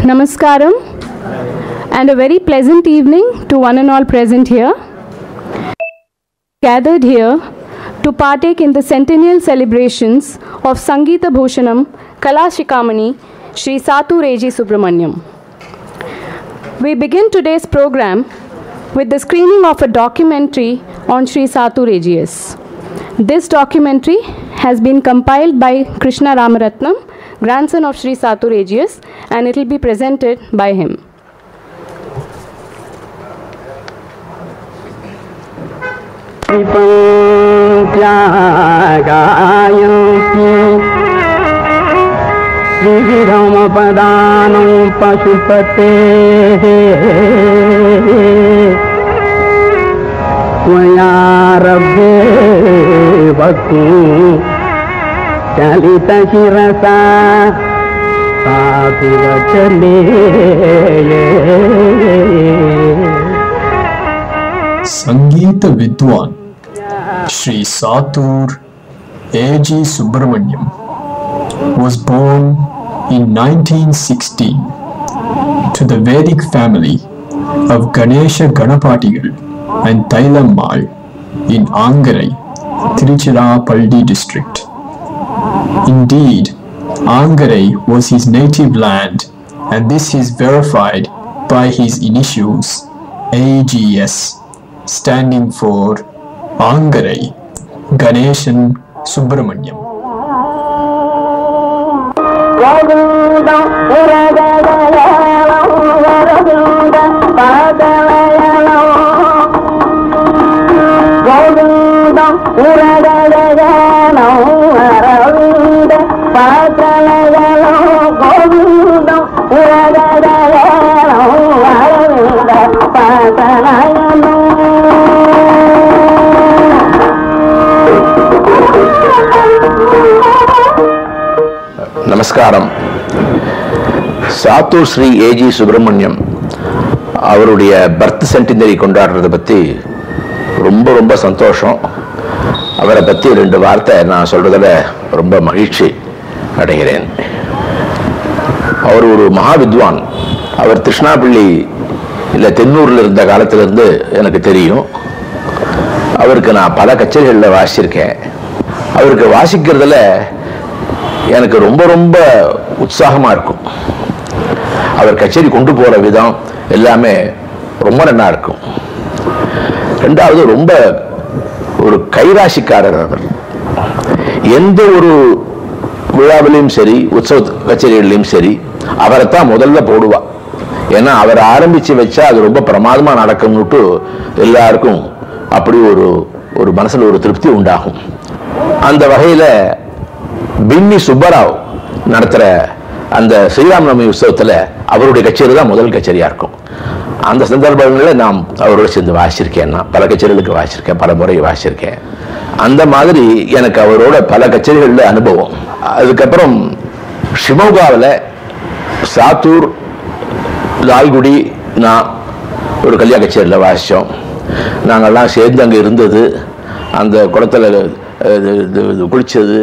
Namaskaram and a very pleasant evening to one and all present here. Gathered here to partake in the centennial celebrations of Sangeeta Bhushanam Kala Shikamani Sri Satu Reji Subramanyam. We begin today's program with the screening of a documentary on Sri Satu Regius. This documentary has been compiled by Krishna Ramaratnam, grandson of Sri Satu Regius, and it will be presented by him. श्रीरमपदानं पशुपतेः त्वयारभ्ये वक्तुं चलितशिरसा सापि वचने ಸಂಗೀತ ವಿದ್ವಾನ್ Shri ಸಾತೂರ್ ಎ.ಜಿ. Subramanyam was born in 1916 to the Vedic family of Ganesha Ganapatigal and Tailammal in Angarai, Tiruchirappalli district. Indeed, Angarai was his native land and this is verified by his initials AGS standing for Angarai Ganeshan Subramanyam. கோவிந்தம் உரகதயலம் வரவிந்த பாதலயலம் கோவிந்தம் உரகதயலம் வரவிந்த பாதலயலம் கோவிந்தம் உரகதயலம் வரவிந்த பாதலயலம் நமஸ்காரம் Sattur Sri AG Subramaniam அவருடைய birth centenary கொண்டாடுறத பற்றி ரொம்ப ரொம்ப சந்தோஷம் அவரை பற்றி ரெண்டு வார்த்தை நான் சொல்றதுல ரொம்ப மகிழ்ச்சி அடைகிறேன் அவர் ஒரு மகா வித்வான் அவர் திருஷ்ணாப்பள்ளி இல்லை தென்னூரில் இருந்த காலத்திலிருந்து எனக்கு தெரியும் அவருக்கு நான் பல கச்சேரிகளில் வாசிச்சிருக்கேன் அவருக்கு வாசிக்கிறதுல எனக்கு ரொம்ப ரொம்ப உற்சாகமாக இருக்கும் அவர் கச்சேரி கொண்டு போகிற விதம் எல்லாமே ரொம்ப நல்லா இருக்கும் ரெண்டாவது ரொம்ப ஒரு கைராசிக்காரர் அவர் எந்த ஒரு விழாவிலையும் சரி உற்சவ கச்சேரிகள்லையும் சரி அவரைத்தான் முதல்ல போடுவா ஏன்னா அவர் ஆரம்பிச்சு வச்சா அது ரொம்ப பிரமாதமா நடக்கும்னுட்டு எல்லாருக்கும் அப்படி ஒரு ஒரு மனசுல ஒரு திருப்தி உண்டாகும் அந்த வகையில பின்னி சுப்பராவ் நடத்துற அந்த ஸ்ரீராமநவமி உற்சவத்துல அவருடைய கச்சேரி தான் முதல் கச்சேரியா இருக்கும் அந்த சந்தர்ப்பங்களில் நாம் அவரோட சேர்ந்து வாசிச்சிருக்கேன் நான் பல கச்சேரிகளுக்கு வாசிச்சிருக்கேன் பல முறை வாசிச்சிருக்கேன் அந்த மாதிரி எனக்கு அவரோட பல கச்சேரிகளில் அனுபவம் அதுக்கப்புறம் ஷிமோகாவில் சாத்தூர் லால்குடி நான் ஒரு கல்யாண கச்சேரியில் வாசித்தோம் நாங்கள்லாம் சேர்ந்து அங்கே இருந்தது அந்த குளத்தில் குளித்தது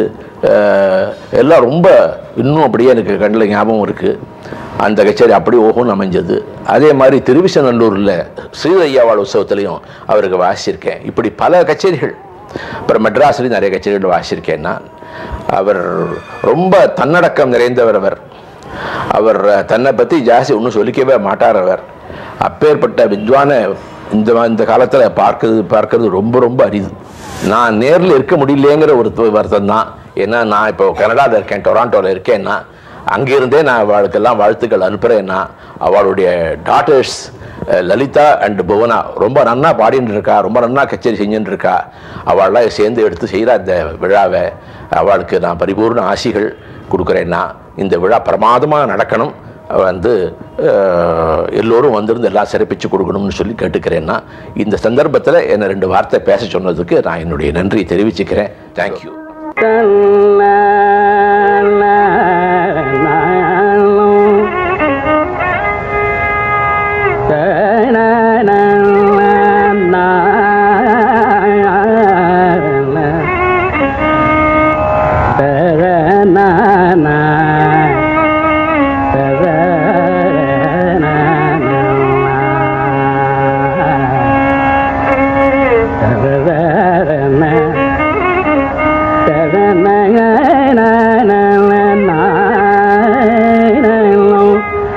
எல்லாம் ரொம்ப இன்னும் அப்படியே எனக்கு கண்ணில் ஞாபகம் இருக்குது அந்த கச்சேரி அப்படி ஓஹோன்னு அமைஞ்சது அதே மாதிரி திருவிசநல்லூரில் ஸ்ரீதையாவாள் உற்சவத்துலேயும் அவருக்கு வாசிச்சிருக்கேன் இப்படி பல கச்சேரிகள் அப்புறம் மெட்ராஸ்லேயும் நிறைய கச்சேரிகள் வாசிச்சிருக்கேன் நான் அவர் ரொம்ப தன்னடக்கம் நிறைந்தவர் அவர் அவர் தன்னை பற்றி ஜாஸ்தி ஒன்றும் சொல்லிக்கவே மாட்டார் அவர் அப்பேற்பட்ட வித்வானை இந்த இந்த காலத்தில் பார்க்கறது பார்க்கறது ரொம்ப ரொம்ப அரிது நான் நேரில் இருக்க முடியலையேங்கிற ஒரு வருத்தம் தான் ஏன்னா நான் இப்போ கனடாவில் இருக்கேன் டொராண்டோவில் இருக்கேன்னா அங்கிருந்தே நான் அவளுக்கெல்லாம் வாழ்த்துக்கள் அனுப்புகிறேன்னா அவளுடைய டாட்டர்ஸ் லலிதா அண்ட் புவனா ரொம்ப நன்னா பாடின்னு இருக்கா ரொம்ப நன்னா கச்சேரி செஞ்சுட்டு இருக்கா அவள்லாம் சேர்ந்து எடுத்து செய்கிற அந்த விழாவை அவளுக்கு நான் பரிபூர்ண ஆசிகள் கொடுக்குறேன்னா இந்த விழா பிரமாதமாக நடக்கணும் வந்து எல்லோரும் வந்திருந்து எல்லாம் சிறப்பிச்சு கொடுக்கணும்னு சொல்லி கேட்டுக்கிறேன்னா இந்த சந்தர்ப்பத்தில் என்னை ரெண்டு வார்த்தை பேச சொன்னதுக்கு நான் என்னுடைய நன்றியை தெரிவிச்சுக்கிறேன் thank you na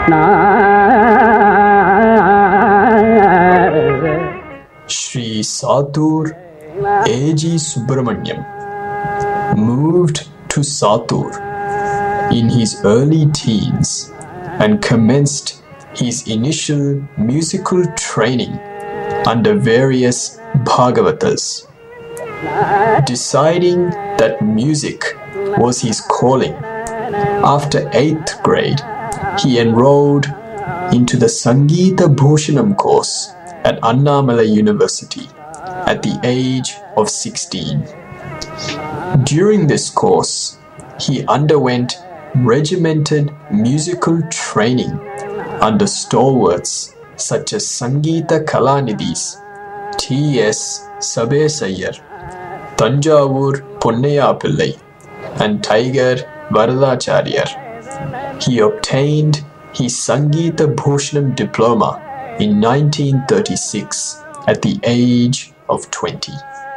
Sri Satur A.G. Subramanyam moved to Satur in his early teens and commenced his initial musical training under various Bhagavatas. Deciding that music was his calling, after 8th grade, he enrolled into the Sangeeta Bhushanam course at Annamalai University at the age of 16. During this course, he underwent regimented musical training under stalwarts such as Sangeeta Kalanidhis, T.S. Sabesayar, Tanjavur Ponnaya Pillai, and Tiger Varadacharya. He obtained his Sangeeta Bhushanam diploma in 1936 at the age of 20.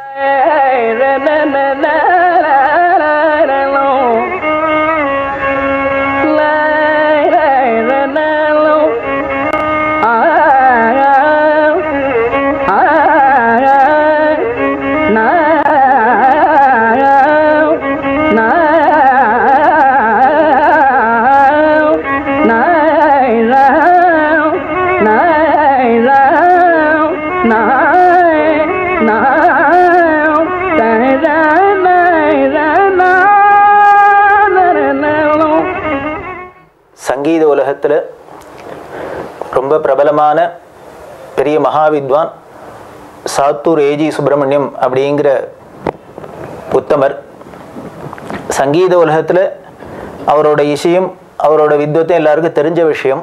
சங்கீத உலகத்தில் ரொம்ப பிரபலமான பெரிய மகாவித்வான் Sattur A G Subramaniam அப்படிங்கிற உத்தமர் சங்கீத உலகத்தில் அவரோட இசையும் அவரோட வித்வத்தையும் எல்லாருக்கும் தெரிஞ்ச விஷயம்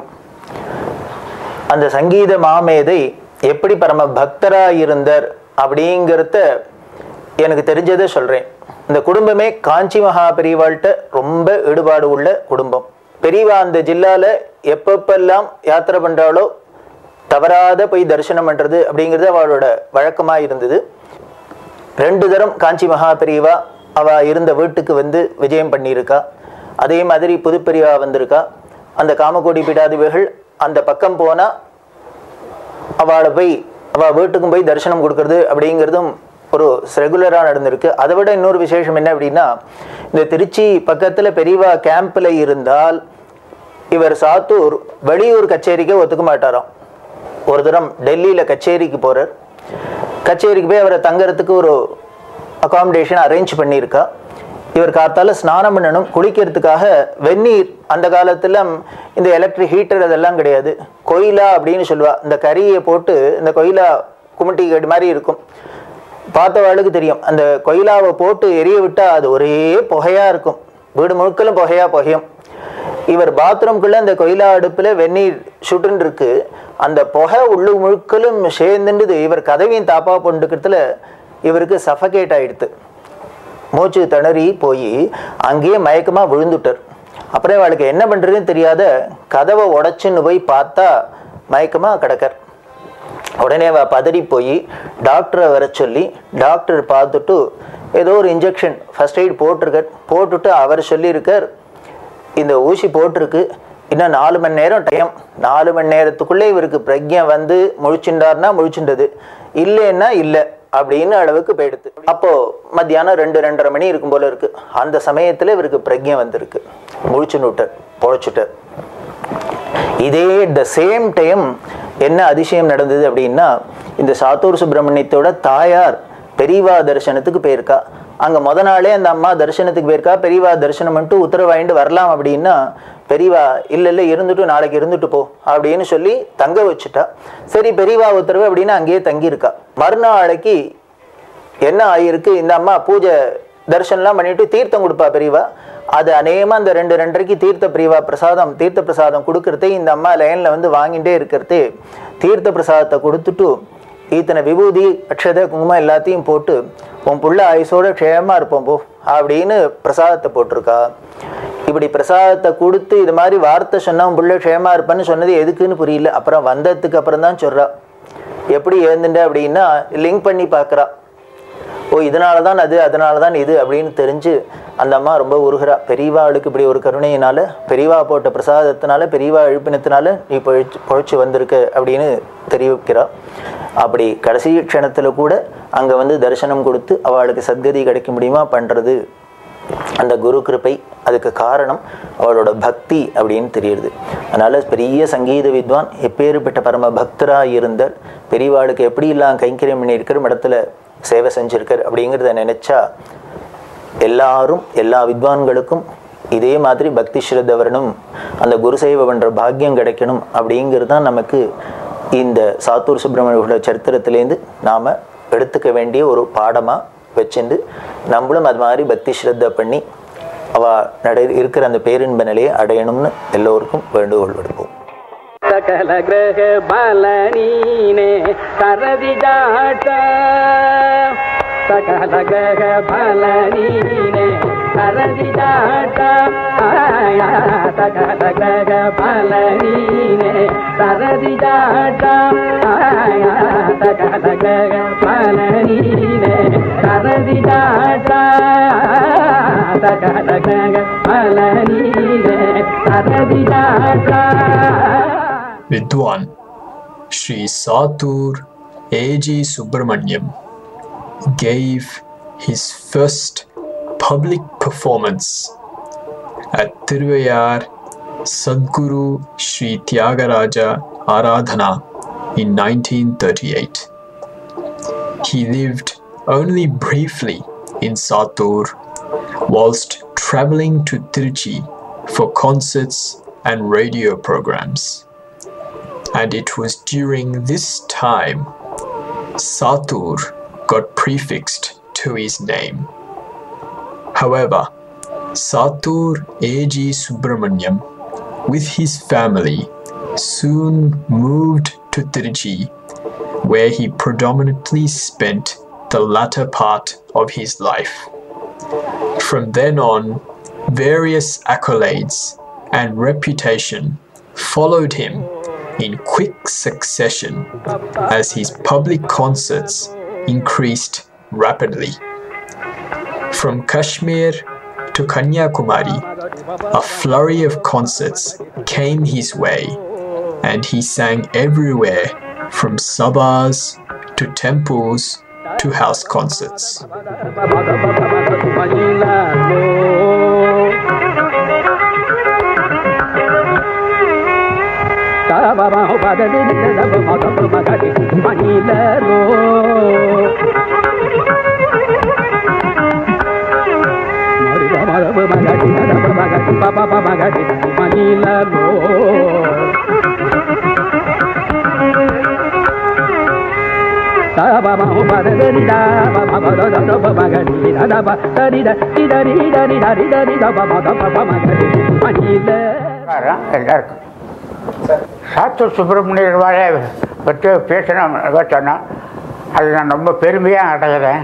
அந்த சங்கீத மாமேதை எப்படி பரம பக்தராக இருந்தார் அப்படிங்கிறத எனக்கு தெரிஞ்சதை சொல்கிறேன் இந்த குடும்பமே காஞ்சி மகா பெரியவாள்கிட்ட ரொம்ப ஈடுபாடு உள்ள குடும்பம் பெரியவா அந்த ஜில்லால எப்பப்பெல்லாம் யாத்திரை பண்றாளோ தவறாத போய் தரிசனம் பண்றது அப்படிங்கிறது அவளோட வழக்கமா இருந்தது ரெண்டு தரம் காஞ்சி மகா பெரியவா அவ இருந்த வீட்டுக்கு வந்து விஜயம் பண்ணியிருக்கா அதே மாதிரி புதுப்பெரியவா வந்திருக்கா அந்த காமகோடி பீடாதிபதிகள் அந்த பக்கம் போனா அவளை போய் அவள் வீட்டுக்கும் போய் தரிசனம் கொடுக்கறது அப்படிங்கிறதும் ஒரு ரெகுலராக நடந்திருக்கு அதை விட இன்னொரு விசேஷம் என்ன அப்படின்னா இந்த திருச்சி பக்கத்தில் பெரியவா கேம்பில் இருந்தால் இவர் சாத்தூர் வெளியூர் கச்சேரிக்கே ஒத்துக்க மாட்டாராம் ஒரு தரம் டெல்லியில் கச்சேரிக்கு போகிறார் கச்சேரிக்கு போய் அவரை தங்கறதுக்கு ஒரு அகாமடேஷன் அரேஞ்ச் பண்ணியிருக்கா இவர் காத்தால ஸ்நானம் பண்ணணும் குளிக்கிறதுக்காக வெந்நீர் அந்த காலத்தில் இந்த எலக்ட்ரிக் ஹீட்டர் அதெல்லாம் கிடையாது கொயிலா அப்படின்னு சொல்லுவா இந்த கரியை போட்டு இந்த கொயிலா குமிட்டி கடி மாதிரி இருக்கும் பார்த்தவாளுக்கு தெரியும் அந்த கொயிலாவை போட்டு எரிய விட்டா அது ஒரே புகையா இருக்கும் வீடு முழுக்கலும் புகையா புகையும் இவர் பாத்ரூம்குள்ள அந்த கொயிலா அடுப்புல வெந்நீர் சுட்டுன்னு இருக்கு அந்த புகை உள்ளு முழுக்கலும் சேர்ந்துட்டு இவர் கதவையும் தாப்பா போட்டுக்கிறதுல இவருக்கு சஃபகேட் ஆயிடுத்து மூச்சு திணறி போய் அங்கேயே மயக்கமா விழுந்துட்டார் அப்புறம் அவளுக்கு என்ன பண்றதுன்னு தெரியாத கதவை உடைச்சுன்னு போய் பார்த்தா மயக்கமா கிடக்கர் உடனே அவ பதறி போய் டாக்டரை வர சொல்லி டாக்டர் பார்த்துட்டு ஏதோ ஒரு இன்ஜெக்ஷன் ஃபர்ஸ்ட் எய்ட் போட்டிருக்கார் போட்டுட்டு அவர் சொல்லியிருக்கார் இந்த ஊசி போட்டிருக்கு இன்னும் நாலு மணி நேரம் டைம் நாலு மணி நேரத்துக்குள்ளே இவருக்கு பிரக்ஞை வந்து முழிச்சுண்டார்னா முழிச்சுண்டது இல்லைன்னா இல்லை அப்படின்னு அளவுக்கு போயிடுது அப்போ மத்தியானம் ரெண்டு ரெண்டரை மணி இருக்கும் போல இருக்கு அந்த சமயத்துல இவருக்கு பிரக்ஞை வந்திருக்கு முழிச்சுன்னு விட்டார் பொழைச்சுட்டார் இதே த சேம் டைம் என்ன அதிசயம் நடந்தது அப்படின்னா இந்த சாத்தூர் சுப்பிரமணியத்தோட தாயார் பெரியவா தரிசனத்துக்கு போயிருக்கா அங்க முத நாளே அந்த அம்மா தரிசனத்துக்கு போயிருக்கா பெரியவா தரிசனம் பண்ணிட்டு உத்தரவு வாங்கிட்டு வரலாம் அப்படின்னா பெரியவா இல்ல இல்ல இருந்துட்டு நாளைக்கு இருந்துட்டு போ அப்படின்னு சொல்லி தங்க வச்சுட்டா சரி பெரியவா உத்தரவு அப்படின்னு அங்கேயே தங்கியிருக்கா மறுநாளைக்கு என்ன ஆகியிருக்கு இந்த அம்மா பூஜை தரிசனம்லாம் பண்ணிட்டு தீர்த்தம் கொடுப்பா பெரியவா அது அநேகமாக அந்த ரெண்டு ரெண்டரைக்கு தீர்த்த பிரிவா பிரசாதம் தீர்த்த பிரசாதம் கொடுக்கறதே இந்த அம்மா லைனில் வந்து வாங்கிட்டே இருக்கிறதே தீர்த்த பிரசாதத்தை கொடுத்துட்டு இத்தனை விபூதி அக்ஷத குங்குமம் எல்லாத்தையும் போட்டு உன் புள்ள ஆயுசோட க்ஷேமமாக இருப்போம் போ அப்படின்னு பிரசாதத்தை போட்டிருக்கா இப்படி பிரசாதத்தை கொடுத்து இது மாதிரி வார்த்தை சொன்னா உன் புள்ள க்ஷேமா இருப்பேன்னு சொன்னது எதுக்குன்னு புரியல அப்புறம் வந்ததுக்கு அப்புறம் தான் சொல்றா எப்படி எழுந்துட்ட அப்படின்னா லிங்க் பண்ணி பார்க்குறா ஓ இதனால தான் அது அதனால தான் இது அப்படின்னு தெரிஞ்சு அந்த அம்மா ரொம்ப உருகிறா பெரியவாளுக்கு இப்படி ஒரு கருணையினால பெரியவா போட்ட பிரசாதத்தினால பெரியவா எழுப்பினத்தினால நீ பொழிச்சு பொழைச்சு வந்திருக்க அப்படின்னு தெரிவிக்கிறா அப்படி கடைசி க்ஷணத்துல கூட அங்க வந்து தரிசனம் கொடுத்து அவளுக்கு சத்கதி கிடைக்க முடியுமா பண்றது அந்த குரு கிருபை அதுக்கு காரணம் அவளோட பக்தி அப்படின்னு தெரியுது அதனால பெரிய சங்கீத வித்வான் எப்பேறுபட்ட பரம பக்தரா இருந்தார் பெரியவாளுக்கு எப்படி எல்லாம் கைங்கரியம் பண்ணியிருக்கிற இடத்துல சேவை செஞ்சிருக்கார் அப்படிங்கிறத நினைச்சா எல்லாரும் எல்லா வித்வான்களுக்கும் இதே மாதிரி பக்தி ஸ்ரத்த வரணும் அந்த குரு சேவை பண்ற பாக்கியம் கிடைக்கணும் அப்படிங்கிறது தான் நமக்கு இந்த சாத்தூர் சுப்பிரமணியோட சரித்திரத்திலேருந்து நாம எடுத்துக்க வேண்டிய ஒரு பாடமா வச்சுண்டு நம்மளும் அது மாதிரி பக்தி ஸ்ரத்த பண்ணி அவ நட இருக்கிற அந்த பேரின்ப நிலையை அடையணும்னு எல்லோருக்கும் வேண்டுகோள் விடுப்போம் ಸಕಲ ಗ್ರಹ ಬಲ ನೀನೆ ಸರದಿ ಜಾಟ ಸಕಲ ಗ್ರಹ ಬಲ ನೀನೆ ಸರದಿ ಜಾಟ ಆಯ ಸಕಲ ಗ್ರಹ ಬಲ ನೀನೆ ಸರದಿ ಜಾಟ ಆಯ ಸಕಲ ಗ್ರಹ ಬಲ ನೀನೆ ಸರದಿ ಜಾಟ ಸಕಲ ಗ್ರಹ ಬಲ ನೀನೆ ಸರದಿ ಜಾಟ Vidwan Sri Satur A.G. Subramanyam gave his first public performance at Tiruvayar Sadguru Sri Tyagaraja Aradhana in 1938. He lived only briefly in Satur whilst traveling to Tiruchi for concerts and radio programs and it was during this time Satur got prefixed to his name. However, Satur A.G. Subramanyam, with his family, soon moved to Tiruchi, where he predominantly spent the latter part of his life. From then on, various accolades and reputation followed him in quick succession as his public concerts increased rapidly. From Kashmir to Kanyakumari, a flurry of concerts came his way, and he sang everywhere from sabas to temples to house concerts. நமஸ்காரம் எல்லாருக்கும் சாத்தூர் சுப்பிரமணியர் வாழ பற்றி பேசணும் சொன்னோம் அது நான் ரொம்ப பெருமையாக அடைகிறேன்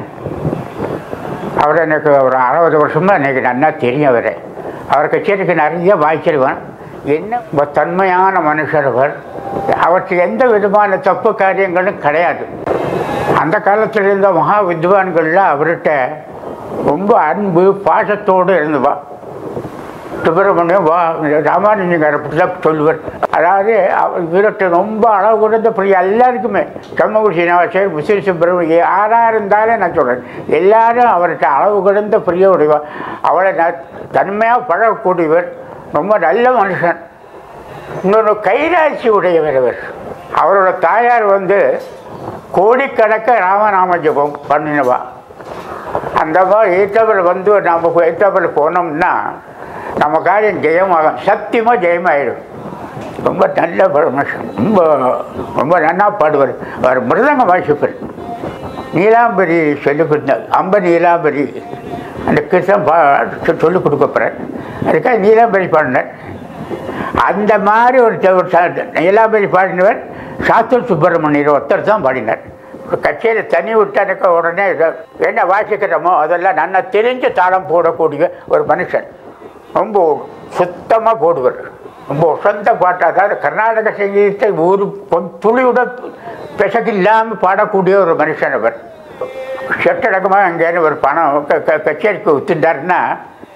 அவர் எனக்கு ஒரு அறுபது வருஷமாக எனக்கு நல்லா தெரியும் அவர் அவர் கச்சேரிக்கு நிறைய வாய்ச்சிருவேன் என்ன ரொம்ப தன்மையான மனுஷர் அவர் அவருக்கு எந்த விதமான தப்பு காரியங்களும் கிடையாது அந்த காலத்தில் இருந்த மகா வித்வான்கள்லாம் அவர்கிட்ட ரொம்ப அன்பு பாசத்தோடு இருந்துவா சுப்பிரமணியம் வா ராமானுஜங்கார் அப்படிதான் சொல்லுவார் அதாவது அவர் இவர்கிட்ட ரொம்ப அளவு கொடுத்த பிரியம் எல்லாருக்குமே சண்முக சீனிவாசர் விசில் சுப்பிரமணியம் யாராக இருந்தாலும் நான் சொல்கிறேன் எல்லாரும் அவர்கிட்ட அளவு கடந்த பிரிய உடையவர் அவளை நான் தன்மையாக பழகக்கூடியவர் ரொம்ப நல்ல மனுஷன் இன்னொரு கைராசி உடையவர் அவர் அவரோட தாயார் வந்து கோடிக்கணக்க ராமநாம ஜபம் பண்ணினவா அந்த மாதிரி ஏற்றவர் வந்து நம்ம ஏற்றவர் போனோம்னா நம்ம காரியம் ஜெயமாகும் சத்தியமாக ஜெயமாயிடும் ரொம்ப நல்ல பரமேஸ்வரன் ரொம்ப ரொம்ப நன்னா பாடுவார் அவர் மிருதங்க வாசிப்பார் நீலாம்பரி சொல்லி கொடுத்தார் அம்ப நீலாம்பரி அந்த கிருஷ்ணன் பா சொல்லிக் கொடுக்க போகிறார் அதுக்காக நீலாம்பரி பாடினார் அந்த மாதிரி ஒரு த- ஒரு சா- நீலாம்பரி பாடினவர் சாத்தூர் சுப்பிரமணியர் ஒருத்தர் தான் பாடினார் ஒரு கச்சேரி தனி விட்டானுக்க உடனே இதை- என்ன வாசிக்கிறோமோ அதெல்லாம் நல்லா தெரிஞ்சு தாளம் போடக்கூடிய ஒரு மனுஷன் ரொம்ப சுத்தமாக போடுவார் ரொம்ப சொந்த பாட்டு அதாவது கர்நாடக சங்கீதத்தை ஒரு பொ- துளியோட பிசகு இல்லாமல் பாடக்கூடிய ஒரு மனுஷன் அவர் செட்டடக்கமாக அங்கேருந்து ஒரு பணம் க- க- கச்சேரிக்கு வித்துட்டாருன்னா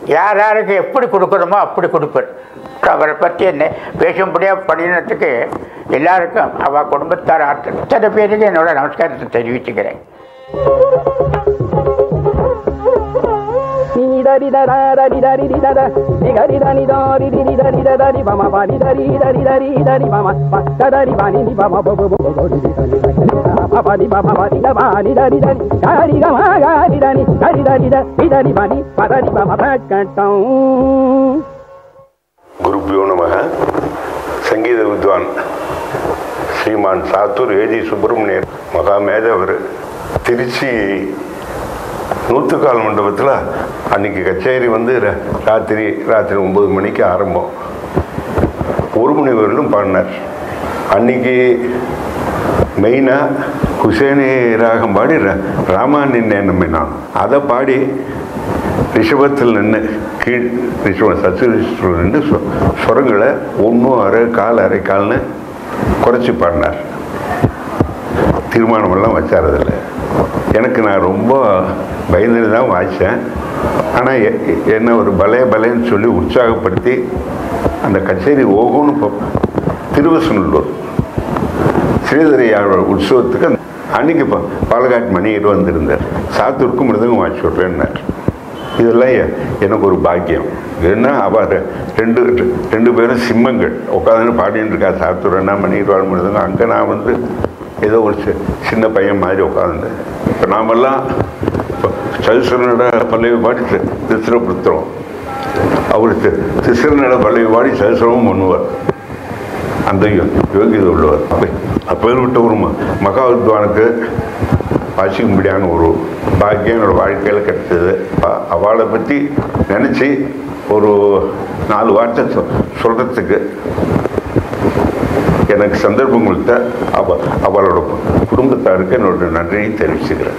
யார் யாருக்கு எப்படி கொடுக்கணுமோ அப்படி கொடுப்பார் அவரை பற்றி என்ன பேசும்படியாக பண்ணினதுக்கு எல்லாருக்கும் அவள் குடும்பத்தார் அத்தனை பேருக்கு என்னோட நமஸ்காரத்தை தெரிவிச்சுக்கிறேன் குருப்பியோ நமக சங்கீத வித்வான் ஸ்ரீமான் சாத்தூர் ஏஜி சுப்பிரமணியர் மகா மேதவர் திருச்சி நூற்றுக்கால் மண்டபத்தில் அன்னைக்கு கச்சேரி வந்து ர- ராத்திரி ராத்திரி ஒம்பது மணிக்கு ஆரம்பம் ஒரு மணி வரையிலும் பாடினார் அன்னைக்கு மெயினாக குசேனி ராகம் பாடி ர- ராமானின் நம்பினான் அதை பாடி ரிஷபத்தில் நின்று கீழ் ரிஷபம் சச்சு ரிஷபத்தில் நின்று சொ ஸ்வரங்களை ஒன்று அரை கால் அரை கால்னு குறைச்சி பாடினார் தீர்மானமெல்லாம் வச்சார் அதில் எனக்கு நான் ரொம்ப பயந்துட்டு தான் வாய்ச்சேன் ஆனால் என்ன ஒரு பலே பலேன்னு சொல்லி உற்சாகப்படுத்தி அந்த கச்சேரி ஓகும்னு போ- திருவசநல்லூர் ஸ்ரீதரையாரோட உற்சவத்துக்கு அந்த- அன்னைக்கு பா- பாலகாட் மணியர் வந்திருந்தார் சாத்தூருக்கு மிருதங்கம் வாட்சி விட்றேன்னார் இதெல்லாம் எ- எனக்கு ஒரு பாக்கியம் ஏன்னா அவ ரெ- ரெண்டு ரெண்டு பேரும் சிம்மங்கள் உட்காந்து பாடிட்டு இருக்கா சாத்தூரன்னா மணியர்வாள் மிருதங்கம் அங்கே நான் வந்து ஏதோ ஒரு சி- சின்ன பையன் மாதிரி உட்காந்துருந்தேன் இப்போ நாமெல்லாம் இப்போ சதுசரனோட பல்லவி பாடி தி- திசிரப்படுத்துகிறோம் அவர் திசிரனோட பல்லவி பாடி சதுசரமும் பண்ணுவார் அந்த யோ- யோகியதை உள்ளவர் அப்போ அப்பேற்பட்ட ஒரு ம- மகா வித்வானுக்கு வாசிக்கும்படியான ஒரு பாக்கியம் என்னோட வாழ்க்கையில் கிடைச்சது அ- அவளை பற்றி நினச்சி ஒரு நாலு வார்த்தை சொ சொல்கிறதுக்கு எனக்கு சந்தர்ப்பம் கொடுத்த அவ அவளோட குடும்பத்தாருக்கு என்னோட நன்றியை தெரிவிச்சுக்கிறேன்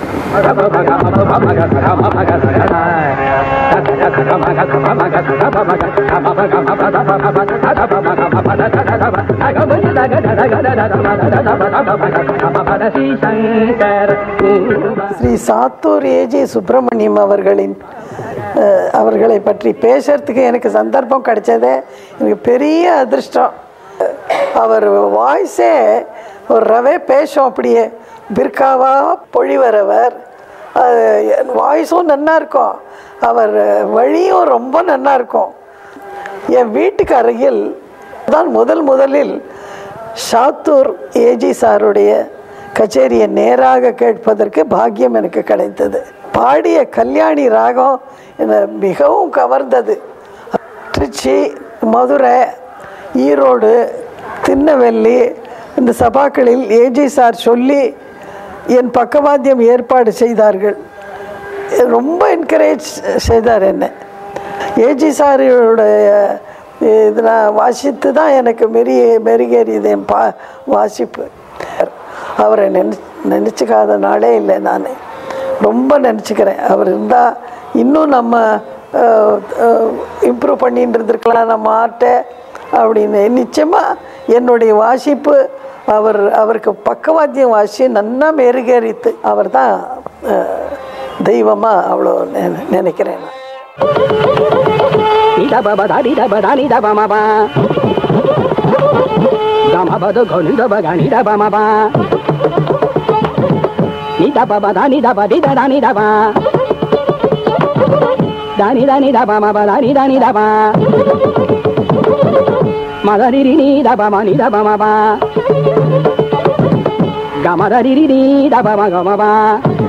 ஸ்ரீ சாத்தூர் ஏஜி சுப்பிரமணியம் அவர்களின் அஹ், அவர்களை பற்றி பேசுறதுக்கு எனக்கு சந்தர்ப்பம் கிடைச்சதே எனக்கு பெரிய அதிர்ஷ்டம் அவர் வாய்ஸே ஒரு ரவே பேசும் அப்படியே பிற்காவா பொழிவரவர் வாய்ஸும் நன்னா இருக்கும் அவர் வழியும் ரொம்ப நன்னா இருக்கும் என் வீட்டுக்கு அருகில் தான் முதல் முதலில் சாத்தூர் ஏஜி சாருடைய கச்சேரியை நேராக கேட்பதற்கு பாக்கியம் எனக்கு கிடைத்தது பாடிய கல்யாணி ராகம் என்னை மிகவும் கவர்ந்தது திருச்சி மதுரை ஈரோடு திருநெல்வேலி இந்த சபாக்களில் ஏஜி சார் சொல்லி என் பக்கவாத்தியம் ஏற்பாடு செய்தார்கள் ரொம்ப என்கரேஜ் செய்தார் என்னை ஏஜி சாரியோடைய இது நான் வாசித்து தான் எனக்கு மெரி மெருகேறியது என் பா வாசிப்பு அவரை நினை நினச்சிக்காத நாளே இல்லை நான் ரொம்ப நினச்சிக்கிறேன் அவர் இருந்தால் இன்னும் நம்ம இம்ப்ரூவ் பண்ணிட்டு இருந்திருக்கலாம் நம்ம ஆர்ட்டை அப்படின்னு நிச்சயமாக என்னுடைய வாசிப்பு அவர் அவருக்கு பக்கவாத்தியம் வாசி நன்னா மெருகேறித்து அவர் தான் தெய்வமாக அவ்வளோ நெ- நினைக்கிறேன் நான் Nida baba da nida ba da nida ba ma ba. Ga ma ba da ga nida ba ga nida ba ma ba. Nida baba da nida ba di da da nida ba. Da ni da ni da ba ma ba da ni da ni da ba. Ma da di di ni da ba ma ni da ba ma ba. Ga ma da di di di da ba ma ga ma ba.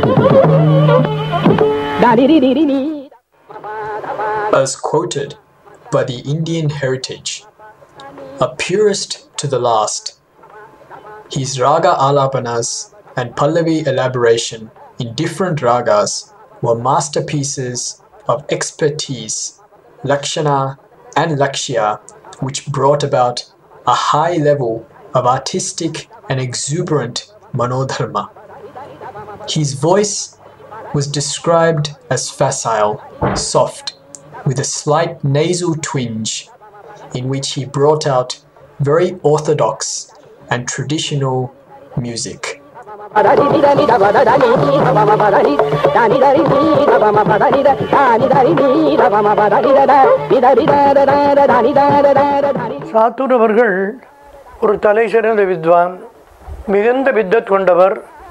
Da di di di di ni. as quoted by the Indian heritage, a purist to the last. His raga alapanas and Pallavi elaboration in different ragas were masterpieces of expertise, lakshana and lakshya, which brought about a high level of artistic and exuberant manodharma. His voice was described as facile, soft, with a slight nasal twinge, in which he brought out very orthodox and traditional music. Sattur அவர்கள் ஒரு தலை சிறந்த வித்வான் மிகுந்த வித்தத் கொண்டவர்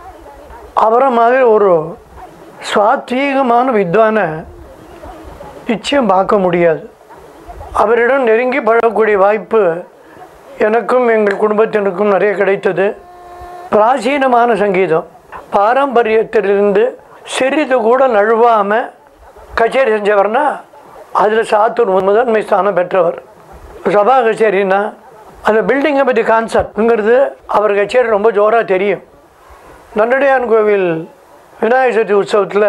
அவரை மாதிரி ஒரு சுவாத்வீகமான வித்வானை நிச்சயம் பார்க்க முடியாது அவரிடம் நெருங்கி பழகக்கூடிய வாய்ப்பு எனக்கும் எங்கள் குடும்பத்தினருக்கும் நிறைய கிடைத்தது பிராச்சீனமான சங்கீதம் பாரம்பரியத்திலிருந்து சிறிது கூட நழுவாமல் கச்சேரி செஞ்சவர்னா அதில் சாத்தூர் முதன்மை ஸ்தானம் பெற்றவர் சபா கச்சேரின்னா அந்த பில்டிங்கை பற்றி கான்செப்ட்ங்கிறது அவர் கச்சேரி ரொம்ப ஜோராக தெரியும் நன்னடையான் கோவில் விநாயகர் சதுர்த்தி உற்சவத்தில்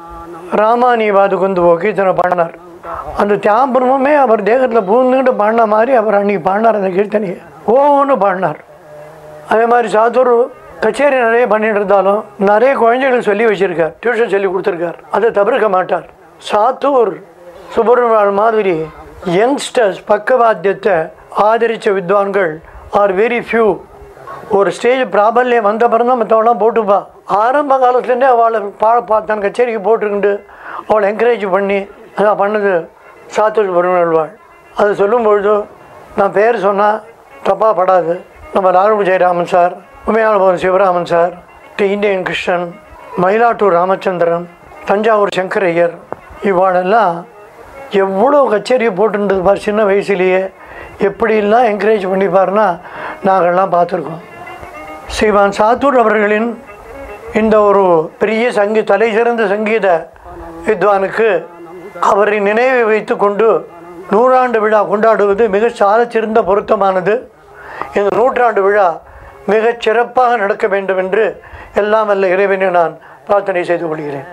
ராமானி வாது கொண்டு போக்கி இத்தனை பாடினார் அந்த தியாபரமுமே அவர் தேகத்தில் பூந்துக்கிட்டு பாடின மாதிரி அவர் அன்னைக்கு பாடினார் அந்த கீர்த்தனையை ஓன்னு பாடினார் அதே மாதிரி சாத்தூர் கச்சேரி நிறைய பண்ணிட்டு இருந்தாலும் நிறைய குழந்தைகளுக்கு சொல்லி வச்சிருக்கார் டியூஷன் சொல்லி கொடுத்துருக்கார் அதை தவிர்க்க மாட்டார் சாத்தூர் சுப்பிரமணியன் மாதிரி யங்ஸ்டர்ஸ் பக்கவாத்தியத்தை ஆதரித்த வித்வான்கள் ஆர் வெரி ஃபியூ ஒரு ஸ்டேஜ் பிராபல்யம் வந்த பிறகு தான் மற்றவெல்லாம் போட்டுப்பா ஆரம்ப காலத்துலேருந்தே அவளை பா பா தன் கச்சேரிக்கு போட்டுக்கிண்டு அவளை என்கரேஜ் பண்ணி அதான் பண்ணது சாத்தூர் பெருமாள் அதை சொல்லும்பொழுது நான் பேர் சொன்னால் தப்பாக படாது நம்ம லால்பு ஜெயராமன் சார் உமையாளபவன் சிவராமன் சார் டி இந்தியன் கிருஷ்ணன் மயிலாட்டூர் ராமச்சந்திரன் தஞ்சாவூர் சங்கரையர் இவாளெல்லாம் எவ்வளோ கச்சேரியை போட்டுருந்தது பார் சின்ன வயசுலேயே எப்படிலாம் என்கரேஜ் பண்ணிப்பாருன்னா நாங்கள்லாம் பார்த்துருக்கோம் ஸ்ரீமான் சாத்தூர் அவர்களின் இந்த ஒரு பெரிய சங்கி தலை சிறந்த சங்கீத வித்வானுக்கு அவரை நினைவை வைத்து கொண்டு நூறாண்டு விழா கொண்டாடுவது மிக சாலச்சிறந்த பொருத்தமானது இந்த நூற்றாண்டு விழா மிகச் சிறப்பாக நடக்க வேண்டும் என்று எல்லாம் வல்ல இறைவனை நான் பிரார்த்தனை செய்து கொள்கிறேன்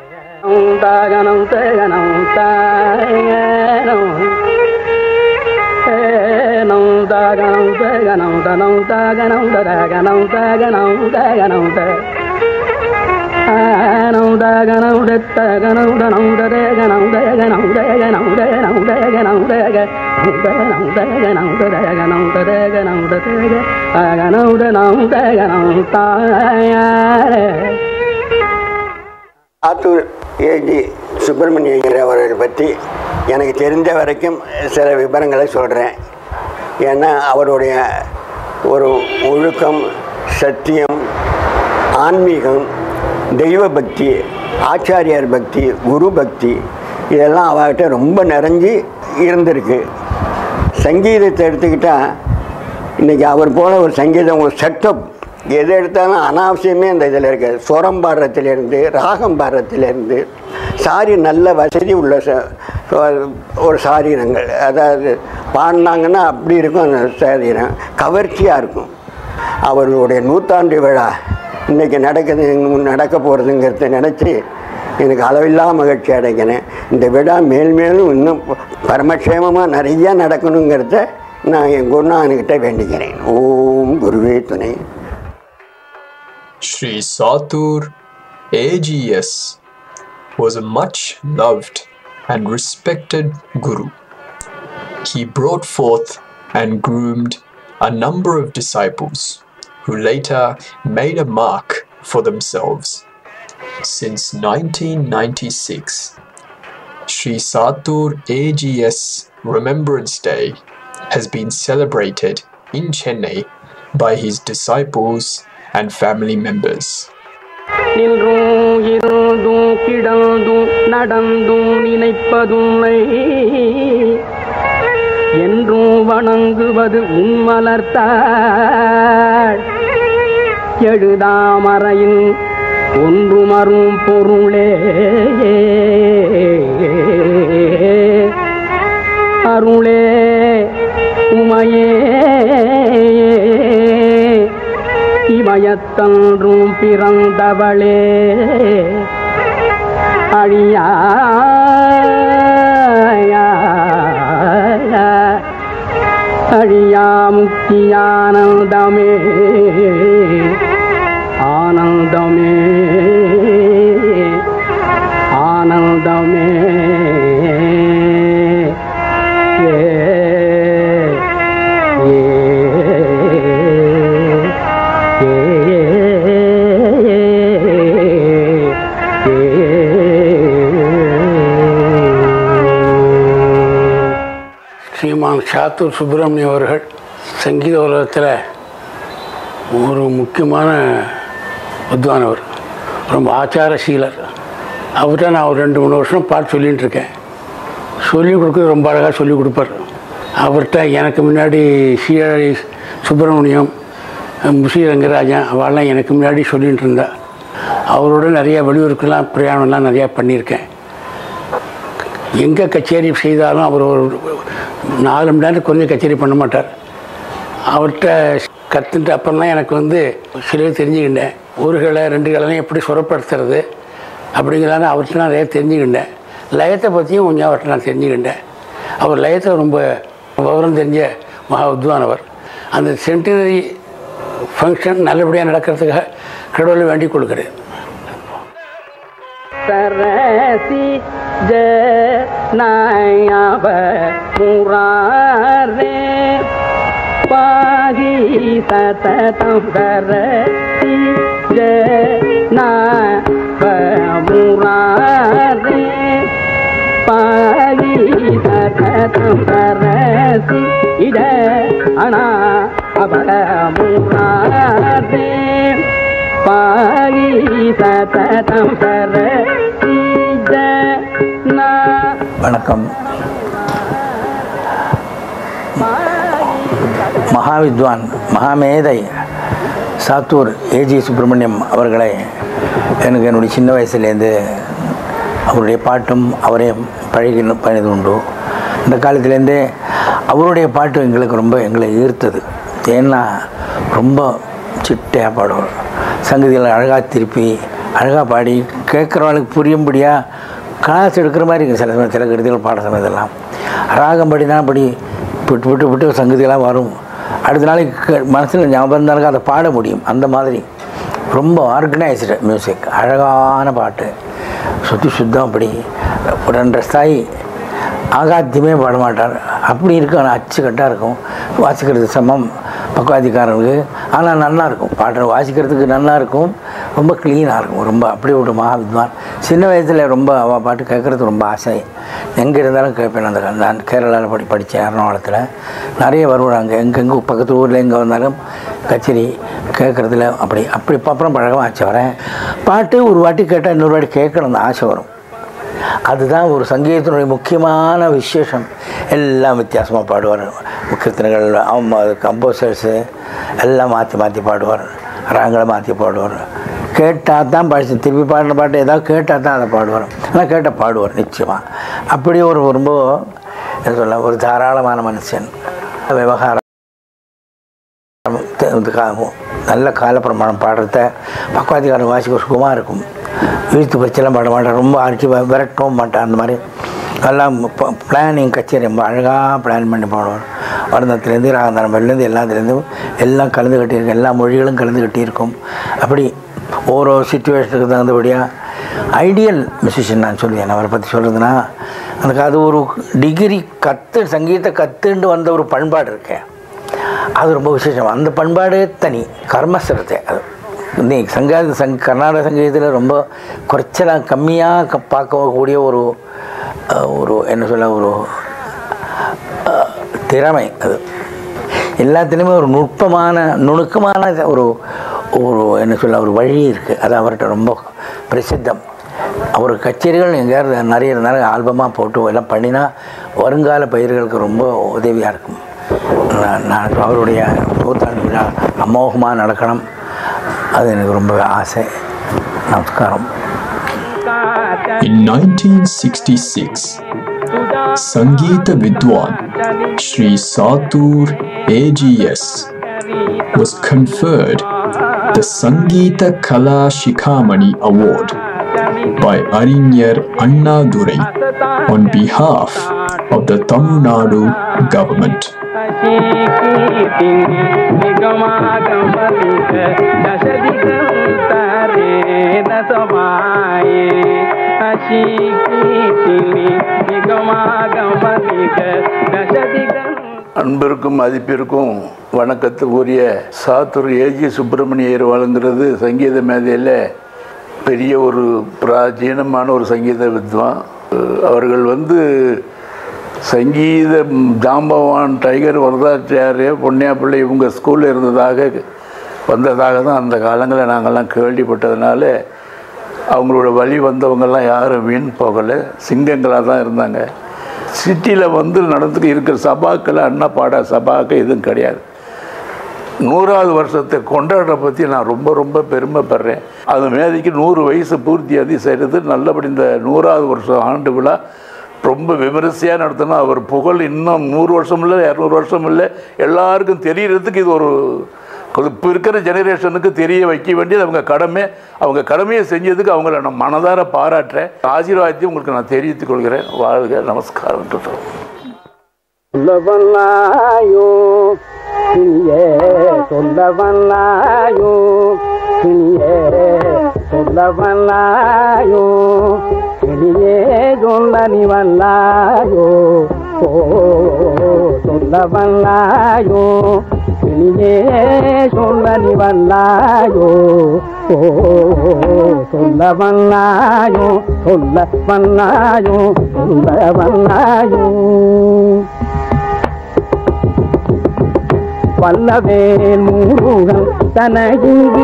தாகனம் தேகனம் தாகனம் ஏனம் தாகனம் தேகனம் தனம் தாகனம் தரகனம் தாகனம் தாகனம் த ஆனம் தாகனம் தத்தகனம் தனம் தரகனம் தகனம் தகனம் தகனம் தகனம் தகனம் தகனம் தகனம் தகனம் தகனம் தகனம் தனம் தகனம் தாயாரே ஆத்தூர் ஏஜி சுப்பிரமணியர் அவர்களை பற்றி எனக்கு தெரிஞ்ச வரைக்கும் சில விவரங்களை சொல்கிறேன் ஏன்னா அவருடைய ஒரு ஒழுக்கம் சத்தியம் ஆன்மீகம் தெய்வ பக்தி ஆச்சாரியார் பக்தி குரு பக்தி இதெல்லாம் அவர்கிட்ட ரொம்ப நிறைஞ்சு இருந்திருக்கு சங்கீதத்தை எடுத்துக்கிட்டால் இன்றைக்கி அவர் போல ஒரு சங்கீதம் ஒரு செட்டப் எது எடுத்தாலும் அனாவசியமே அந்த இதில் இருக்கு சுரம் பாடுறதுலேருந்து ராகம் பாடுறதுலேருந்து சாரி நல்ல வசதி உள்ள ச- ஒரு சாரீரங்கள் அதாவது பாடினாங்கன்னா அப்படி இருக்கும் அந்த சாரீரம் கவர்ச்சியாக இருக்கும் அவர்களுடைய நூற்றாண்டு விழா இன்றைக்கி நடக்குது நடக்க போகிறதுங்கிறத நினச்சி எனக்கு அளவில்லா மகிழ்ச்சி அடைக்கிறேன் இந்த விழா மேல் மேலும் இன்னும் பரமக்ஷேமமாக நிறைய நடக்கணுங்கிறத நான் என் குருநாதன்கிட்ட வேண்டிக்கிறேன் ஓம் குருவே துணை Sri Satur AGS was a much loved and respected Guru. He brought forth and groomed a number of disciples who later made a mark for themselves. Since 1996, Sri Satur AGS Remembrance Day has been celebrated in Chennai by his disciples and family members. நின்றும் இருந்தும் கிடந்தும் நடந்தும் நினைப்பதுமை என்றும் வணங்குவது உன்மலர்த்தாள் எழுதாமறையின் ஒன்றுமரும் பொருளே அருளே உமையே இமயத்தன்றும் பிறந்தவளே அழியா அழியா முக்தியானந்தமே ஆனந்தமே ஆனந்தமே ஏ ஏ ஏ சாத்தூர் சுப்பிரமணியம் அவர்கள் சங்கீத உலகத்தில் ஒரு முக்கியமான வித்வானவர் ரொம்ப ஆச்சாரசீலர் அவர்கிட்ட நான் ஒரு ரெண்டு மூணு வருஷம் பாட்டு சொல்லிகிட்டு இருக்கேன் சொல்லிக் கொடுக்குறது ரொம்ப அழகாக சொல்லிக் கொடுப்பார் அவர்கிட்ட எனக்கு முன்னாடி சீரழி சுப்பிரமணியம் முசி ரங்கராஜன் அவெல்லாம் எனக்கு முன்னாடி சொல்லிகிட்டு இருந்தா அவரோட நிறைய வெளியூருக்கெல்லாம் பிரயாணம்லாம் நிறையா பண்ணியிருக்கேன் எங்கே கச்சேரி செய்தாலும் அவர் ஒரு நாலு மணி நேரம் கொஞ்சம் கச்சேரி பண்ண மாட்டார் அவர்கிட்ட கற்றுட்டு அப்புறம் தான் எனக்கு வந்து சிலது தெரிஞ்சுக்கிட்டேன் ஒரு கிளை ரெண்டு கிளையும் எப்படி சுரப்படுத்துறது அப்படிங்கிறத அவர்கிட்ட நான் நிறைய தெரிஞ்சுக்கிட்டேன் லயத்தை பற்றியும் கொஞ்சம் அவர்கிட்ட நான் தெரிஞ்சுக்கிட்டேன் அவர் லயத்தை ரொம்ப விவரம் தெரிஞ்ச மகா வித்வானவர் அந்த சென்டினரி ஃபங்க்ஷன் நல்லபடியாக நடக்கிறதுக்காக கடவுளை வேண்டிக் கொள்கிறேன் सरसी जय नायाब मुरारे पाही सततम सरसी जय नायाब मुरारे पाही सततम सरसी जय अना अब मुरारे पागी सततम सर வணக்கம் மகாவித்வான் மகாமேதை சாத்தூர் ஏஜி சுப்பிரமணியம் அவர்களை எனக்கு என்னுடைய சின்ன வயசுலேருந்து அவருடைய பாட்டும் அவரையும் பழகி பண்ணது உண்டு இந்த காலத்துலேருந்தே அவருடைய பாட்டு எங்களுக்கு ரொம்ப எங்களை ஈர்த்தது ஏன்னா ரொம்ப சிட்டையாக பாடுவார் சங்கதியில் அழகாக திருப்பி அழகாக பாடி கேட்குறவங்களுக்கு புரியும்படியாக கிளாஸ் எடுக்கிற மாதிரி இருக்குது சில சமயம் சில கருத்துகள் பாட சமயத்தெல்லாம் ராகம் படினா படி விட்டு விட்டு விட்டு சங்கதியெல்லாம் வரும் அடுத்த நாளைக்கு மனசில் ஞாபகம் இருந்தாலும் அதை பாட முடியும் அந்த மாதிரி ரொம்ப ஆர்கனைஸ்டு மியூசிக் அழகான பாட்டு சுற்றி சுத்தம் அப்படி ஒரு ரெண்டரை ஸ்தாயி ஆகாத்தியமே பாட மாட்டார் அப்படி இருக்கும் ஆனால் அச்சுக்கட்டாக இருக்கும் வாசிக்கிறது சமம் பக்குவாதிக்காரர்களுக்கு ஆனால் நல்லா இருக்கும் பாட்டு வாசிக்கிறதுக்கு நல்லா இருக்கும் ரொம்ப க்ளீனாக இருக்கும் ரொம்ப அப்படி ஒரு மகா வித்வான் சின்ன வயசில் ரொம்ப அவள் பாட்டு கேட்குறது ரொம்ப ஆசை எங்கே இருந்தாலும் கேட்பேன் அந்த நான் கேரளாவில் படி படித்தேன் எறணாகுளத்தில் நிறைய வருவாங்க எங்கெங்கே பக்கத்து ஊரில் எங்கே வந்தாலும் கச்சேரி கேட்குறதுல அப்படி அப்படி இப்போ அப்புறம் பழகமாச்சு வரேன் பாட்டு ஒரு வாட்டி கேட்டால் இன்னொரு வாட்டி கேட்கணும்னு ஆசை வரும் அதுதான் ஒரு சங்கீதத்தினுடைய முக்கியமான விசேஷம் எல்லாம் வித்தியாசமாக பாடுவார் கீர்த்தனைகள் அவங்க கம்போசர்ஸு எல்லாம் மாற்றி மாற்றி பாடுவார் ராங்களை மாற்றி பாடுவார் கேட்டால் தான் படிச்சு திருப்பி பாடின பாட்டு ஏதாவது கேட்டால் தான் அதை பாடுவார் ஆனால் கேட்டால் பாடுவார் நிச்சயமாக அப்படி ஒரு ரொம்ப என்ன சொல்ல ஒரு தாராளமான மனுஷன் விவகாரம் நல்ல காலப்பிரமாணம் பாடுறத பக்குவாதிகாரம் வாசிக்க சுகமாக இருக்கும் இழுத்து பறிச்செல்லாம் பாட மாட்டான் ரொம்ப அடிச்சு விரட்டவும் மாட்டான் அந்த மாதிரி எல்லாம் பிளானிங் கச்சேரி ரொம்ப அழகாக பிளான் பண்ணி பாடுவார் வருந்தத்துலேருந்து ராகந்தாரம்பலேருந்து எல்லாத்துலேருந்து எல்லாம் கலந்து கட்டியிருக்கும் எல்லா மொழிகளும் கலந்து கட்டியிருக்கும் அப்படி ஓரோ சுச்சுவேஷனுக்கு தகுந்தபடியாக ஐடியல் மியூசிஷியன் நான் சொல்லுவேன் அவரை பற்றி சொல்கிறதுனா எனக்கு அது ஒரு டிகிரி கற்று சங்கீதத்தை கற்றுண்டு வந்த ஒரு பண்பாடு இருக்கேன் அது ரொம்ப விசேஷம் அந்த பண்பாடு தனி கர்மசிரத்தை அது நீ சங்கீத சங் கர்நாடக சங்கீதத்தில் ரொம்ப குறைச்சலாக கம்மியாக பார்க்கக்கூடிய ஒரு ஒரு என்ன சொல்ல ஒரு திறமை அது எல்லாத்துலேயுமே ஒரு நுட்பமான நுணுக்கமான ஒரு ஒரு என்ன சொல்ல ஒரு வழி இருக்குது அது அவர்கிட்ட ரொம்ப பிரசித்தம் அவர் கச்சேரிகள் எங்கேயாவது நிறைய இருந்தாலும் ஆல்பமாக போட்டு எல்லாம் பண்ணினா வருங்கால பயிர்களுக்கு ரொம்ப உதவியாக இருக்கும் நான் அவருடைய நூற்றாண்டு விழா அமோகமாக நடக்கணும் அது எனக்கு ரொம்ப ஆசை நமஸ்காரம் In 1966, Sangeeta Vidwan Sri Satur AGS was conferred the Sangeeta Kala Shikhamani Award by Arinyar Anna Durai on behalf of the Tamil Nadu government. அன்பிற்கும் மதிப்பிற்கும் வணக்கத்துக்குரிய சாத்தூர் ஏஜி சுப்பிரமணியர் வழங்குறது சங்கீத மேதையில் பெரிய ஒரு பிராச்சீனமான ஒரு சங்கீத வித்வான் அவர்கள் வந்து சங்கீத ஜாம்பவான் டைகர் வரதாச்சாரிய பொன்னியாப்பிள்ளை இவங்க ஸ்கூலில் இருந்ததாக வந்ததாக தான் அந்த காலங்களில் நாங்கள்லாம் கேள்விப்பட்டதுனால அவங்களோட வழி வந்தவங்கெல்லாம் யாரும் வீண் போகலை சிங்கங்களாக தான் இருந்தாங்க சிட்டியில் வந்து நடந்துக்கு இருக்கிற சபாக்கள் அண்ணா பாட சபாக்கள் எதுவும் கிடையாது நூறாவது வருஷத்தை கொண்டாடுற பற்றி நான் ரொம்ப ரொம்ப பெருமைப்படுறேன் அது மேதைக்கு நூறு வயசு பூர்த்தி அதி செய்கிறது நல்லபடி இந்த நூறாவது வருஷம் ஆண்டு விழா ரொம்ப விமரிசையாக நடத்தணும் அவர் புகழ் இன்னும் நூறு வருஷம் இல்லை இரநூறு வருஷம் இல்லை எல்லாருக்கும் தெரியறதுக்கு இது ஒரு இப்போ இருக்கிற ஜெனரேஷனுக்கு தெரிய வைக்க வேண்டியது அவங்க கடமை அவங்க கடமையை செஞ்சதுக்கு அவங்கள நான் மனதார பாராட்டுறேன் ஆசீர்வாதத்தையும் உங்களுக்கு நான் தெரிவித்துக் கொள்கிறேன் வாழ்க நமஸ்காரம் சொல்லவல்லாயோ கிளியே சொல்லவல்லாயோ கிளியே சொல்லவல்லாயோ கிளியே சொல்ல நீ வல்லாயோ ஓ சொல்லவல்லாயோ கிளியே சொல்ல நீ வல்லாயோ ஓ சொல்ல வல்லாயோ சொல்ல வல்லாயோ சொல்ல வல்லாயோ வல்லவேல் முருகன் தனகிங்கு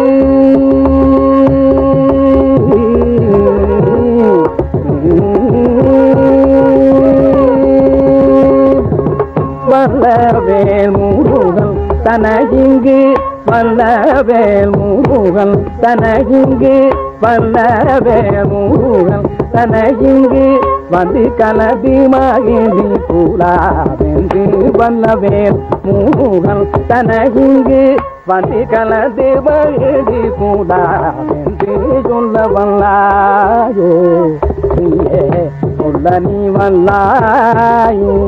வல்லவேல் முருகன் தனகிங்கு வல்லவேல் முருகன் தனகிங்கு வல்லவேல் முருகன் தனகிங்கு வந்து கலதி மகிழ்ந்தி கூடாவென்று வல்லவேல் முருகன் தனகிங்கு வந்து கலந்து மகிழ்ந்தி கூடாவென்று சொல்ல வல்லாயோ நீயே சொல்ல நீ வல்லாயோ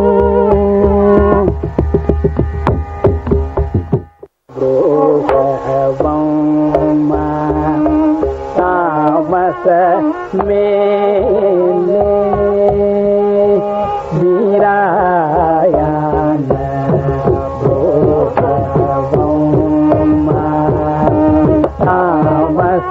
புரோகவம்மா தாமச மேலே வீராயன புரோகவம்மா தாமச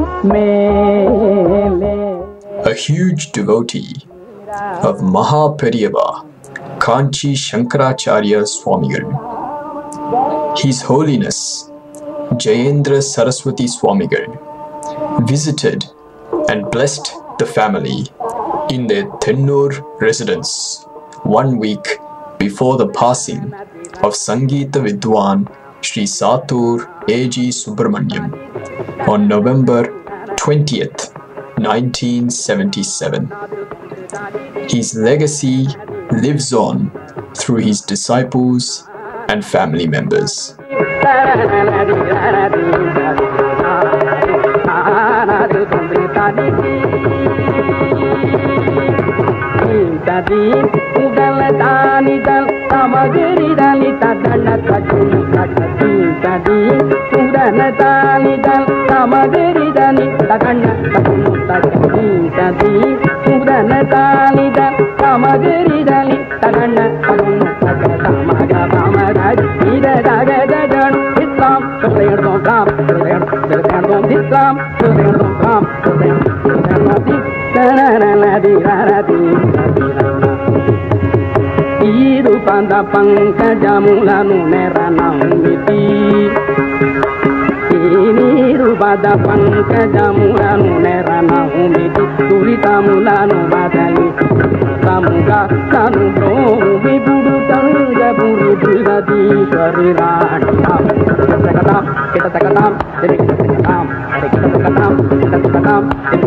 மேலே A huge devotee of Mahaperiyava, Kanchi Shankaracharya Swamigal. His Holiness Jayendra Saraswati Swamigal visited and blessed the family in their Tennur residence one week before the passing of Sangeeta Vidwan Sri Satur A.G. Subramanyam on November 20th, 1977. His legacy lives on through his disciples and family members. ததி உடல தானிதல் தமகிரிதலி ததன தகுனி தகதி ததி உடன தானிதல் தமகிரிதலி தகன தகுனு தகதி ததி உடன தானிதல் தமகிரிதலி தகன தகுனு தக தமக பமகரி இத தக தகனு இஸ்லாம் சுலையர்தோம் ராம் சுலையர்தோம் சுலையர்தோம் இஸ்லாம் சுலையர்தோம் ராம் சுலையர்தோம் நதி நதி நதி ఈరు పంద పంకజములను నెరనమితి ఈ నీరు పద పంకజములను నెరనమితి దురితములను బదలి తముగా తను విపుడు తంగ పురి బృహదీశ్వరి రాణితాం సగతాం కిట సగతాం కిట సగతాం కిట సగతాం కిట సగతాం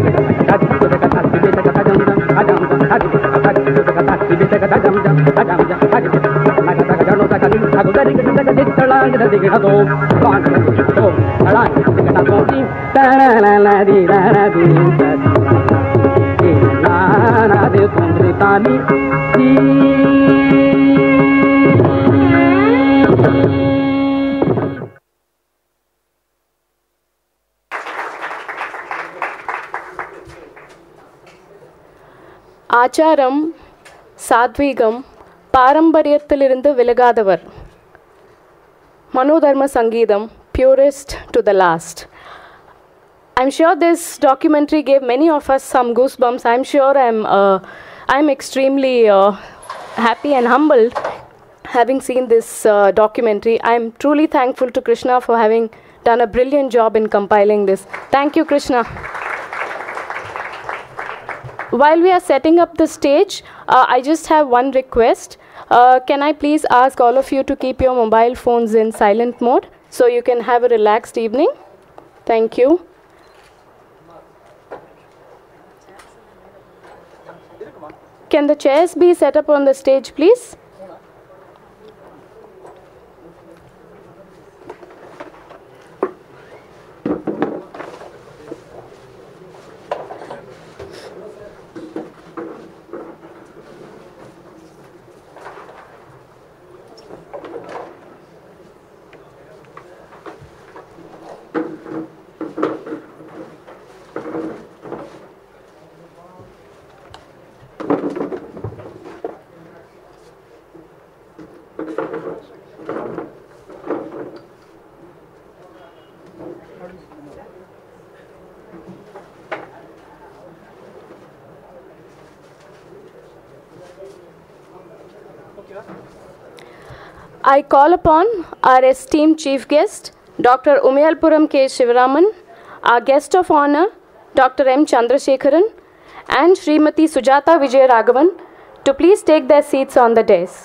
தானி ஆச்சாரம் சாத்வீகம் பாரம்பரியத்திலிருந்து விலகாதவர் மனோதர்ம சங்கீதம் purest to the last i'm sure this documentary gave many of us some goosebumps i'm sure i'm uh, i'm extremely uh, happy and humbled having seen this uh, documentary. I'm truly thankful to Krishna for having done a brilliant job in compiling this. Thank you, Krishna. While we are setting up the stage, uh, I just have one request. Uh, can I please ask all of you to keep your mobile phones in silent mode so you can have a relaxed evening? Thank you. Can the chairs be set up on the stage, please? I call upon our esteemed chief guest, Dr. Umayalpuram K. Shivaraman, our guest of honor, Dr. M. Chandrasekharan, and Srimati Sujata Vijay Raghavan to please take their seats on the dais.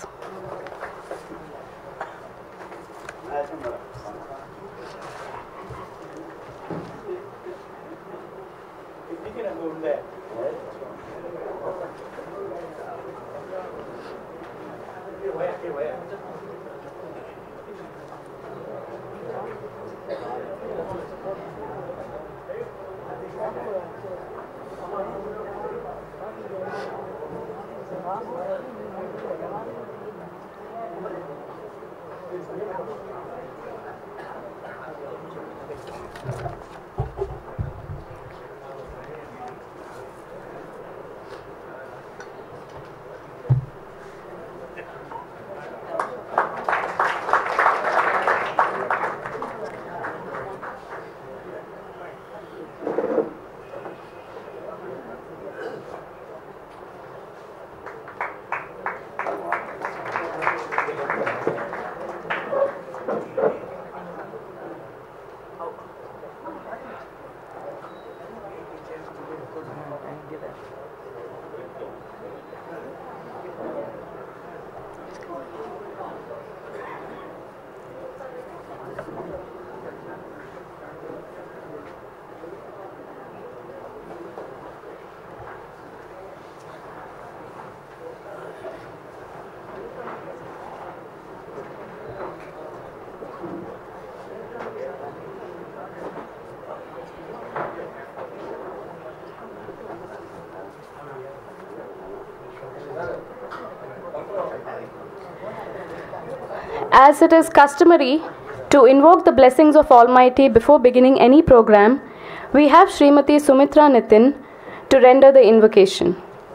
As it is customary to invoke the blessings of Almighty before beginning any program, we have Srimati Sumitra Nitin to render the invocation.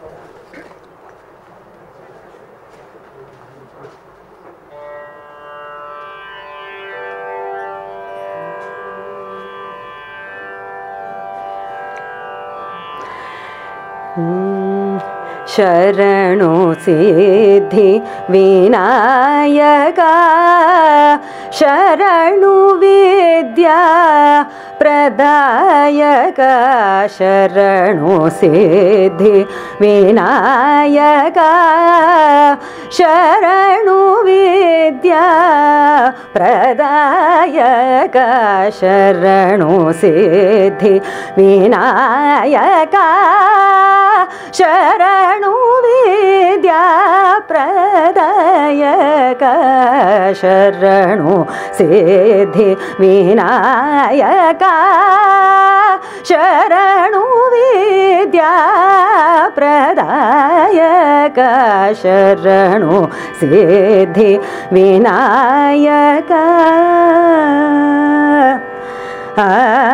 ಶರಣು ಸಿದ್ಧಿ ವಿನಾಯಕ ಶರಣು ವಿದ್ಯಾ ಪ್ರದಾಯಕ ಶರಣು ಸಿದ್ಧಿ ವಿನಾಯಕ ಶರಣು ವಿದ್ಯಾ ಪ್ರದಾಯಕ ಶರಣು ಸಿದ್ಧಿ ವಿನಾಯಕ ಶರಣು ವಿದ್ಯಾ ಪ್ರದಾಯಕ ಶರಣು ಸಿದ್ಧಿ ವಿನಾಯಕ ಶರಣು ವಿದ್ಯಾ ಪ್ರದಾಯಕ ಶರಣು ಸಿದ್ಧಿ ವಿನಾಯಕ ಆ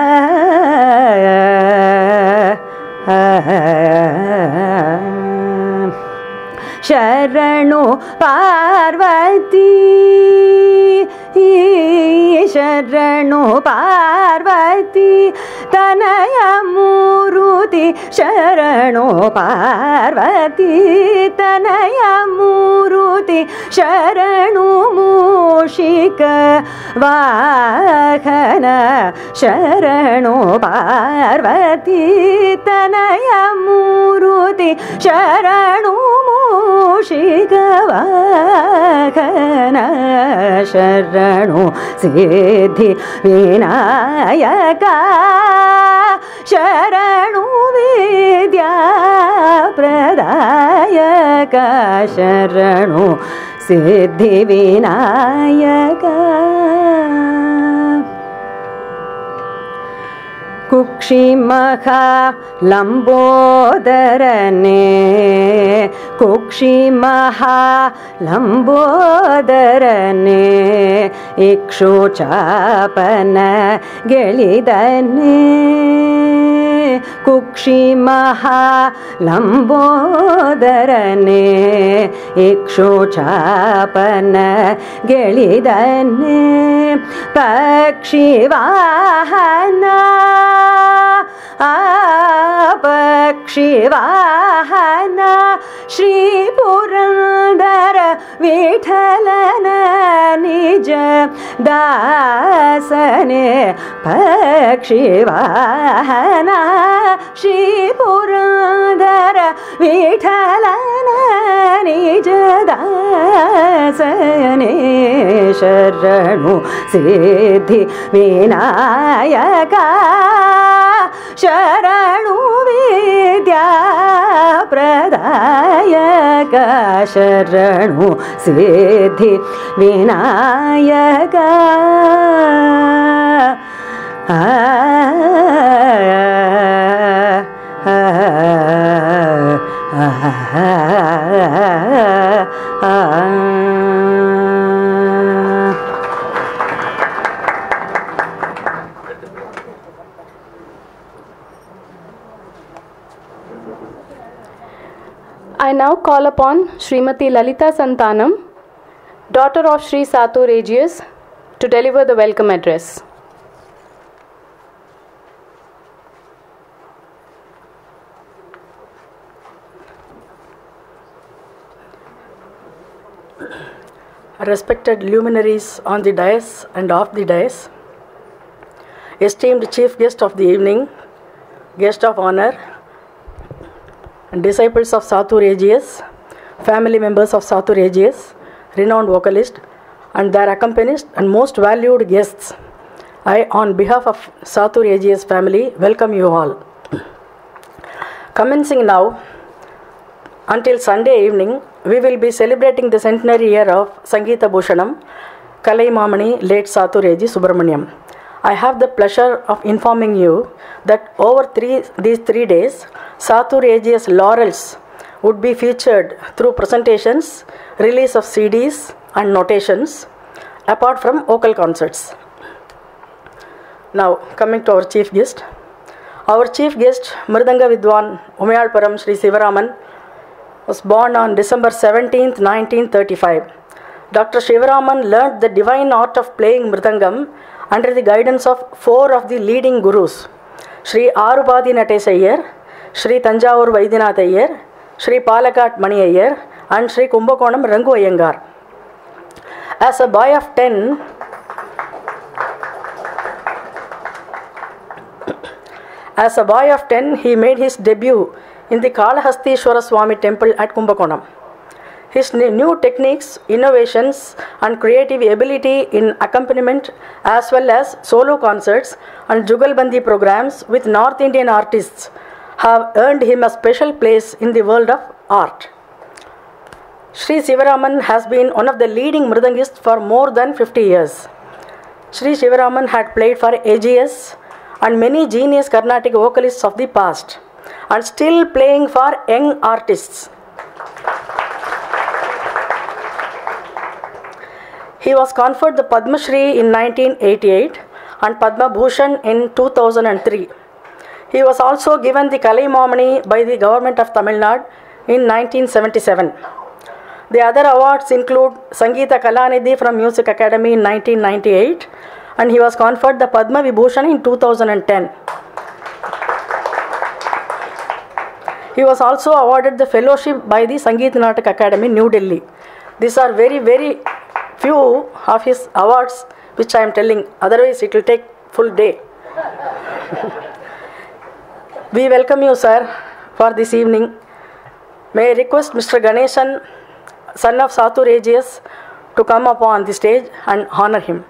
ಶರಣು ಪಾರ್ವತಿ ಶರಣು ಪಾರ್ವತಿ ತನಯ ಮೂರುತಿ पार्वती शरणो पार्वती तनया मूरुति शरणु मूषिक वाहन शरणो पार्वती तनया मूरुति शरणु मूषिक वाहन शरणु सिद्धि विनायका शरणु विद्या प्रदायक शरणु सिद्धि विनायका कुक्षिमखा लम्बोदरने कुक्षिमहा लम्बोदरने इक्षुचापन ಗೆಳಿದನೆ ಕುಕ್ಷಿಮಹಾ ಲಂಬೋದರನೆ ಇಕ್ಷುಚಾಪನ ಗೆಳಿದನೆ ಪಕ್ಷಿವಾಹನ ಆ ಪಕ್ಷಿವಾಹನ ಶ್ರೀ ಪುರಂದರ ವಿಠಲನ ನಿಜ ದಾಸನೆ ಪಕ್ಷಿವಾಹನ ಶ್ರೀ ಪುರಂದರ ವಿಠಲನ ನಿಜ ದಾಸನೆ ಶರಣು ಸಿದ್ಧಿ ವಿನಾಯಕ ಶರಣು ವಿದ್ಯಾ ಪ್ರದಾಯಕ ಶರಣು ಸಿದ್ಧಿ ವಿನಾಯಕ ಆ I now call upon Srimati Lalita Santanam, daughter of Sri Satu Regius, to deliver the welcome address. respected luminaries on the dais and off the dais, esteemed chief guest of the evening, guest of honor, and disciples of Satur Regius, family members of Satur Regius, renowned vocalist, and their accompanists and most valued guests. I, on behalf of Satur Regius family, welcome you all. Commencing now, until Sunday evening, we will be celebrating the centenary year of Sangeeta Bhushanam, Kalai Mamani, late Satu Reji Subramaniam. I have the pleasure of informing you that over three, these three days, Satu Regi's laurels would be featured through presentations, release of CDs, and notations, apart from vocal concerts. Now, coming to our chief guest. Our chief guest, Mridanga Vidwan Umayalparam Sri Sivaraman, was born on December 17, 1935. Dr. Shivaraman learned the divine art of playing Mridangam under the guidance of four of the leading gurus Sri Arubadi Natesh Iyer, Sri Tanjavur Vaidinath Iyer, Sri Palakat Mani Iyer, and Sri Kumbakonam Rangu Iyengar. As a boy of 10, As a boy of 10, he made his debut in the Kalahastishwara Swami temple at Kumbakonam. His n- new techniques, innovations, and creative ability in accompaniment, as well as solo concerts and Jugalbandi programs with North Indian artists, have earned him a special place in the world of art. Sri Sivaraman has been one of the leading mridangists for more than 50 years. Sri Sivaraman had played for AGS and many genius Carnatic vocalists of the past and still playing for young artists. He was conferred the Padma Shri in 1988 and Padma Bhushan in 2003. He was also given the Kalai Momani by the government of Tamil Nadu in 1977. The other awards include Sangeeta Kalanidhi from Music Academy in 1998 and he was conferred the Padma Vibhushan in 2010. He was also awarded the fellowship by the Sangeet Natak Academy, New Delhi. These are very, very few of his awards which I am telling, otherwise, it will take full day. we welcome you, sir, for this evening. May I request Mr. Ganeshan, son of Satur Aegeus, to come upon the stage and honor him.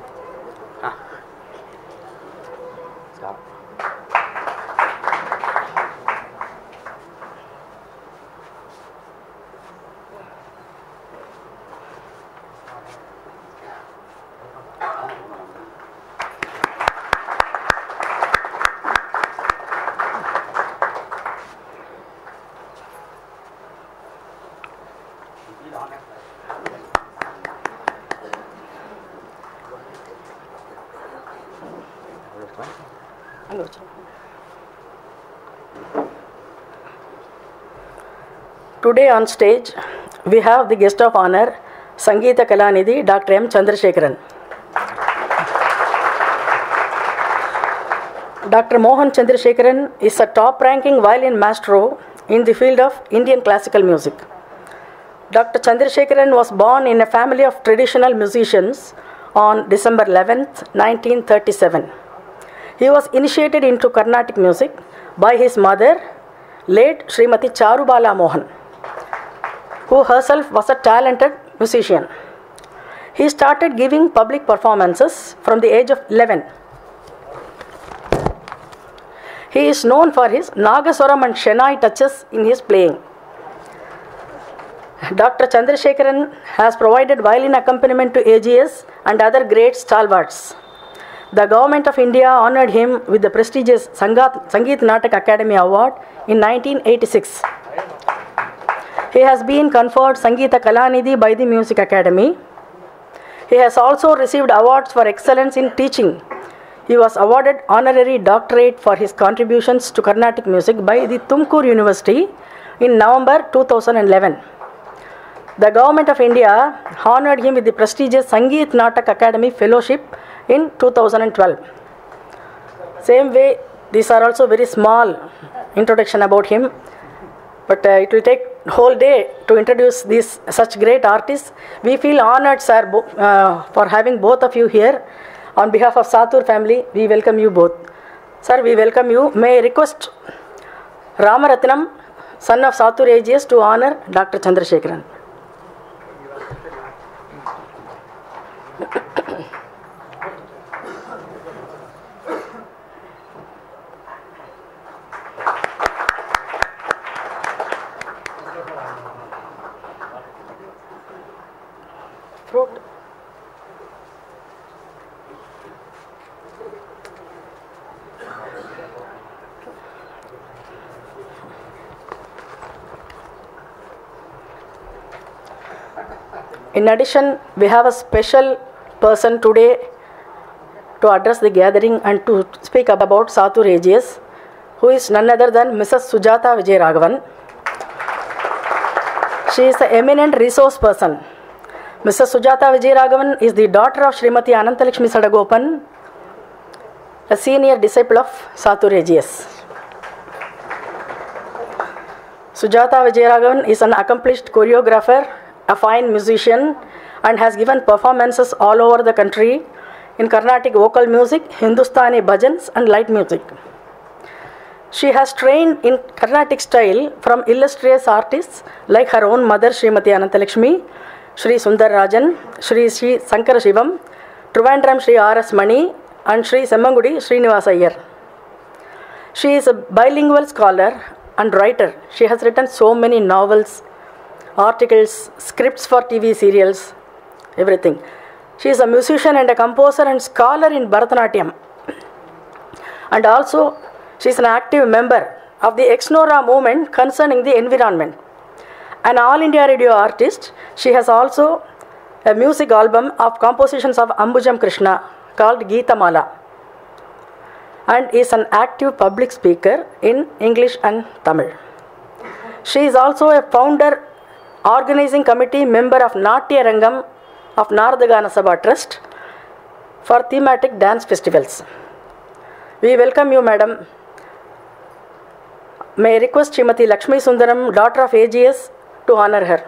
Today on stage, we have the guest of honor, Sangeeta Kalanidhi, Dr. M. Chandrasekharan. Dr. Mohan Chandrasekharan is a top ranking violin maestro in the field of Indian classical music. Dr. Chandrasekharan was born in a family of traditional musicians on December 11th, 1937. He was initiated into Carnatic music by his mother, late Srimati Charubala Mohan, who herself was a talented musician. He started giving public performances from the age of 11. He is known for his Nagaswaram and Shenai touches in his playing. Dr. Chandrasekharan has provided violin accompaniment to AGS and other great stalwarts. The government of India honored him with the prestigious Sangat, Sangeet Natak Academy Award in 1986. He has been conferred Sangeeta Kalanidhi by the Music Academy. He has also received awards for excellence in teaching. He was awarded honorary doctorate for his contributions to Carnatic music by the Tumkur University in November 2011. The government of India honored him with the prestigious Sangeet Natak Academy Fellowship in 2012. Same way, these are also very small introduction about him, but uh, it will take whole day to introduce these such great artists. We feel honored, sir, bo- uh, for having both of you here. On behalf of Satur family, we welcome you both. Sir, we welcome you. May I request Ramaratnam, son of Satur Aegeus, to honor Dr. Chandrasekharan. Fruit. In addition, we have a special person today to address the gathering and to speak about Satur Aegeus, who is none other than Mrs. Sujata Vijay Raghavan. She is an eminent resource person. Mrs. Sujata Vijay Raghavan is the daughter of Srimati Anantalakshmi Sadagopan, a senior disciple of Satur Aegeus. Sujata Vijayaraghavan is an accomplished choreographer, a fine musician, and has given performances all over the country in Carnatic vocal music, Hindustani bhajans, and light music. She has trained in Carnatic style from illustrious artists like her own mother Srimati Anantalakshmi, Sri Sundar Rajan, Sri Sri Sankara Shivam, Trivandrum Sri R.S. Mani, and Sri Semmangudi Srinivas Iyer. She is a bilingual scholar and writer. She has written so many novels, articles, scripts for TV serials, everything. She is a musician and a composer and scholar in Bharatanatyam. And also, she is an active member of the Exnora movement concerning the environment. An All India radio artist, she has also a music album of compositions of Ambujam Krishna called Geeta Mala and is an active public speaker in English and Tamil. She is also a founder, organizing committee member of Natya Rangam of Nardagana Sabha Trust for thematic dance festivals. We welcome you, madam. May I request Srimati Lakshmi Sundaram, daughter of AGS, to honor her.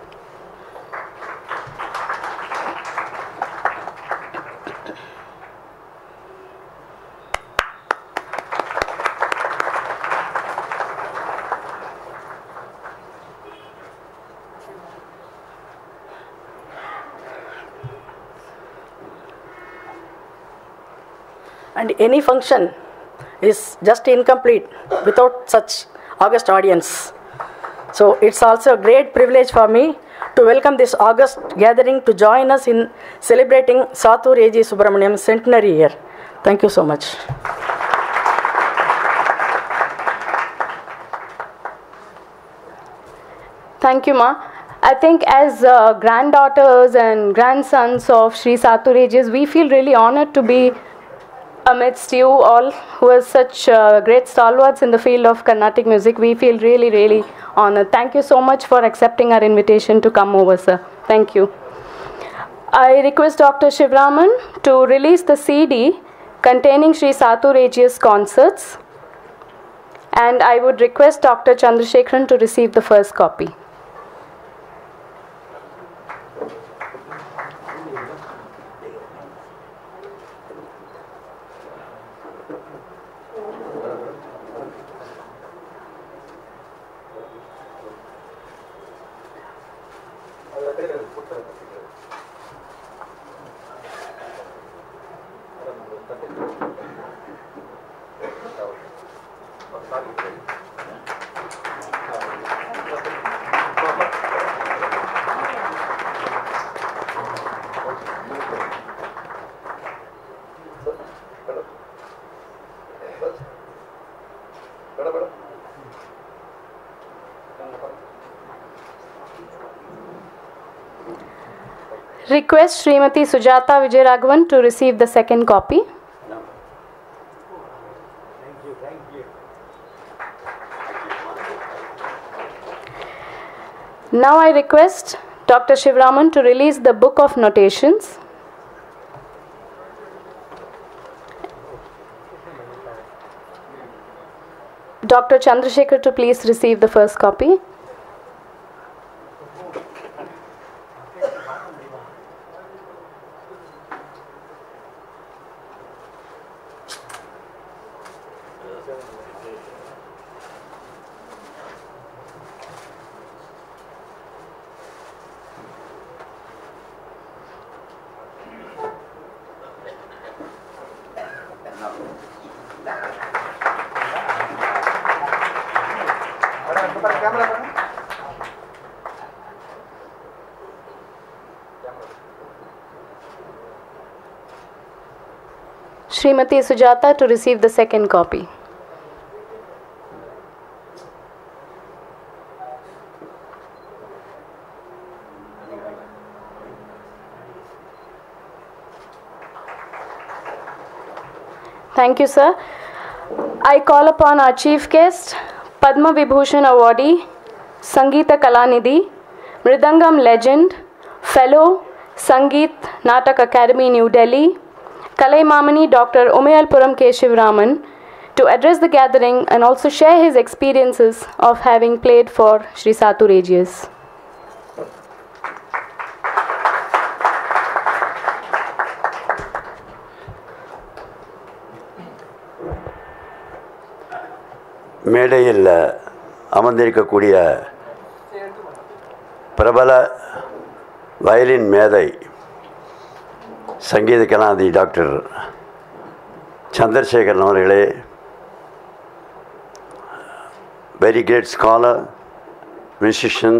and any function is just incomplete without such august audience. So it's also a great privilege for me to welcome this august gathering to join us in celebrating Satur A.G. Subramaniam's centenary year. Thank you so much. Thank you, Ma. I think as uh, granddaughters and grandsons of Sri Saturajis, we feel really honored to be amidst you all who are such uh, great stalwarts in the field of Carnatic music. We feel really, really honored. Thank you so much for accepting our invitation to come over, sir. Thank you. I request Dr. Shivraman to release the CD containing Sri Saturajis concerts. And I would request Dr. Chandrasekharan to receive the first copy. Request Srimati Sujata Vijayaraghavan to receive the second copy. Now I request Dr. Shivraman to release the book of notations. Dr. Chandrasekhar to please receive the first copy. Srimati Sujata to receive the second copy. Thank you, sir. I call upon our chief guest, Padma Vibhushan awardee, Sangeeta Kalanidhi, Mridangam legend, fellow, Sangeet Natak Academy, New Delhi, Kalai Mamani Dr. Umayalpuram K. Shivraman to address the gathering and also share his experiences of having played for Sri Satu Regius. மேடையில் அமர்ந்திருக்கக்கூடிய பிரபல violin மேதை சங்கீத கலாநிதி doctor Chandrasekaran அவர்களே very great scholar musician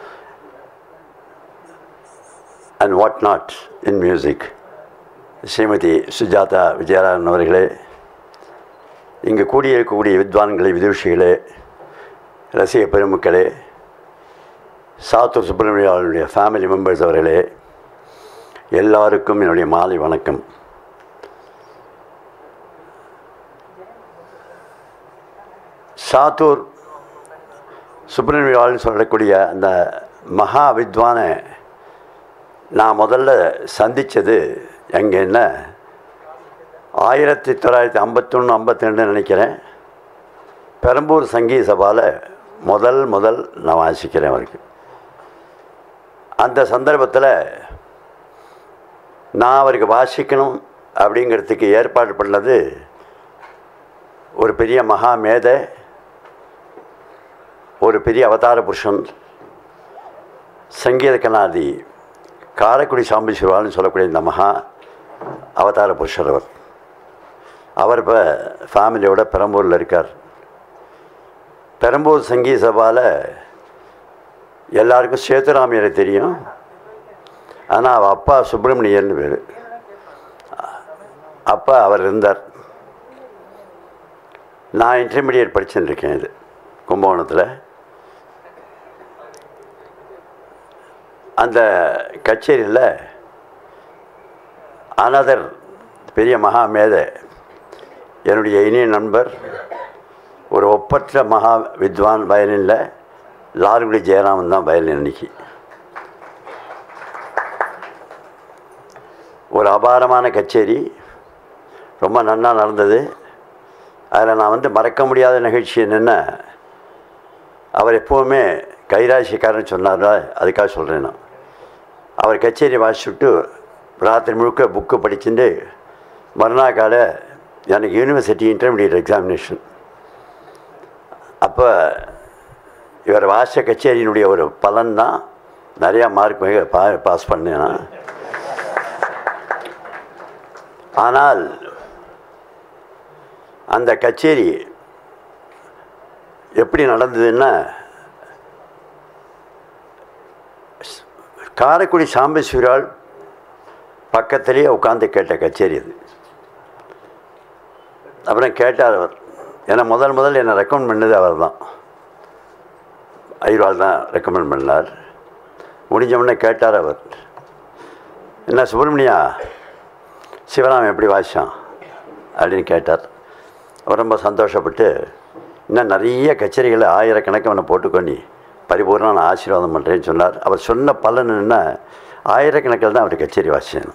and what not in music Shrimati Sujatha Vijayaraghavan அவர்களே இங்கு கூடியிருக்கக்கூடிய வித்வான்களே விதுஷிகளே ரசிக பெருமக்களே சாத்தூர் சுப்பிரமணியாவுடைய ஃபேமிலி மெம்பர்ஸ் அவர்களே எல்லாருக்கும் என்னுடைய மாலை வணக்கம் சாத்தூர் சுப்பிரமணியாள்னு சொல்லக்கூடிய அந்த மகா வித்வானை நான் முதல்ல சந்தித்தது எங்கன்னா ஆயிரத்தி தொள்ளாயிரத்தி ஐம்பத்தொன்று ஐம்பத்தி ரெண்டு நினைக்கிறேன் பெரம்பூர் சங்கீத சபாவில் முதல் முதல் நான் வாசிக்கிறேன் அவருக்கு அந்த சந்தர்ப்பத்தில் நான் அவருக்கு வாசிக்கணும் அப்படிங்கிறதுக்கு ஏற்பாடு பண்ணது ஒரு பெரிய மகா மேதை ஒரு பெரிய அவதார புருஷன் சங்கீத கலாதி காரைக்குடி சாம்பீஸ்வரர்னு சொல்லக்கூடிய இந்த மகா அவதார புருஷர் அவர் அவர் இப்போ ஃபேமிலியோட பெரம்பூரில் இருக்கார் பெரம்பூர் சங்கீத சபாவில் எல்லாருக்கும் சேத்துராமியரை தெரியும் ஆனால் அவள் அப்பா சுப்பிரமணியர்னு பேர் அப்பா அவர் இருந்தார் நான் இன்டர்மீடியட் படிச்சுட்டு இருக்கேன் இது கும்பகோணத்தில் அந்த கச்சேரியில் அனதர் பெரிய மகா மேதை என்னுடைய இனிய நண்பர் ஒரு ஒப்பற்ற மகா வித்வான் வயலினில் லால்குடி ஜெயராமன் தான் வயலின் அன்னைக்கு ஒரு அபாரமான கச்சேரி ரொம்ப நன்னா நடந்தது அதில் நான் வந்து மறக்க முடியாத நிகழ்ச்சி என்னென்னா அவர் எப்போவுமே கைராசிக்காரன்னு சொன்னார் அதுக்காக சொல்கிறேன் நான் அவர் கச்சேரி வாசிச்சுட்டு ராத்திரி முழுக்க புக்கு படிச்சுட்டு மறுநாள் கால எனக்கு யூனிவர்சிட்டி இன்டர்மீடியட் எக்ஸாமினேஷன் அப்போ இவர் வாச கச்சேரியினுடைய ஒரு பலன் தான் நிறையா மார்க் மிக பா பாஸ் பண்ணேன் நான். ஆனால் அந்த கச்சேரி எப்படி நடந்ததுன்னா காரைக்குடி சாம்பசிவரால் பக்கத்திலேயே உட்காந்து கேட்ட கச்சேரி அது அப்புறம் கேட்டார் அவர் ஏன்னா முதல் முதல் என்னை ரெக்கமெண்ட் பண்ணது அவர் தான் ஐயர்வாள் தான் ரெக்கமெண்ட் பண்ணார் முடிஞ்ச உடனே கேட்டார் அவர் என்ன சுப்பிரமணியா சிவராமன் எப்படி வாசிச்சான் அப்படின்னு கேட்டார் அவர் ரொம்ப சந்தோஷப்பட்டு இன்னும் நிறைய கச்சேரிகளை ஆயிரக்கணக்கு அவனை போட்டுக்கொண்டு பரிபூர்ண நான் ஆசீர்வாதம் பண்ணுறேன்னு சொன்னார் அவர் சொன்ன பலன் என்ன ஆயிரக்கணக்கில் தான் அவர் கச்சேரி வாசிச்சேன்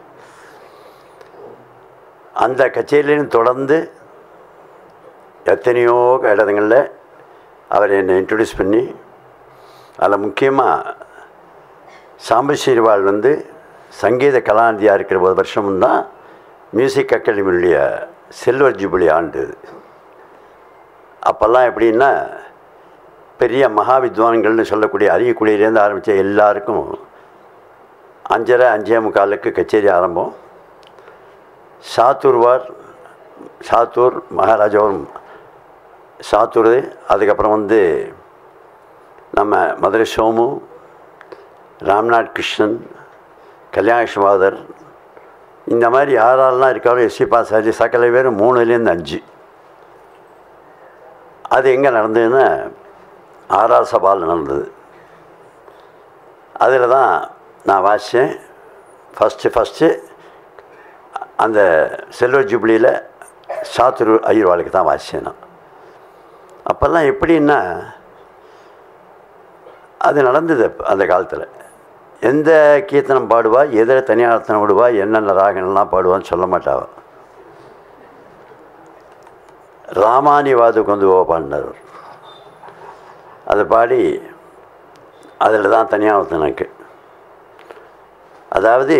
அந்த கச்சேரியிலும் தொடர்ந்து எத்தனையோ இடங்களில் அவர் என்னை இன்ட்ரடியூஸ் பண்ணி அதில் முக்கியமாக சாம்பசீர்வாள் வந்து சங்கீத கலாநிதியாக இருக்கிற ஒரு வருஷமும் தான் மியூசிக் அகாடமியுடைய சில்வர் ஜூபிலி ஆண்டு இது. அப்போல்லாம் எப்படின்னா பெரிய மகா வித்வான்கள்னு சொல்லக்கூடிய அரியக்குடியிலேருந்து ஆரம்பித்த எல்லாருக்கும் அஞ்சரை அஞ்சே முக்காலுக்கு கச்சேரி ஆரம்பம் சாத்தூர்வார் சாத்தூர் மகாராஜாவும் சாத்தூர் அதுக்கப்புறம் வந்து நம்ம மதுரை சோமு ராம்நாத் கிருஷ்ணன் கல்யாணேஷ்வாதர் இந்த மாதிரி யாரெல்லாம் இருக்காரோ எஸ்சி பாசாஜி சகல பேர் மூணுலேருந்து அஞ்சு அது எங்கே நடந்ததுன்னா ஆர்ஆர் சபால் நடந்தது அதில் தான் நான் வாசித்தேன் ஃபஸ்ட்டு ஃபஸ்ட்டு அந்த செல்வர் ஜூப்ளியில் சாத்துரு ஐயர்வாளுக்கு தான் வாசித்தேன் நான் அப்போல்லாம் எப்படின்னா அது நடந்தது அப்ப அந்த காலத்தில் எந்த கீர்த்தனம் பாடுவா எதில் தனியார்த்தனம் விடுவா என்னென்ன ராகங்கள்லாம் பாடுவான்னு சொல்ல மாட்டாவா ராமானிவாது கொண்டு போக பாடினார் அவர். அதை பாடி அதில் தான் தனியார்த்தம் எனக்கு அதாவது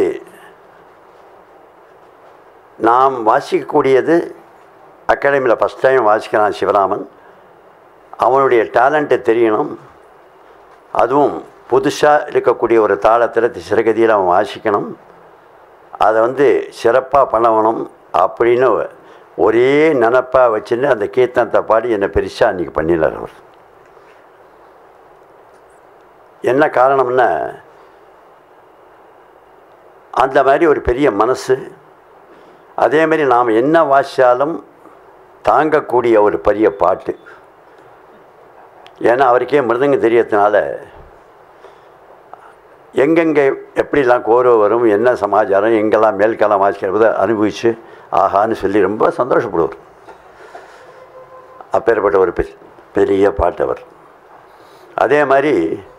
நாம் வாசிக்கக்கூடியது அகாடமியில் ஃபஸ்ட் டைம் வாசிக்கிறான் சிவராமன் அவனுடைய டேலண்ட்டு தெரியணும் அதுவும் புதுசாக இருக்கக்கூடிய ஒரு தாளத்தில் சிறகதியில் அவன் வாசிக்கணும் அதை வந்து சிறப்பாக பண்ணணும் அப்படின்னு ஒரே நினப்பாக வச்சுன்னு அந்த கீர்த்தனத்தை பாடி என்னை பெருசாக அன்றைக்கி பண்ணினார் அவர் என்ன காரணம்னா அந்த மாதிரி ஒரு பெரிய மனசு அதே மாதிரி நாம் என்ன வாசித்தாலும் தாங்கக்கூடிய ஒரு பெரிய பாட்டு ஏன்னா அவருக்கே மிருதங்க தெரியறதுனால எங்கெங்கே எப்படிலாம் கோரோ வரும் என்ன சமாச்சாரம் எங்கெல்லாம் மேல்காலம் வாசிக்கிறத அனுபவித்து ஆஹான்னு சொல்லி ரொம்ப சந்தோஷப்படுவார் அப்பேற்பட்ட ஒரு பெ- பெரிய பாட்டவர் அதே மாதிரி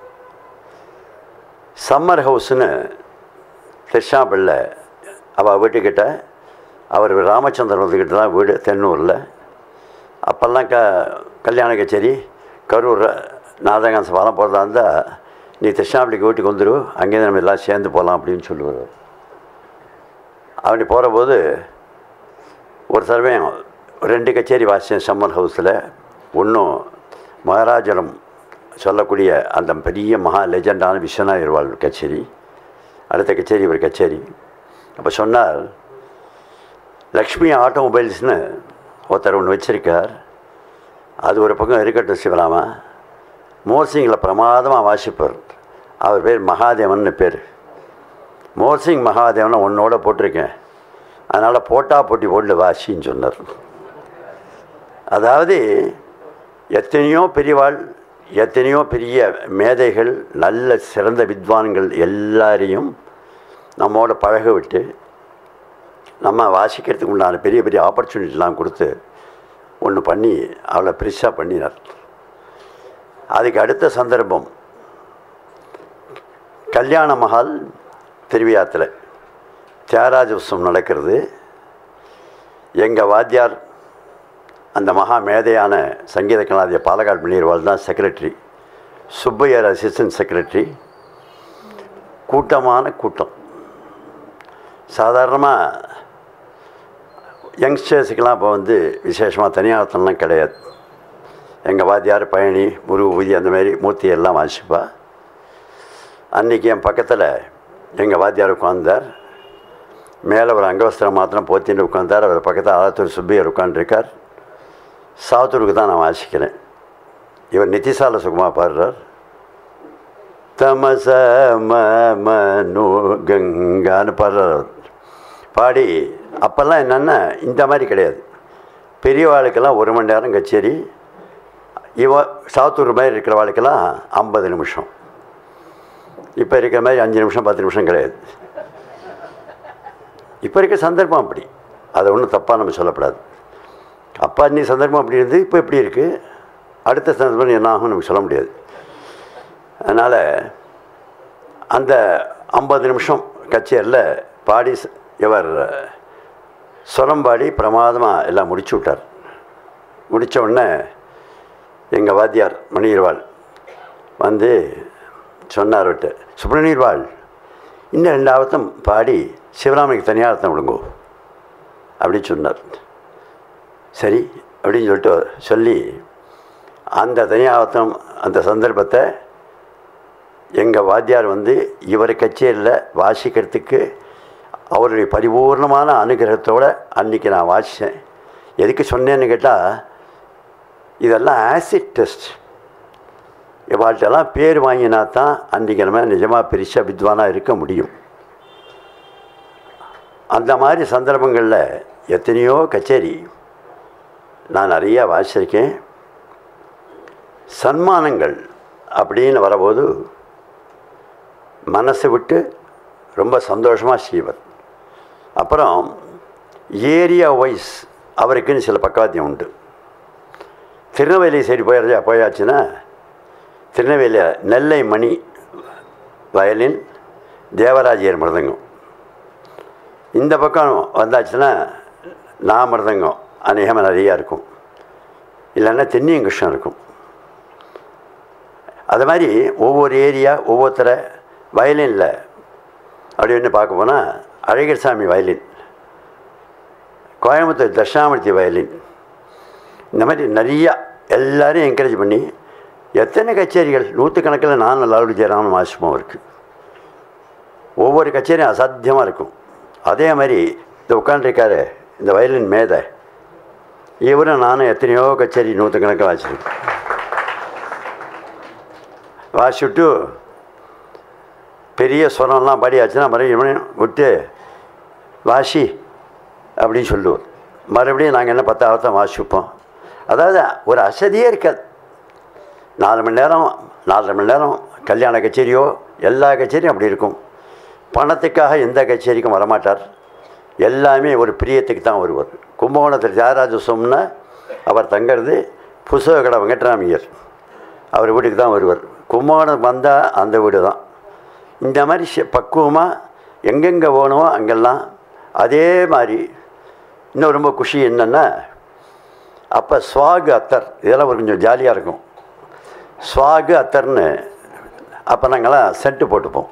சம்மர் ஹவுஸ்னு திருஷாம்பிள்ளை அவள் வீட்டுக்கிட்ட அவர் ராமச்சந்திரன் வந்துக்கிட்ட தான் வீடு தென்னூரில் அப்போல்லாம் க கல்யாண கச்சேரி கரூர் நாதகாந்த சபாலாம் போகிறதா இருந்தால் நீ திருஷ்ணாபலிக்கு வீட்டுக்கு வந்துடு அங்கேயே நம்ம எல்லாம் சேர்ந்து போகலாம் அப்படின்னு சொல்லுவார் அப்படி போகிற போது ஒரு சமயம் ரெண்டு கச்சேரி வாசித்தேன் சம்மர் ஹவுஸில் ஒன்றும் மகாராஜனம் சொல்லக்கூடிய அந்த பெரிய மகா லெஜெண்டான விஸ்வநாயகர் வாழ் கச்சேரி அடுத்த கச்சேரி ஒரு கச்சேரி அப்போ சொன்னார் லக்ஷ்மி ஆட்டோமொபைல்ஸ்னு ஒருத்தர் ஒன்று வச்சுருக்கார் அது ஒரு பக்கம் இருக்கட்டும் சிவராமா மோர்சிங்கில் பிரமாதமாக வாசிப்பார் அவர் பேர் மகாதேவன் பேர் மோர்சிங் மகாதேவனை உன்னோட போட்டிருக்கேன் அதனால் போட்டா போட்டி போட்டு வாசின்னு சொன்னார் அதாவது எத்தனையோ பெரியவாள் எத்தனையோ பெரிய மேதைகள் நல்ல சிறந்த வித்வான்கள் எல்லாரையும் நம்மோட பழக விட்டு நம்ம வாசிக்கிறதுக்கு உண்டான பெரிய பெரிய ஆப்பர்ச்சுனிட்டிலாம் கொடுத்து ஒன்று பண்ணி அவளை பெருசாக பண்ணினார் அதுக்கு அடுத்த சந்தர்ப்பம் கல்யாண மஹால் திருவிழாத்தில் தியாகராஜ உற்சவம் நடக்கிறது எங்கள் வாத்தியார் அந்த மகா மேதையான சங்கீத கலாதிய பாலக்காடு மணியர்வாள் தான் செக்ரட்டரி சுப்பையர் அசிஸ்டன்ட் செக்ரட்டரி கூட்டமான கூட்டம் சாதாரணமாக யங்ஸ்டர்ஸுக்கெல்லாம் இப்போ வந்து விசேஷமாக தனியாகத்தெல்லாம் கிடையாது எங்கள் வாத்தியார் பழனி முருகு பூதி அந்த மாதிரி மூர்த்தி எல்லாம் வாசிப்பா அன்றைக்கி என் பக்கத்தில் எங்கள் வாத்தியார் உட்காந்தார் மேலே ஒரு அங்கவஸ்திரம் மாத்திரம் போத்தின்னு உட்காந்தார் அவர் பக்கத்தில் ஆலத்தூர் சுப்பையர் உட்காந்துருக்கார் சாத்தூருக்கு தான் நான் வாசிக்கிறேன் இவர் நித்திசால சுகமாக பாடுறார் தமச மனு கங்கான்னு பாடுறார் அவர் பாடி அப்போல்லாம் என்னென்னா இந்த மாதிரி கிடையாது பெரியவாளுக்கெல்லாம் ஒரு மணி நேரம் கச்சேரி இவ சாத்தூர் மாதிரி இருக்கிற வாழ்க்கெல்லாம் ஐம்பது நிமிஷம் இப்போ இருக்கிற மாதிரி அஞ்சு நிமிஷம் பத்து நிமிஷம் கிடையாது இப்போ இருக்க சந்தர்ப்பம் அப்படி அதை ஒன்றும் தப்பாக நம்ம சொல்லப்படாது அப்பா நீ சந்தர்ப்பம் அப்படி இருந்து இப்போ எப்படி இருக்குது அடுத்த சந்தர்ப்பம் என்ன ஆகும் நமக்கு சொல்ல முடியாது அதனால் அந்த ஐம்பது நிமிஷம் கச்சேரியில் பாடி ச- இவர் சொரம் பாடி பிரமாதமாக எல்லாம் முடிச்சு விட்டார் முடித்த உடனே எங்கள் வாத்தியார் மணியர்வாள் வந்து சொன்னார் விட்டு சுப்பிரமணியர்வாள் இன்னும் ரெண்டு ஆவத்தம் பாடி சிவராமனுக்கு தனியார்த்தம் விடுங்கோ அப்படின்னு சொன்னார் சரி அப்படின்னு சொல்லிட்டு சொல்லி அந்த தனியாவத்தம் அந்த சந்தர்ப்பத்தை எங்கள் வாத்தியார் வந்து இவர் கச்சேரியில் வாசிக்கிறதுக்கு அவருடைய பரிபூர்ணமான அனுகிரகத்தோடு அன்றைக்கி நான் வாசித்தேன் எதுக்கு சொன்னேன்னு கேட்டால் இதெல்லாம் ஆசிட் டெஸ்ட் இவாழ்கிட்டெல்லாம் பேர் வாங்கினா தான் அன்றைக்கி நம்ம நிஜமாக பெருசாக வித்வானாக இருக்க முடியும் அந்த மாதிரி சந்தர்ப்பங்களில் எத்தனையோ கச்சேரி நான் நிறையா வாசிச்சிருக்கேன் சன்மானங்கள் அப்படின்னு வரபோது மனசை விட்டு ரொம்ப சந்தோஷமாக செய்வர் அப்புறம் ஏரியா வைஸ் அவருக்குன்னு சில பக்கவாத்தியம் உண்டு திருநெல்வேலி சைடு போயிடுறா போயாச்சுன்னா திருநெல்வேலியில் நெல்லை மணி வயலின் தேவராஜியர் மிருதங்கம் இந்த பக்கம் வந்தாச்சுன்னா நான் மிருதங்கம் அநேகமாக நிறையா இருக்கும் இல்லைன்னா தென்னியம் கிருஷ்ணன் இருக்கும் அது மாதிரி ஒவ்வொரு ஏரியா ஒவ்வொருத்தரை வயலினில் அப்படின்னு பார்க்க போனால் அழகர் சாமி வயலின் கோயம்புத்தூர் தட்சிணாமூர்த்தி வயலின் இந்த மாதிரி நிறையா எல்லாரையும் என்கரேஜ் பண்ணி எத்தனை கச்சேரிகள் நூற்றுக்கணக்கில் நான் லாலு ஜெயராமன் மாசமும் இருக்குது ஒவ்வொரு கச்சேரியும் அசாத்தியமாக இருக்கும் அதே மாதிரி இந்த உட்காந்துருக்காரு இந்த வயலின் மேதை இவரும் நானும் எத்தனையோ கச்சேரி நூற்றுக்கணக்கில் வாசிச்சிருக்கேன் வாசிச்சுட்டு பெரிய ஸ்வரம்லாம் பாடியாச்சுன்னா மறுபடியும் விட்டு வாசி அப்படின்னு சொல்லுவோம் மறுபடியும் நாங்கள் என்ன பத்தாவத்தான் வாசிப்போம் அதாவது ஒரு அசதியே இருக்காது நாலு மணி நேரம் நாலரை மணி நேரம் கல்யாண கச்சேரியோ எல்லா கச்சேரியும் அப்படி இருக்கும் பணத்துக்காக எந்த கச்சேரிக்கும் வரமாட்டார் எல்லாமே ஒரு பிரியத்துக்கு தான் வருவார் கும்பகோணத்தில் தியாகராஜ உற்சவம்னா அவர் தங்கிறது புஸ்தக கடை வெங்கட்ராமியர் அவர் வீட்டுக்கு தான் வருவார் கும்பகோணம் வந்தால் அந்த வீடு தான் இந்த மாதிரி ஷ- பக்குவமாக எங்கெங்கே போகணுமோ அங்கெல்லாம் அதே மாதிரி இன்னும் ரொம்ப குஷி என்னென்னா அப்போ ஸ்வாகு அத்தர் இதெல்லாம் ஒரு கொஞ்சம் ஜாலியாக இருக்கும் ஸ்வாகு அத்தர்னு அப்போ நாங்கள்லாம் சென்ட்டு போட்டுப்போம்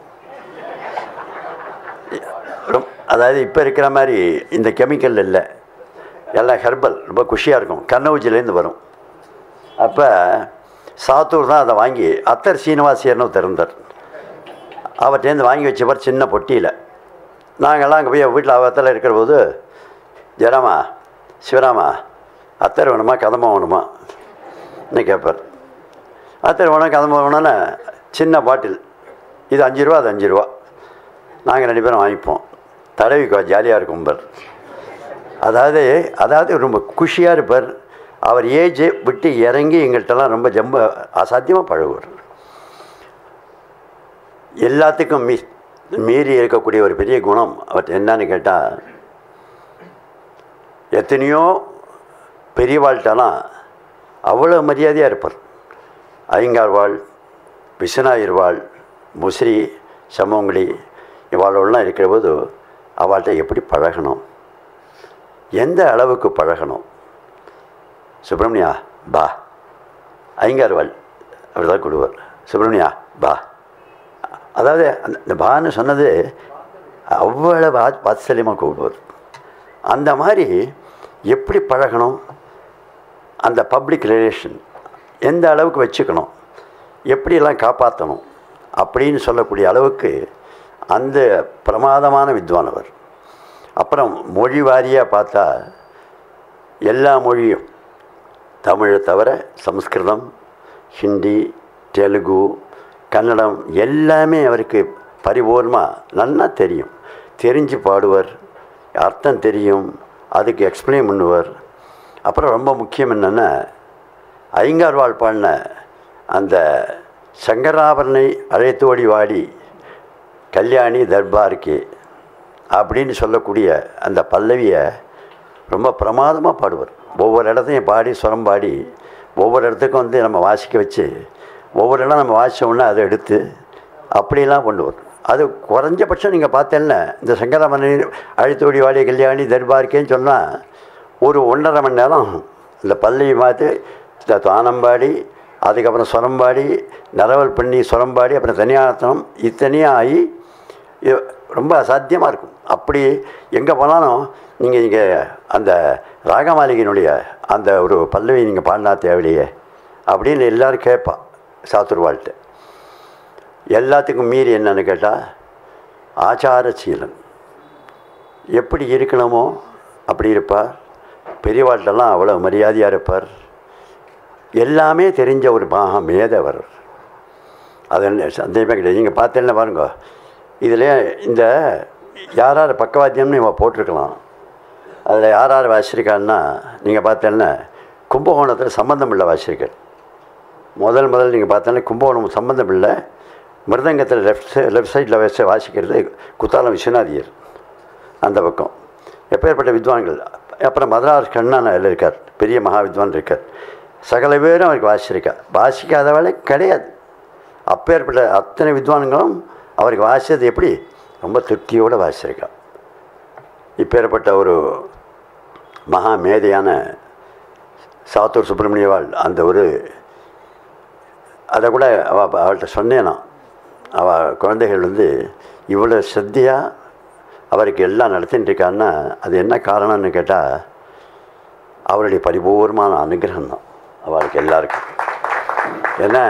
ரொம்- அதாவது இப்போ இருக்கிற மாதிரி இந்த கெமிக்கல் இல்லை எல்லாம் ஹெர்பல் ரொம்ப குஷியாக இருக்கும் கண்ணூஜிலேருந்து வரும் அப்போ சாத்தூர் தான் அதை வாங்கி அத்தர் சீனிவாசியர்னு ஒருத்தர் இருந்தார் அவர்கிட்டேருந்து வாங்கி வச்சவர் சின்ன பொட்டியில் நாங்கள்லாம் அங்கே போய் வீட்டில் அவத்தில் இருக்கிற போது ஜெராமா சிவராமா அத்தர் வேணுமா கதமா வேணுமா ன்னு கேட்பார் அத்தர் வேணும் கதமா வேணும்னு சின்ன பாட்டில் இது அஞ்சு ரூபா அது அஞ்சு ரூபா நாங்கள் ரெண்டு பேரும் வாங்கிப்போம் தடவிக்கோ ஜாலியாக இருக்கும் பர் அதாவது அதாவது ரொம்ப குஷியாக இருப்பார் அவர் ஏஜ் விட்டு இறங்கி எங்கள்கிட்டலாம் ரொம்ப ஜம்ப அசாத்தியமாக பழகுவார் எல்லாத்துக்கும் மீ மீறி இருக்கக்கூடிய ஒரு பெரிய குணம் அவர் என்னன்னு கேட்டால் எத்தனையோ பெரியவாழ்கிட்டலாம் அவ்வளோ மரியாதையாக இருப்பார் ஐங்கார்வாள் விஸ்வநாயர்வாள் முசிறி சமவங்களி இவாளோடலாம் இருக்கிற போது அவள்கிட்ட எப்படி பழகணும் எந்த அளவுக்கு பழகணும் சுப்பிரமணியா பா ஐங்கார்வாள் அப்படி தான் கொடுவார் சுப்பிரமணியா பா அதாவது அந்த இந்த பான்னு சொன்னது அவ்வளவு வா- வாத்சல்யமாக கூப்பிடுவார் அந்த மாதிரி எப்படி பழகணும் அந்த பப்ளிக் ரிலேஷன் எந்த அளவுக்கு வச்சுக்கணும் எப்படியெல்லாம் காப்பாற்றணும் அப்படின்னு சொல்லக்கூடிய அளவுக்கு அந்த பிரமாதமான வித்வானவர் அப்புறம் மொழி வாரியாக பார்த்தா எல்லா மொழியும் தமிழை தவிர சமஸ்கிருதம் ஹிந்தி தெலுங்கு கன்னடம் எல்லாமே அவருக்கு பரிபூர்ணமாக நல்லா தெரியும் தெரிஞ்சு பாடுவார் அர்த்தம் தெரியும் அதுக்கு எக்ஸ்பிளைன் பண்ணுவார் அப்புறம் ரொம்ப முக்கியம் என்னென்னா ஐங்கார்வாள் பாடின அந்த சங்கராபரணை அழைத்தோடி வாடி கல்யாணி தர்பாருக்கு அப்படின்னு சொல்லக்கூடிய அந்த பல்லவியை ரொம்ப பிரமாதமாக பாடுவார் ஒவ்வொரு இடத்தையும் பாடி சுரம் பாடி ஒவ்வொரு இடத்துக்கும் வந்து நம்ம வாசிக்க வச்சு ஒவ்வொரு இடம் நம்ம வாசித்தோன்னா அதை எடுத்து அப்படிலாம் கொண்டு வரும் அது குறைஞ்சபட்சம் நீங்கள் பார்த்தேன்ல இந்த சங்கரமணி அழைத்தோடி வாடி கல்யாணி தர்பார்க்கேன்னு சொன்னால் ஒரு ஒன்றரை மணி நேரம் இந்த பல்லவி மாற்று இந்த தானம்பாடி அதுக்கப்புறம் சுரம்பாடி நரவல் பண்ணி சுரம்பாடி அப்புறம் தனியார்த்தனம் இத்தனையும் ஆகி இது ரொம்ப அசாத்தியமாக இருக்கும் அப்படி எங்கே போனாலும் நீங்கள் இங்கே அந்த ராகமாளிகையினுடைய அந்த ஒரு பல்லவி நீங்கள் பாடினா தேவையில்லையே அப்படின்னு எல்லோரும் கேட்பா சாத்துருவாள்கிட்ட எல்லாத்துக்கும் மீறி என்னன்னு கேட்டால் ஆச்சாரசீலன் எப்படி இருக்கணுமோ அப்படி இருப்பார் பெரியவாள்கிட்டலாம் அவ்வளோ மரியாதையாக இருப்பார் எல்லாமே தெரிஞ்ச ஒரு மகா மேதவர் அது என்ன சந்தேகமே கிடையாது நீங்கள் பார்த்தேன்னா பாருங்க இதில் இந்த யார் யார் பக்கவாத்தியம்னு இவன் போட்டிருக்கலாம் அதில் யார் யார் வாசிச்சிருக்கான்னா நீங்கள் பார்த்தேன்னா கும்பகோணத்தில் சம்பந்தம் இல்லை வாசிச்சிருக்கார் முதல் முதல் நீங்கள் பார்த்தோன்னா கும்பகோணம் சம்பந்தம் இல்லை மிருதங்கத்தில் லெஃப்ட் சை லெஃப்ட் சைடில் வச்சு வாசிக்கிறது குத்தாலம் விஸ்வநாதியர் அந்த பக்கம் எப்பேற்பட்ட வித்வான்கள் அப்புறம் மதராஸ் கண்ணன் அதில் இருக்கார் பெரிய மகா வித்வான் இருக்கார் சகல பேரும் அவருக்கு வாசிச்சிருக்கா வாசிக்காத வேலை கிடையாது அப்பேற்பட்ட அத்தனை வித்வான்களும் அவருக்கு வாசித்தது எப்படி ரொம்ப திருப்தியோடு வாசிச்சிருக்கா இப்பேற்பட்ட ஒரு மகா மேதையான சாத்தூர் சுப்பிரமணியவாள் அந்த ஒரு அதை கூட அவ அவள்கிட்ட சொன்னேன் நான் அவள் குழந்தைகள் வந்து இவ்வளோ சத்தியாக அவருக்கு எல்லாம் நடத்திட்டு இருக்காருன்னா அது என்ன காரணம்னு கேட்டால் அவருடைய பரிபூர்வமான அனுகிரகம் தான் அவளுக்கு எல்லாருக்கும் ஏன்னா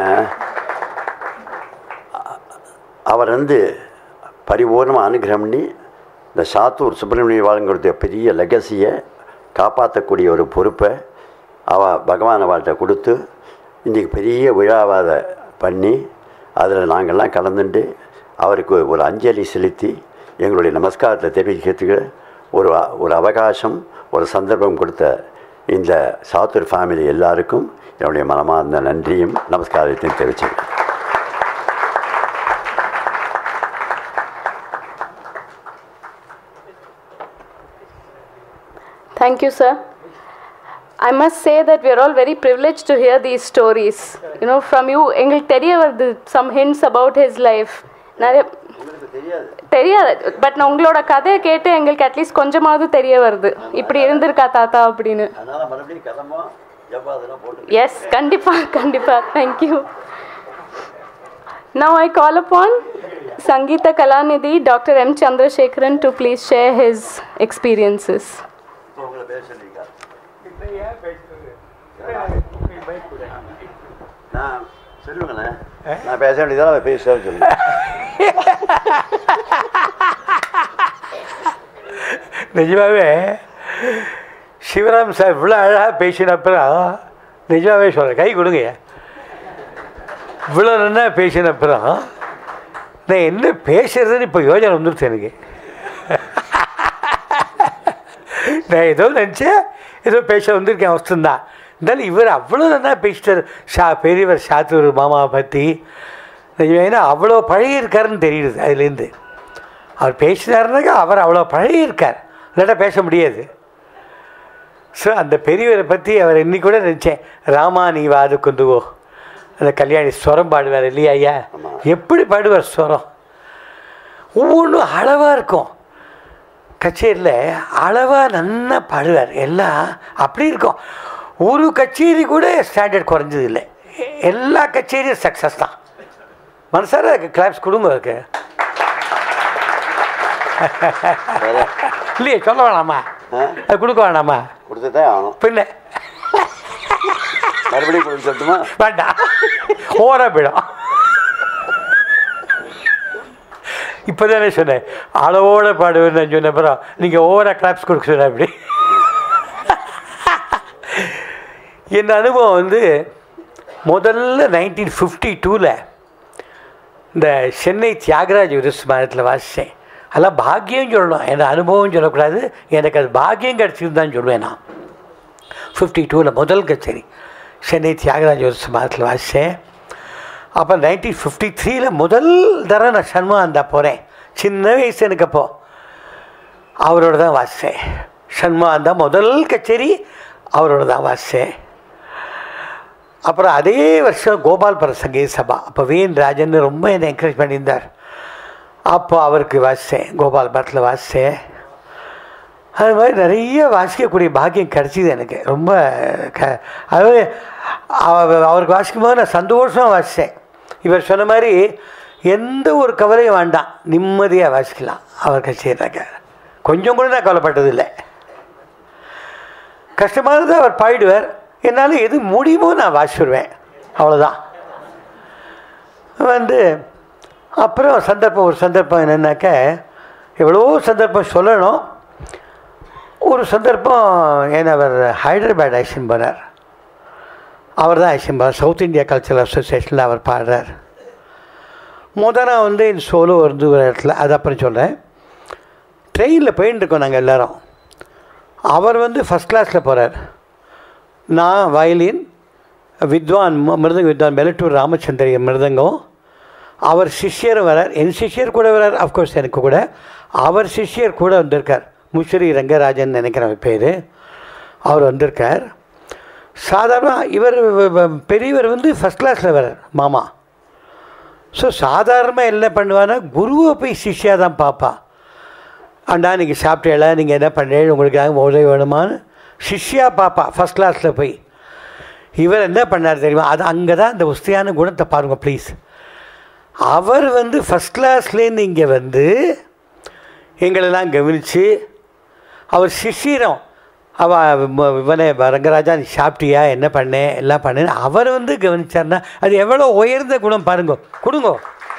அவர் வந்து பரிபூர்ணமாக அனுகிரகம் பண்ணி இந்த சாத்தூர் சுப்பிரமணிய வாழ்ங்கிறது பெரிய லெகசியை காப்பாற்றக்கூடிய ஒரு பொறுப்பை அவள் பகவான் அவள்கிட்ட கொடுத்து இன்றைக்கி பெரிய விழாவாத பண்ணி அதில் நாங்கள்லாம் கலந்துட்டு அவருக்கு ஒரு அஞ்சலி செலுத்தி எங்களுடைய நமஸ்காரத்தை தெரிவிக்கிறதுக்கு ஒரு ஒரு அவகாசம் ஒரு சந்தர்ப்பம் கொடுத்த இந்த சாத்தூர் ஃபேமிலி எல்லாருக்கும் என்னுடைய மனமார்ந்த நன்றியும் நமஸ்காரத்தையும் தெரிவிச்சுக்கிறேன் Thank you, sir. I must say that we are all very privileged to hear these stories. You know, from you, எங்களுக்கு தெரிய வருது some hints about his life. நிறைய தெரியாது தெரியாது பட் நான் உங்களோட கதையை கேட்டு எங்களுக்கு அட்லீஸ்ட் கொஞ்சமாவது தெரிய வருது இப்படி இருந்திருக்கா தாத்தா அப்படின்னு அதனால மறுபடியும் கதமா ஜப்பா அதெல்லாம் போட்டு எஸ் கண்டிப்பா கண்டிப்பா thank you Now I call upon Sangeeta Kalanidhi, Dr. M. Chandrasekharan to please share his experiences. இப்போ உங்களை பேச சொல்லியிருக்கா நான் சொல்லுங்களேன் நான் பேச வேண்டியதால் அவன் பேச சொல்லுங்க நிஜமாவே சிவராம் சார் இவ்வளோ அழகாக பேசின அப்புறம் நிஜமாவே சொல்கிறேன் கை கொடுங்க இவ்வளோ நல்லா பேசின அப்புறம் நான் என்ன பேசுறதுன்னு இப்போ யோஜனை வந்துருச்சு எனக்கு நான் ஏதோ நினச்சேன் ஏதோ பேச வந்திருக்கேன் அவஸ்தந்தான் இருந்தாலும் இவர் அவ்வளோ நல்லா பேசிட்டார் ஷா பெரியவர் சாத்தூர் மாமாவை பற்றி ஏன்னா அவ்வளோ பழகியிருக்காருன்னு தெரியுது அதுலேருந்து அவர் பேசினாருனாக்கா அவர் அவ்வளோ பழகியிருக்கார் இல்லாட்டா பேச முடியாது ஸோ அந்த பெரியவரை பற்றி அவர் இன்னைக்கு கூட நினச்சேன் ராமா நீ வாது குந்துவோ அந்த கல்யாணி ஸ்வரம் பாடுவார் இல்லையா ஐயா எப்படி பாடுவார் ஸ்வரம் ஒவ்வொன்றும் அளவாக இருக்கும் கச்சேரியில் அளவாக நல்லா பாடுவார் எல்லாம் அப்படி இருக்கும் ஒரு கச்சேரி கூட ஸ்டாண்டர்ட் குறைஞ்சது இல்லை எல்லா கச்சேரியும் சக்ஸஸ் தான் மனசார கிளாப்ஸ் கொடுங்க இருக்கு இல்லையே சொல்ல வேணாமா அது கொடுக்க வேணாமா கொடுத்துட்டே ஆகணும் பின்ன மறுபடியும் கொடுத்து சொல்லட்டுமா வேண்டாம் ஓரா போயிடும் இப்போதானே சொன்னேன் அளவோட பாடுவேன்னு நான் சொன்ன அப்புறம் நீங்கள் ஓவரா கிளாப்ஸ் கொடுக்க சொன்ன அப்படி என் அனுபவம் வந்து முதல்ல நைன்டீன் ஃபிஃப்டி டூவில் இந்த சென்னை தியாகராஜ விருஸ்மானத்தில் வாசித்தேன் அதெல்லாம் பாக்கியம் சொல்லணும் என் அனுபவம் சொல்லக்கூடாது எனக்கு அது பாக்கியம் கிடச்சிருந்தான்னு சொல்லுவேன் நான் ஃபிஃப்டி டூவில் முதல் கச்சேரி சென்னை தியாகராஜ விருஸ்மானத்தில் வாசித்தேன் அப்போ நைன்டீன் ஃபிஃப்டி த்ரீல முதல் தடவை நான் சண்முகாந்தா போகிறேன் சின்ன வயசு எனக்கு அப்போ அவரோட தான் வாசித்தேன் சண்முகாந்தா முதல் கச்சேரி அவரோட தான் வாசித்தேன் அப்புறம் அதே வருஷம் கோபால் பர சங்கீத சபா அப்போ வீண் ராஜன் ரொம்ப என்னை என்கரேஜ் பண்ணியிருந்தார் அப்போ அவருக்கு வாசித்தேன் கோபால் பரத்தில் வாசித்தேன் அது மாதிரி நிறைய வாசிக்கக்கூடிய பாக்கியம் கிடச்சிது எனக்கு ரொம்ப க அதாவது அவ- அவருக்கு வாசிக்கும் போது நான் சந்தோஷமாக வாசித்தேன் இவர் சொன்ன மாதிரி எந்த ஒரு கவலையும் வேண்டாம் நிம்மதியாக வாசிக்கலாம் அவர் கச்சேரினாக்க கொஞ்சம் கூட நான் கவலைப்பட்டதில்லை கஷ்டமானது அவர் பாடிடுவார் என்னால் எது முடியுமோ நான் வாசிடுவேன் அவ்வளோதான் வந்து அப்புறம் சந்தர்ப்பம் ஒரு சந்தர்ப்பம் என்னென்னாக்க எவ்வளோ சந்தர்ப்பம் சொல்லணும் ஒரு சந்தர்ப்பம் ஏன்னா அவர் ஹைதராபாத் ஐஷன் போனார் அவர் தான் ஐஷன் போனார் சவுத் இந்தியா கல்ச்சரல் அசோசியேஷனில் அவர் பாடுறார் முத நான் வந்து இந்த சோலோ இருந்து ஒரு இடத்துல அது அப்புறம் சொல்கிறேன் ட்ரெயினில் போயின்னு இருக்கோம் நாங்கள் எல்லாரும் அவர் வந்து ஃபஸ்ட் கிளாஸில் போகிறார் நான் வயலின் வித்வான் ம- மிருதங்க வித்வான் மெலட்டூர் ராமச்சந்திர மிருதங்கம் அவர் சிஷ்யர் வரார் என் சிஷ்யர் கூட வரார் அஃப்கோர்ஸ் எனக்கு கூட அவர் சிஷ்யர் கூட வந்திருக்கார் முஷரி ரங்கராஜன் நினைக்கிறேன் பேர் அவர் வந்திருக்கார் சாதாரண இவர் வ- வ- பெரியவர் வந்து ஃபஸ்ட் கிளாஸில் வரார் மாமா ஸோ சாதாரணமாக என்ன பண்ணுவான்னா குருவை போய் சிஷ்யா தான் பார்ப்பா அண்டா நீங்கள் சாப்பிட்டேல நீங்கள் என்ன பண்ணுறீங்க உங்களுக்கு உதவி வேணுமான்னு சிஷ்யா பாப்பா ஃபஸ்ட் கிளாஸில் போய் இவர் என்ன பண்ணார் தெரியுமா அது அங்கே தான் இந்த உஸ்தியான குணத்தை பாருங்க ப்ளீஸ் அவர் வந்து ஃபஸ்ட் கிளாஸ்லேருந்து இங்கே வந்து எங்களெல்லாம் கவனித்து அவர் சிஷிரம் அவ ம- இவனே ரங்கராஜா நீ சாப்பிட்டியா என்ன பண்ணேன் எல்லாம் பண்ணேன் அவர் வந்து கவனிச்சார்னா அது எவ்வளோ உயர்ந்த குணம் பாருங்க கொடுங்க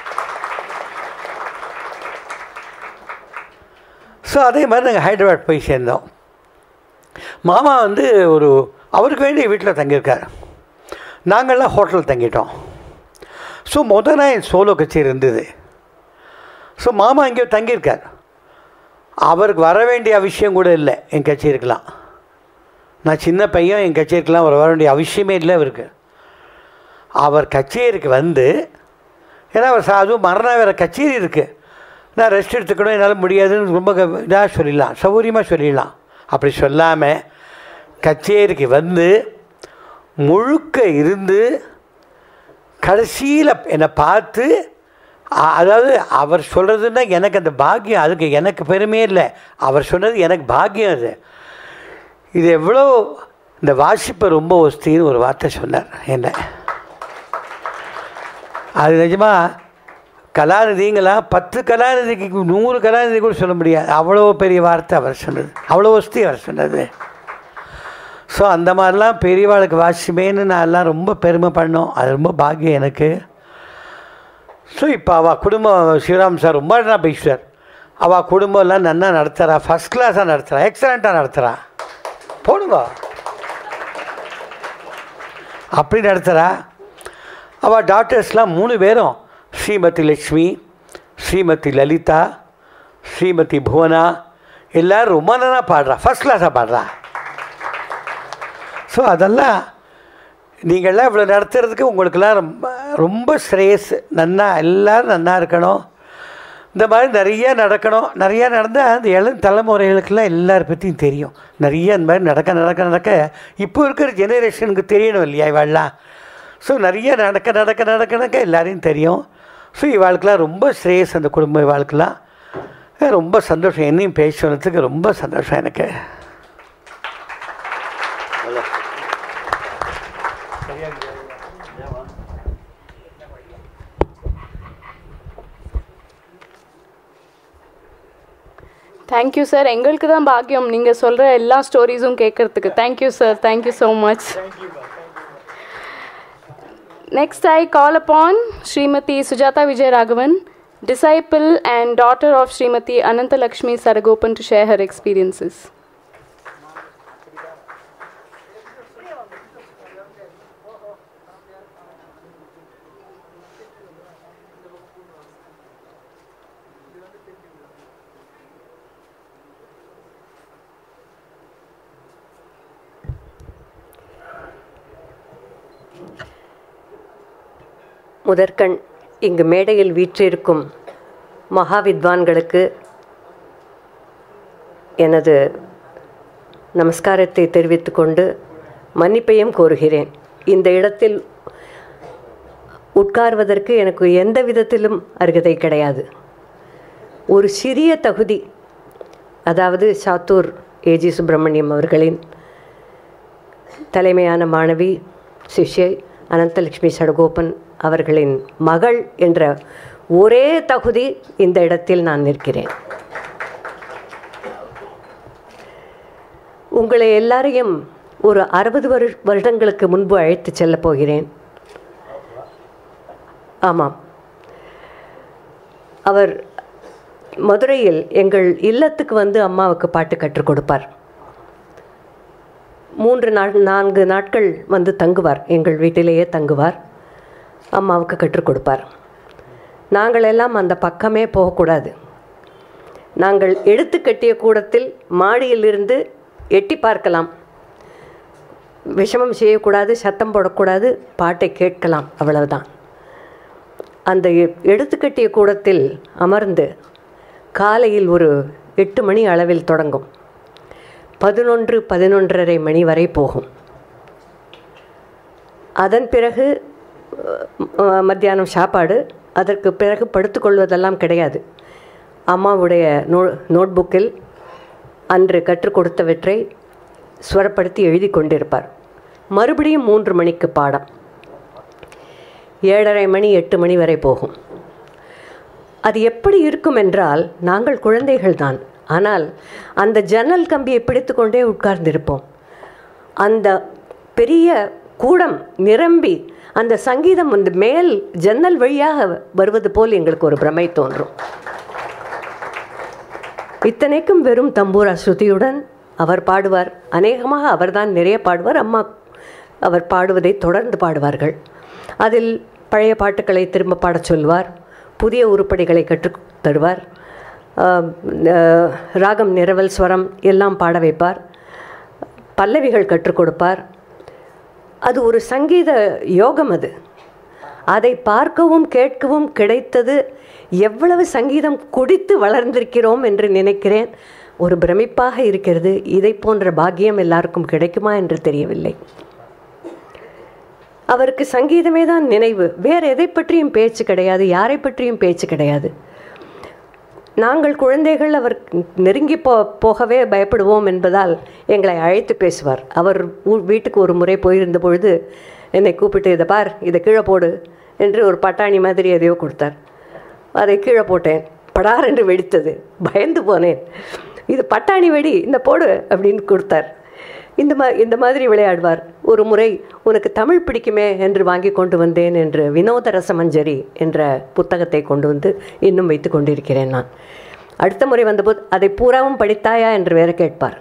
ஸோ அதே மாதிரி நாங்கள் ஹைதராபாத் போய் சேர்ந்தோம் மாமா வந்து ஒரு அவருக்கு வேண்டிய வீட்டில் தங்கியிருக்கார் நாங்கள்லாம் ஹோட்டலில் தங்கிட்டோம் ஸோ முத நாள் என் சோலோ கச்சேரி இருந்தது ஸோ மாமா இங்கே தங்கியிருக்கார் அவருக்கு வர வேண்டிய அவசியம் கூட இல்லை என் கச்சேரிக்கெலாம் நான் சின்ன பையன் என் கச்சேரிக்கெலாம் வர வேண்டிய அவசியமே இல்லை அவருக்கு அவர் கச்சேரிக்கு வந்து ஏன்னா அவர் சா- அதுவும் மறுநாள் வேறு கச்சேரி இருக்குது நான் ரெஸ்ட் எடுத்துக்கணும் என்னால் முடியாதுன்னு ரொம்ப இதாக சொல்லிடலாம் சௌகரியமாக சொல்லிடலாம் அப்படி சொல்லாமல் கச்சேரிக்கு வந்து முழுக்க இருந்து கடைசியில் என்னை பார்த்து அ- அதாவது அவர் சொல்கிறதுன்னா எனக்கு அந்த பாக்கியம் அதுக்கு எனக்கு பெருமையே இல்லை அவர் சொன்னது எனக்கு பாக்கியம் அது இது எவ்வளோ இந்த வாசிப்பை ரொம்ப ஒஸ்தின்னு ஒரு வார்த்தை சொன்னார் என்ன அது நிஜமா கலாநிதிங்களா பத்து கலாநிதிக்கு நூறு கலாநிதி கூட சொல்ல முடியாது அவ்வளோ பெரிய வார்த்தை அவர் சொன்னது அவ்வளோ ஒஸ்தி அவர் சொன்னது ஸோ அந்த மாதிரிலாம் பெரியவாளுக்கு வாசிமேன்னு நான் எல்லாம் ரொம்ப பெருமை பண்ணோம் அது ரொம்ப பாக்கியம் எனக்கு ஸோ இப்போ அவள் குடும்பம் ஸ்ரீராம் சார் ரொம்ப நல்லா பேசுவார் அவள் குடும்பம்லாம் நன்னா நடத்துகிறா ஃபஸ்ட் கிளாஸாக நடத்துகிறா எக்ஸலண்ட்டாக நடத்துகிறா போடுங்க அப்படி நடத்துகிறா அவள் டாக்டர்ஸ்லாம் மூணு பேரும் ஸ்ரீமதி லக்ஷ்மி ஸ்ரீமதி லலிதா ஸ்ரீமதி புவனா எல்லோரும் ரொம்ப நல்லா பாடுறா ஃபஸ்ட் கிளாஸாக பாடுறா ஸோ அதெல்லாம் நீங்கள்லாம் இவ்வளோ நடத்துறதுக்கு உங்களுக்கெல்லாம் ரொம்ப ரொம்ப ஸ்ரேயஸ் நன்னா எல்லோரும் நன்னா இருக்கணும் இந்த மாதிரி நிறைய நடக்கணும் நிறையா நடந்தால் அந்த இளம் தலைமுறைகளுக்கெல்லாம் எல்லாரை பற்றியும் தெரியும் நிறைய இந்த மாதிரி நடக்க நடக்க நடக்க இப்போ இருக்கிற ஜெனரேஷனுக்கு தெரியணும் இல்லையா இவாள்லாம் ஸோ நிறைய நடக்க நடக்க நடக்க நடக்க எல்லாரையும் தெரியும் ஸோ இவாளுக்கெல்லாம் ரொம்ப ஸ்ரேயஸ் அந்த குடும்ப இவாளுக்கெல்லாம் ரொம்ப சந்தோஷம் என்னையும் பேச சொன்னதுக்கு ரொம்ப சந்தோஷம் எனக்கு தேங்க்யூ சார் எங்களுக்கு தான் பாக்கியம் நீங்கள் சொல்கிற எல்லா ஸ்டோரிஸும் கேட்கறதுக்கு thank you sir thank you so much Next, I call upon Srimati Sujata Vijay Raghavan, disciple and daughter of Srimati Ananta Lakshmi Saragopan, to share her experiences. முதற்கண் இங்கு மேடையில் வீற்றிருக்கும் மகா வித்வான்களுக்கு எனது நமஸ்காரத்தை தெரிவித்துக்கொண்டு மன்னிப்பையும் கோருகிறேன் இந்த இடத்தில் உட்கார்வதற்கு எனக்கு எந்த விதத்திலும் அருகதை கிடையாது ஒரு சிறிய தகுதி அதாவது சாத்தூர் ஏஜி சுப்பிரமணியம் அவர்களின் தலைமையான மாணவி சிஷ்யை அனந்தலட்சுமி சடகோபன் அவர்களின் மகள் என்ற ஒரே தகுதி இந்த இடத்தில் நான் நிற்கிறேன் உங்களை எல்லாரையும் ஒரு அறுபது வரு வருடங்களுக்கு முன்பு அழைத்து செல்லப் போகிறேன் ஆமாம் அவர் மதுரையில் எங்கள் இல்லத்துக்கு வந்து அம்மாவுக்கு பாட்டு கற்றுக் கொடுப்பார் மூன்று நாள் நான்கு நாட்கள் வந்து தங்குவார் எங்கள் வீட்டிலேயே தங்குவார் அம்மாவுக்கு கற்றுக் கொடுப்பார் நாங்கள் எல்லாம் அந்த பக்கமே போகக்கூடாது நாங்கள் எடுத்து கட்டிய கூடத்தில் மாடியிலிருந்து எட்டி பார்க்கலாம் விஷமம் செய்யக்கூடாது சத்தம் போடக்கூடாது பாட்டை கேட்கலாம் அவ்வளவுதான் அந்த எ- எடுத்துக்கட்டிய கூடத்தில் அமர்ந்து காலையில் ஒரு எட்டு மணி அளவில் தொடங்கும் பதினொன்று பதினொன்றரை மணி வரை போகும் அதன் பிறகு அஹ், மத்தியானம் சாப்பாடு அதற்கு பிறகு படுத்துக்கொள்வதெல்லாம் கிடையாது அம்மாவுடைய நோ நோட்புக்கில் அன்று கற்றுக் கொடுத்தவற்றை ஸ்வரப்படுத்தி எழுதி கொண்டிருப்பார் மறுபடியும் மூன்று மணிக்கு பாடம் ஏழரை மணி எட்டு மணி வரை போகும் அது எப்படி இருக்கும் என்றால் நாங்கள் குழந்தைகள்தான் ஆனால் அந்த ஜன்னல் கம்பியை பிடித்துக்கொண்டே உட்கார்ந்திருப்போம் அந்த பெரிய கூடம் நிரம்பி அந்த சங்கீதம் அந்த மேல் ஜன்னல் வழியாக வருவது போல் எங்களுக்கு ஒரு பிரமை தோன்றும் இத்தனைக்கும் வெறும் தம்பூரா ஸ்ருதியுடன் அவர் பாடுவார் அநேகமாக அவர்தான் நிறைய பாடுவார் அம்மா அவர் பாடுவதை தொடர்ந்து பாடுவார்கள் அதில் பழைய பாட்டுக்களை திரும்ப பாடச் சொல்வார் புதிய உருப்படிகளை கற்றுத் தருவார் ஆம், அஹ், ராகம் நிரவல் ஸ்வரம் எல்லாம் பாட வைப்பார் பல்லவிகள் கற்றுக் கொடுப்பார் அது ஒரு சங்கீத யோகம் அது அதை பார்க்கவும் கேட்கவும் கிடைத்தது எவ்வளவு சங்கீதம் குடித்து வளர்ந்திருக்கிறோம் என்று நினைக்கிறேன் ஒரு பிரமிப்பாக இருக்கிறது இதை போன்ற பாக்கியம் எல்லாருக்கும் கிடைக்குமா என்று தெரியவில்லை அவருக்கு சங்கீதமே தான் நினைவு வேறு எதை பற்றியும் பேச்சு கிடையாது யாரை பற்றியும் பேச்சு கிடையாது நாங்கள் குழந்தைகள் அவர் நெருங்கி போ போகவே பயப்படுவோம் என்பதால் எங்களை அழைத்து பேசுவார் அவர் ஊ- வீட்டுக்கு ஒரு முறை போயிருந்த பொழுது என்னை கூப்பிட்டு இதை பார் இதை கீழே போடு என்று ஒரு பட்டாணி மாதிரி எதையோ கொடுத்தார் அதை கீழே போட்டேன் படார் என்று வெடித்தது பயந்து போனேன் இது பட்டாணி வெடி இந்த போடு அப்படின்னு கொடுத்தார் இந்த மா இந்த மாதிரி விளையாடுவார் ஒரு முறை உனக்கு தமிழ் பிடிக்குமே என்று வாங்கி கொண்டு வந்தேன் என்று வினோத ரசமஞ்சரி என்ற புத்தகத்தை கொண்டு வந்து இன்னும் வைத்து கொண்டிருக்கிறேன் நான் அடுத்த முறை வந்தபோது அதை பூராவும் படித்தாயா என்று வேற கேட்பார்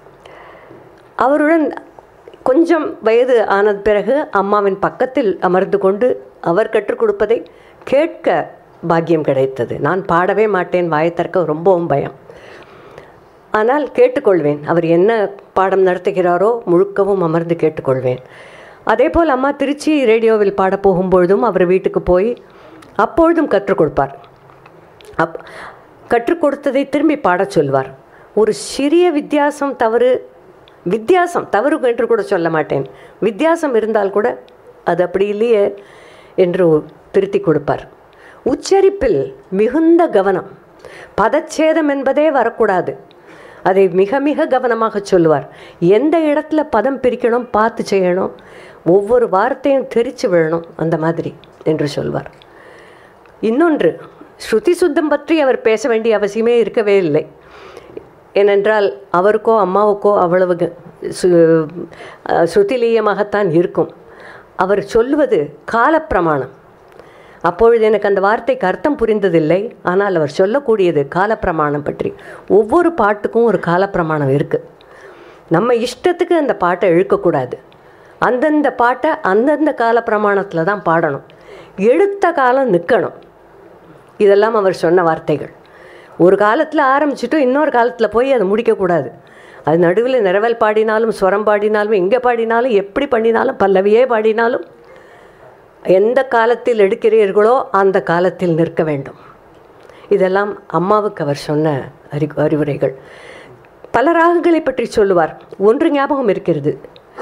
அவருடன் கொஞ்சம் வயது ஆனது பிறகு அம்மாவின் பக்கத்தில் அமர்ந்து கொண்டு அவர் கற்றுக் கொடுப்பதை கேட்க பாக்கியம் கிடைத்தது நான் பாடவே மாட்டேன் வாயை திறக்க ரொம்பவும் பயம் ஆனால் கேட்டுக்கொள்வேன் அவர் என்ன பாடம் நடத்துகிறாரோ முழுக்கவும் அமர்ந்து கேட்டுக்கொள்வேன் அதே போல் அம்மா திருச்சி ரேடியோவில் பாட போகும்பொழுதும் அவர் வீட்டுக்கு போய் அப்பொழுதும் கற்றுக் கொடுப்பார் அப் கற்றுக் கொடுத்ததை திரும்பி பாடச் சொல்வார் ஒரு சிறிய வித்தியாசம் தவறு வித்தியாசம் தவறு என்று கூட சொல்ல மாட்டேன் வித்தியாசம் இருந்தால் கூட அது அப்படி இல்லையே என்று திருத்தி கொடுப்பார் உச்சரிப்பில் மிகுந்த கவனம் பதச்சேதம் என்பதே வரக்கூடாது அதை மிக மிக கவனமாக சொல்லுவார் எந்த இடத்துல பதம் பிரிக்கணும் பார்த்து செய்யணும் ஒவ்வொரு வார்த்தையும் தெரிச்சு விழணும் அந்த மாதிரி என்று சொல்வார் இன்னொன்று ஸ்ருதி சுத்தம் பற்றி அவர் பேச வேண்டிய அவசியமே இருக்கவே இல்லை ஏனென்றால் அவருக்கோ அம்மாவுக்கோ அவ்வளவு க- சு அஹ் ஸ்ருதிலீயமாகத்தான் இருக்கும் அவர் சொல்லுவது காலப்பிரமாணம் அப்பொழுது எனக்கு அந்த வார்த்தைக்கு அர்த்தம் புரிந்ததில்லை ஆனால் அவர் சொல்லக்கூடியது காலப்பிரமாணம் பற்றி ஒவ்வொரு பாட்டுக்கும் ஒரு காலப்பிரமாணம் இருக்குது நம்ம இஷ்டத்துக்கு அந்த பாட்டை இழுக்கக்கூடாது அந்தந்த பாட்டை அந்தந்த காலப்பிரமாணத்தில் தான் பாடணும் எடுத்த காலம் நிற்கணும் இதெல்லாம் அவர் சொன்ன வார்த்தைகள் ஒரு காலத்தில் ஆரம்பிச்சுட்டு இன்னொரு காலத்தில் போய் அதை முடிக்கக்கூடாது அது நடுவில் நிறவல் பாடினாலும் ஸ்வரம் பாடினாலும் எங்கே பாடினாலும் எப்படி பண்ணினாலும் பல்லவியே பாடினாலும் எந்த காலத்தில் எடுக்கிறீர்களோ அந்த காலத்தில் நிற்க வேண்டும் இதெல்லாம் அம்மாவுக்கு அவர் சொன்ன அறி அறிவுரைகள் பல ராகங்களை பற்றி சொல்லுவார் ஒன்று ஞாபகம் இருக்கிறது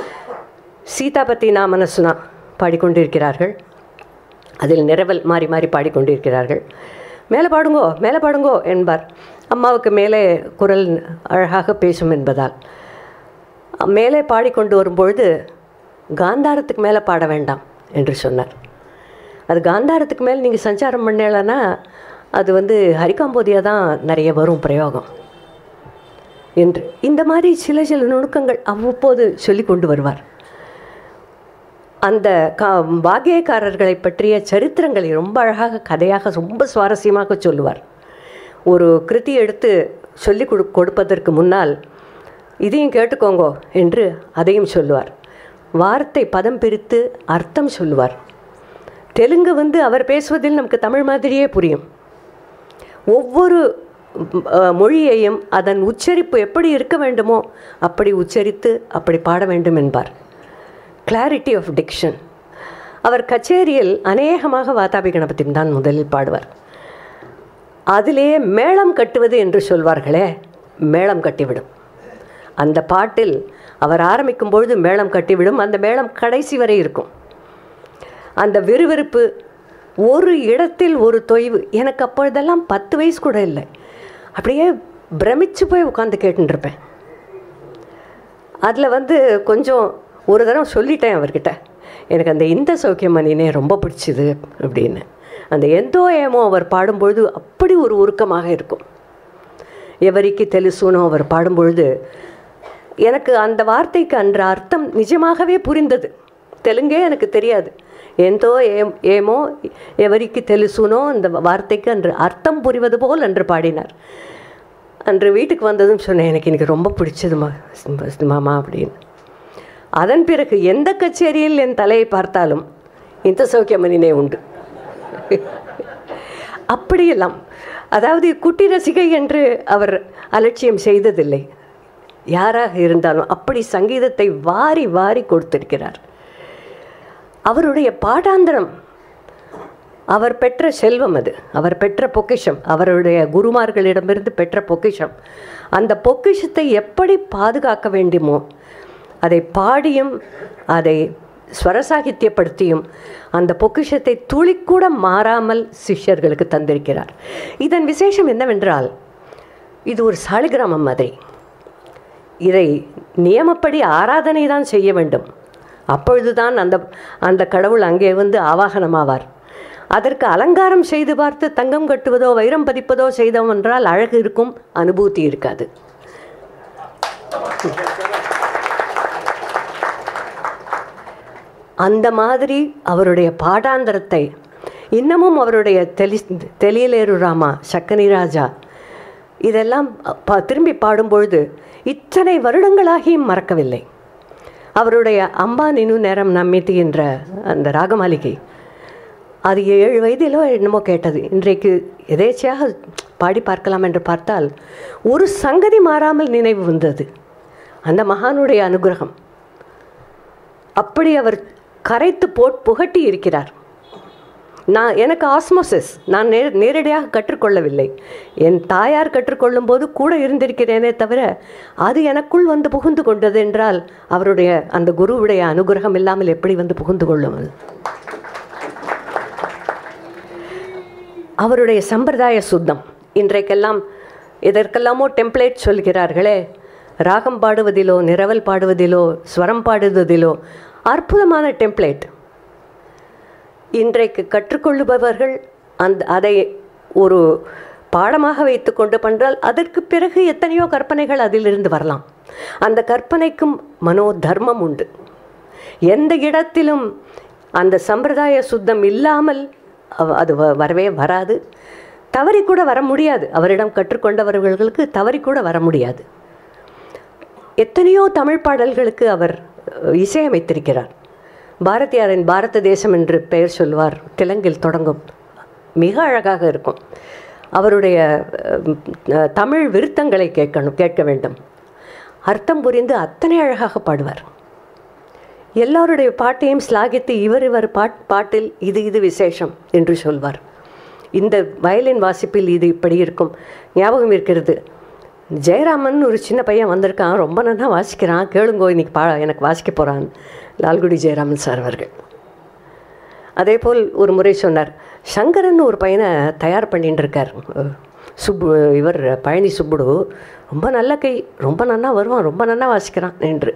சீதாபதி நாமனசுனா பாடிக்கொண்டிருக்கிறார்கள் அதில் நிரவல் மாறி மாறி பாடிக்கொண்டிருக்கிறார்கள் மேலே பாடுங்கோ மேலே பாடுங்கோ என்பார் அம்மாவுக்கு மேலே குரல் அழகாக பேசும் என்பதால் மேலே பாடிக்கொண்டு வரும்பொழுது காந்தாரத்துக்கு மேலே பாட வேண்டாம் என்று சொன்னார் அது காந்தாரத்துக்கு மேலே நீங்கள் சஞ்சாரம் பண்ணலன்னா அது வந்து ஹரிகாம்போதியாக தான் நிறைய வரும் பிரயோகம் என்று இந்த மாதிரி சில சில நுணுக்கங்கள் அவ்வப்போது சொல்லி கொண்டு வருவார் அந்த கா வாக்கியக்காரர்களை பற்றிய சரித்திரங்களை ரொம்ப அழகாக கதையாக ரொம்ப சுவாரஸ்யமாக சொல்லுவார் ஒரு கிருதி எடுத்து சொல்லி கொடு கொடுப்பதற்கு முன்னால் இதையும் கேட்டுக்கோங்கோ என்று அதையும் சொல்லுவார் வார்த்தை பதம் பிரித்து அர்த்தம் சொல்லுவார் தெலுங்கு வந்து அவர் பேசுவதில் நமக்கு தமிழ் மாதிரியே புரியும் ஒவ்வொரு ம், அஹ், மொழியையும் அதன் உச்சரிப்பு எப்படி இருக்க வேண்டுமோ அப்படி உச்சரித்து அப்படி பாட வேண்டும் என்பார் கிளாரிட்டி ஆஃப் டிக்ஷன் அவர் கச்சேரியில் அநேகமாக வாதாபி கணபதி தான் முதலில் பாடுவார் அதிலேயே மேளம் கட்டுவது என்று சொல்வார்களே மேளம் கட்டிவிடும் அந்த பாட்டில் அவர் ஆரம்பிக்கும் பொழுது மேளம் கட்டிவிடும் அந்த மேளம் கடைசி வரை இருக்கும் அந்த விறுவிறுப்பு ஒரு இடத்தில் ஒரு தொய்வு எனக்கு அப்பொழுதெல்லாம் பத்து வயசு கூட இல்லை அப்படியே பிரமிச்சு போய் உட்காந்து கேட்டுருப்பேன் அதில் வந்து கொஞ்சம் ஒரு தடவை சொல்லிட்டேன் அவர்கிட்ட எனக்கு அந்த இந்த சௌக்கியம் மணினே ரொம்ப பிடிச்சிது அப்படின்னு அந்த எந்தோ ஏமோ அவர் பாடும்பொழுது அப்படி ஒரு உருக்கமாக இருக்கும் எவரிக்கு தெலுசுனோ அவர் பாடும்பொழுது எனக்கு அந்த வார்த்தைக்கு அன்ற அர்த்தம் நிஜமாகவே புரிந்தது தெலுங்கே எனக்கு தெரியாது எந்தோ ஏம் ஏமோ எவரிக்கு தெலுசுனோ அந்த வார்த்தைக்கு அன்று அர்த்தம் புரிவது போல் அன்று பாடினார் அன்று வீட்டுக்கு வந்ததும் சொன்னேன் எனக்கு இன்னைக்கு ரொம்ப பிடிச்சதுமா மாமா அப்படின்னு அதன் பிறகு எந்த கச்சேரியில் என் தலையை பார்த்தாலும் இந்த சௌக்கியமணினே உண்டு அப்படியெல்லாம் அதாவது குட்டி ரசிகை என்று அவர் அலட்சியம் செய்ததில்லை யாராக இருந்தாலும் அப்படி சங்கீதத்தை வாரி வாரி கொடுத்திருக்கிறார் அவருடைய பாடாந்திரம் அவர் பெற்ற செல்வம் அது அவர் பெற்ற பொக்கிஷம் அவருடைய குருமார்களிடமிருந்து பெற்ற பொக்கிஷம் அந்த பொக்கிஷத்தை எப்படி பாதுகாக்க வேண்டுமோ அதை பாடியும் அதை ஸ்வரசாகித்யப்படுத்தியும் அந்த பொக்கிஷத்தை துளிக்கூட மாறாமல் சிஷ்யர்களுக்கு தந்திருக்கிறார் இதன் விசேஷம் என்னவென்றால் இது ஒரு சாலிகிராமம் மாதிரி இதை நியமப்படி ஆராதனை தான் செய்ய வேண்டும் அப்பொழுதுதான் அந்த அந்த கடவுள் அங்கே வந்து ஆவாகனமாவார் அதற்கு அலங்காரம் செய்து பார்த்து தங்கம் கட்டுவதோ வைரம் பதிப்பதோ செய்தோம் என்றால் அழகு இருக்கும் அனுபூதி இருக்காது அந்த மாதிரி அவருடைய பாடாந்திரத்தை இன்னமும் அவருடைய தெலி தெலியலேரு ராமா சக்கனி ராஜா இதெல்லாம் ப திரும்பி பாடும்பொழுது இத்தனை வருடங்களாகியும் மறக்கவில்லை அவருடைய அம்பா நினு நேரம் நம்மித்தி என்ற அந்த ராகமாளிகை அது ஏழு வயதிலோ என்னமோ கேட்டது இன்றைக்கு எதேச்சையாக பாடி பார்க்கலாம் என்று பார்த்தால் ஒரு சங்கதி மாறாமல் நினைவு வந்தது அந்த மகானுடைய அனுகிரகம் அப்படி அவர் கரைத்து போட் புகட்டி இருக்கிறார் நான் எனக்கு ஆஸ்மோசிஸ் நான் நே நேரடியாக கற்றுக்கொள்ளவில்லை என் தாயார் கற்றுக்கொள்ளும் போது கூட இருந்திருக்கிறேனே தவிர அது எனக்குள் வந்து புகுந்து கொண்டது என்றால் அவருடைய அந்த குருவுடைய அனுகிரகம் இல்லாமல் எப்படி வந்து புகுந்து கொள்ளும் அது அவருடைய சம்பிரதாய சுத்தம் இன்றைக்கெல்லாம் எதற்கெல்லாமோ டெம்ப்ளேட் சொல்கிறார்களே ராகம் பாடுவதிலோ நிரவல் பாடுவதிலோ ஸ்வரம் பாடுவதிலோ அற்புதமான டெம்ப்ளேட் இன்றைக்கு கற்றுக்கொள்ளுபவர்கள் அந்த அதை ஒரு பாடமாக வைத்துக்கொண்டு பண்றால் அதற்கு பிறகு எத்தனையோ கற்பனைகள் அதிலிருந்து வரலாம் அந்த கற்பனைக்கும் மனோ தர்மம் உண்டு எந்த இடத்திலும் அந்த சம்பிரதாய சுத்தம் இல்லாமல் அவ- அது வ- வரவே வராது தவறி கூட வர முடியாது அவரிடம் கற்றுக்கொண்டவர்களுக்கு தவறி கூட வர முடியாது எத்தனையோ தமிழ் பாடல்களுக்கு அவர் அஹ், இசையமைத்திருக்கிறார் பாரதியாரின் பாரத தேசம் என்று பெயர் சொல்வார் தெலுங்கில் தொடங்கும் மிக அழகாக இருக்கும் அவருடைய அஹ், அஹ், தமிழ் விருத்தங்களை கேட்கணும் கேட்க வேண்டும் அர்த்தம் புரிந்து அத்தனை அழகாக பாடுவார் எல்லாருடைய பாட்டையும் ஸ்லாகித்து இவர் இவர் பாட் பாட்டில் இது இது விசேஷம் என்று சொல்வார் இந்த வயலின் வாசிப்பில் இது இப்படி இருக்கும் ஞாபகம் இருக்கிறது ஜெயராமன் ஒரு சின்ன பையன் வந்திருக்கான் ரொம்ப நல்லா வாசிக்கிறான் கேளுங்கோ இன்னைக்கு பா எனக்கு வாசிக்க போகிறான் லால்குடி ஜெயராமன் சார் அவர்கள் அதே போல் ஒரு முறை சொன்னார் சங்கரன் ஒரு பையனை தயார் பண்ணிட்டு இருக்கார் அஹ் சுப்பு இவர் பழனி சுப்புடு ரொம்ப நல்ல கை ரொம்ப நன்னா வருவான் ரொம்ப நன்னா வாசிக்கிறான் என்று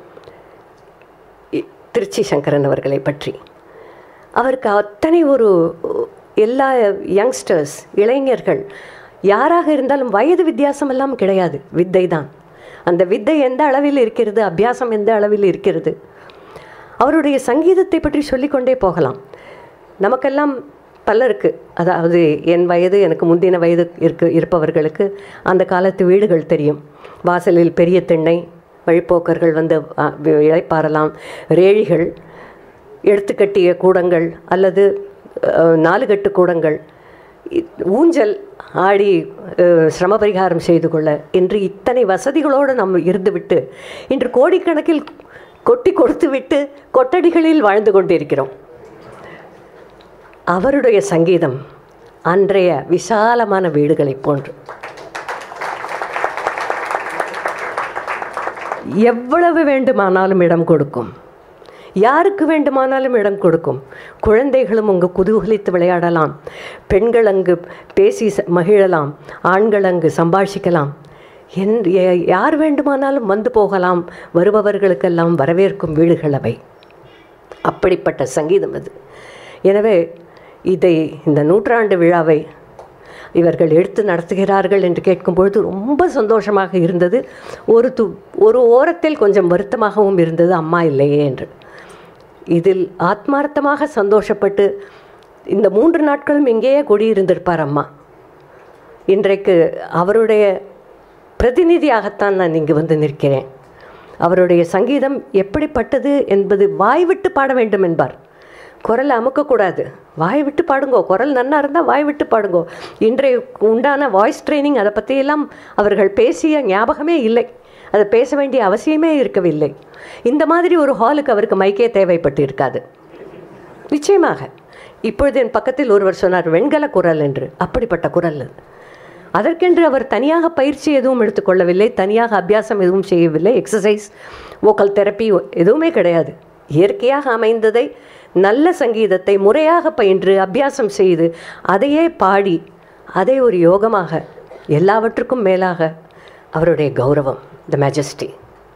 இ- திருச்சி சங்கரன் அவர்களை பற்றி அவருக்கு அத்தனை ஒரு எல்லா யங்ஸ்டர்ஸ் இளைஞர்கள் யாராக இருந்தாலும் வயது வித்தியாசம் எல்லாம் கிடையாது வித்தை தான் அந்த வித்தை எந்த அளவில் இருக்கிறது அபியாசம் எந்த அளவில் இருக்கிறது அவருடைய சங்கீதத்தை பற்றி சொல்லிக்கொண்டே போகலாம் நமக்கெல்லாம் பலருக்கு அதாவது என் வயது எனக்கு முந்தின வயது இருக்கு இருப்பவர்களுக்கு அந்த காலத்து வீடுகள் தெரியும் வாசலில் பெரிய திண்ணை வழிப்போக்கர்கள் வந்து அ, வி- இளைப்பாறலாம் ரேழிகள் எடுத்துக்கட்டிய கூடங்கள் அல்லது அ, நாலுகட்டு கூடங்கள் இ- ஊஞ்சல் ஆடி அ, சிரம பரிகாரம் செய்து கொள்ள இன்று இத்தனை வசதிகளோடு நம்ம இருந்துவிட்டு இன்று கோடிக்கணக்கில் கொட்டி கொடுத்து விட்டு கொட்டடிகளில் வாழ்ந்து கொண்டிருக்கிறோம் அவருடைய சங்கீதம் அன்றைய விசாலமான வீடுகளைப் போன்று எவ்வளவு வேண்டுமானாலும் இடம் கொடுக்கும் யாருக்கு வேண்டுமானாலும் இடம் கொடுக்கும் குழந்தைகளும் அங்கு குதூகலித்து விளையாடலாம் பெண்கள் அங்கு பேசி ச- மகிழலாம் ஆண்கள் அங்கு சம்பாஷிக்கலாம் என் ய- யார் வேண்டுமானாலும் வந்து போகலாம் வருபவர்களுக்கெல்லாம் வரவேற்கும் வீடுகள் அவை அப்படிப்பட்ட சங்கீதம் அது எனவே இதை இந்த நூற்றாண்டு விழாவை இவர்கள் எடுத்து நடத்துகிறார்கள் என்று கேட்கும்பொழுது ரொம்ப சந்தோஷமாக இருந்தது ஒரு து ஒரு ஓரத்தில் கொஞ்சம் வருத்தமாகவும் இருந்தது அம்மா இல்லையே என்று இதில் ஆத்மார்த்தமாக சந்தோஷப்பட்டு இந்த மூன்று நாட்களும் இங்கேயே குடியிருந்திருப்பார் அம்மா இன்றைக்கு அவருடைய பிரதிநிதியாகத்தான் நான் இங்கு வந்து நிற்கிறேன் அவருடைய சங்கீதம் எப்படிப்பட்டது என்பது வாய் விட்டு பாட வேண்டும் என்பார் குரலை அமுக்கக்கூடாது வாய் விட்டு பாடுங்கோ குரல் நன்னா இருந்தால் வாய் விட்டு பாடுங்கோ இன்றைய உண்டான வாய்ஸ் ட்ரைனிங் அதை பற்றியெல்லாம் அவர்கள் பேசிய ஞாபகமே இல்லை அதை பேச வேண்டிய அவசியமே இருக்கவில்லை இந்த மாதிரி ஒரு ஹாலுக்கு அவருக்கு மைக்கே தேவைப்பட்டு இருக்காது நிச்சயமாக இப்பொழுது என் பக்கத்தில் ஒருவர் சொன்னார் வெண்கல குரல் என்று அப்படிப்பட்ட குரல் அது அதற்கென்று அவர் தனியாக பயிற்சி எதுவும் எடுத்துக்கொள்ளவில்லை தனியாக அபியாசம் எதுவும் செய்யவில்லை எக்ஸசைஸ் வோக்கல் தெரப்பி எதுவுமே கிடையாது இயற்கையாக அமைந்ததை நல்ல சங்கீதத்தை முறையாக பயின்று அபியாசம் செய்து அதையே பாடி அதை ஒரு யோகமாக எல்லாவற்றுக்கும் மேலாக அவருடைய கௌரவம் த மேஜஸ்டி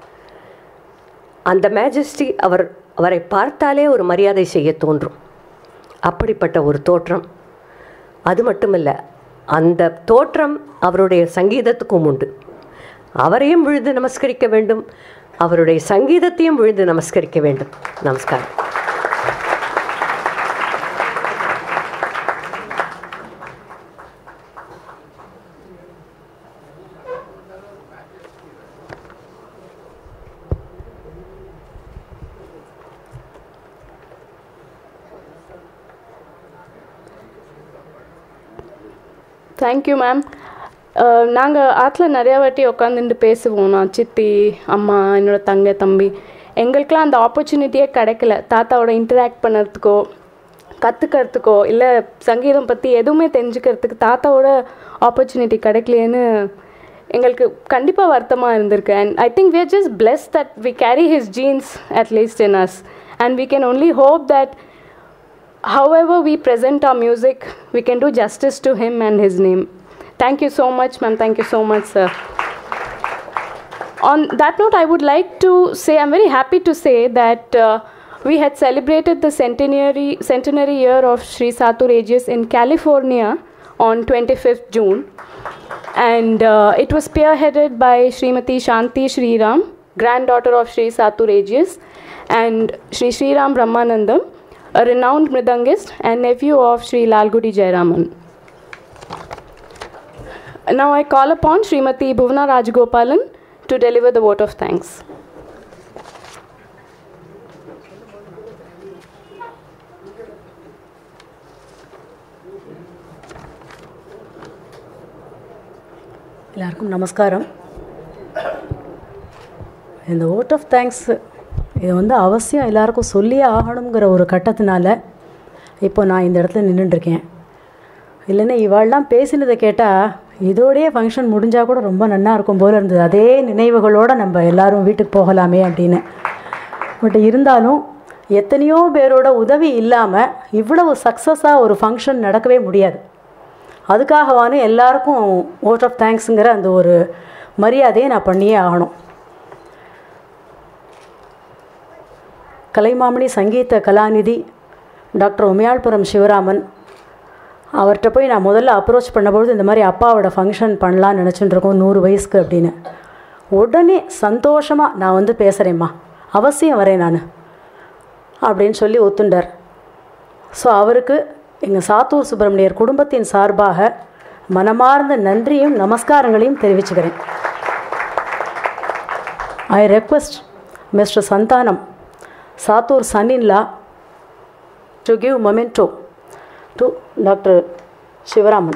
அந்த மேஜஸ்டி அவர் அவரை பார்த்தாலே ஒரு மரியாதை செய்ய தோன்றும் அப்படிப்பட்ட ஒரு தோற்றம் அது மட்டுமல்ல அந்த தோற்றம் அவருடைய சங்கீதத்துக்கும் உண்டு அவரையும் விழுந்து நமஸ்கரிக்க வேண்டும் அவருடைய சங்கீதத்தையும் விழுந்து நமஸ்கரிக்க வேண்டும் நமஸ்காரம் தேங்க்யூ மேம் நாங்கள் ஆற்றுல நிறையா வாட்டி உட்காந்துட்டு பேசுவோம் நான் சித்தி அம்மா என்னோட தங்க தம்பி எங்களுக்கெலாம் அந்த ஆப்பர்ச்சுனிட்டியே கிடைக்கல தாத்தாவோட இன்டராக்ட் பண்ணுறதுக்கோ கற்றுக்கிறதுக்கோ இல்லை சங்கீதம் பற்றி எதுவுமே தெரிஞ்சுக்கிறதுக்கு தாத்தாவோட ஆப்பர்ச்சுனிட்டி கிடைக்கலையேன்னு எங்களுக்கு கண்டிப்பாக வருத்தமாக இருந்திருக்கு and I think we are just bless that we carry his genes at least in us and we can only hope that however we present our music, we can do justice to him and his name. Thank you so much, ma'am. Thank you so much, sir. On that note, I would like to say I'm very happy to say that uh, we had celebrated the centenary centenary year of Sri Satur Aegis in California on 25th June, and uh, it was spearheaded by Srimati Shanti Sriram, granddaughter of Sri Satur Aegis, and Sri Sriram Brahmanandam a renowned mridangist and nephew of Sri Lalgudi Jayaraman. Now I call upon Srimati Bhuvana Rajgopalan to deliver the vote of thanks. எல்லாருக்கும் நமஸ்காரம் இந்த vote of thanks இது வந்து அவசியம் எல்லாருக்கும் சொல்லியே ஆகணுங்கிற ஒரு கட்டத்தினால இப்போ நான் இந்த இடத்துல நின்றுட்டுருக்கேன் இல்லைன்னா இவாள்லாம் பேசினதை கேட்டால் இதோடயே ஃபங்க்ஷன் முடிஞ்சால் கூட ரொம்ப நன்னா இருக்கும் போல இருந்தது அதே நினைவுகளோடு நம்ம எல்லாரும் வீட்டுக்கு போகலாமே அப்படின்னு பட் இருந்தாலும் எத்தனையோ பேரோட உதவி இல்லாமல் இவ்வளவு சக்ஸஸாக ஒரு ஃபங்க்ஷன் நடக்கவே முடியாது அதுக்காகவானு எல்லாருக்கும் ஓட் ஆஃப் தேங்க்ஸுங்கிற அந்த ஒரு மரியாதையை நான் பண்ணியே ஆகணும் கலைமாமணி சங்கீத கலாநிதி டாக்டர் உமையாள்புரம் சிவராமன் அவர்கிட்ட போய் நான் முதல்ல அப்ரோச் பண்ணும்பொழுது இந்த மாதிரி அப்பாவோட ஃபங்க்ஷன் பண்ணலான்னு நினச்சிட்டு இருக்கோம் நூறு வயசுக்கு அப்படின்னு உடனே சந்தோஷமாக நான் வந்து பேசுகிறேம்மா அவசியம் வரேன் நான் அப்படின்னு சொல்லி ஒத்துண்டார் ஸோ அவருக்கு எங்கள் சாத்தூர் சுப்பிரமணியர் குடும்பத்தின் சார்பாக மனமார்ந்த நன்றியும் நமஸ்காரங்களையும் தெரிவிச்சுக்கிறேன் I request mister Santhanam Sattur son-in-law to give memento to Dr. Shivaraman.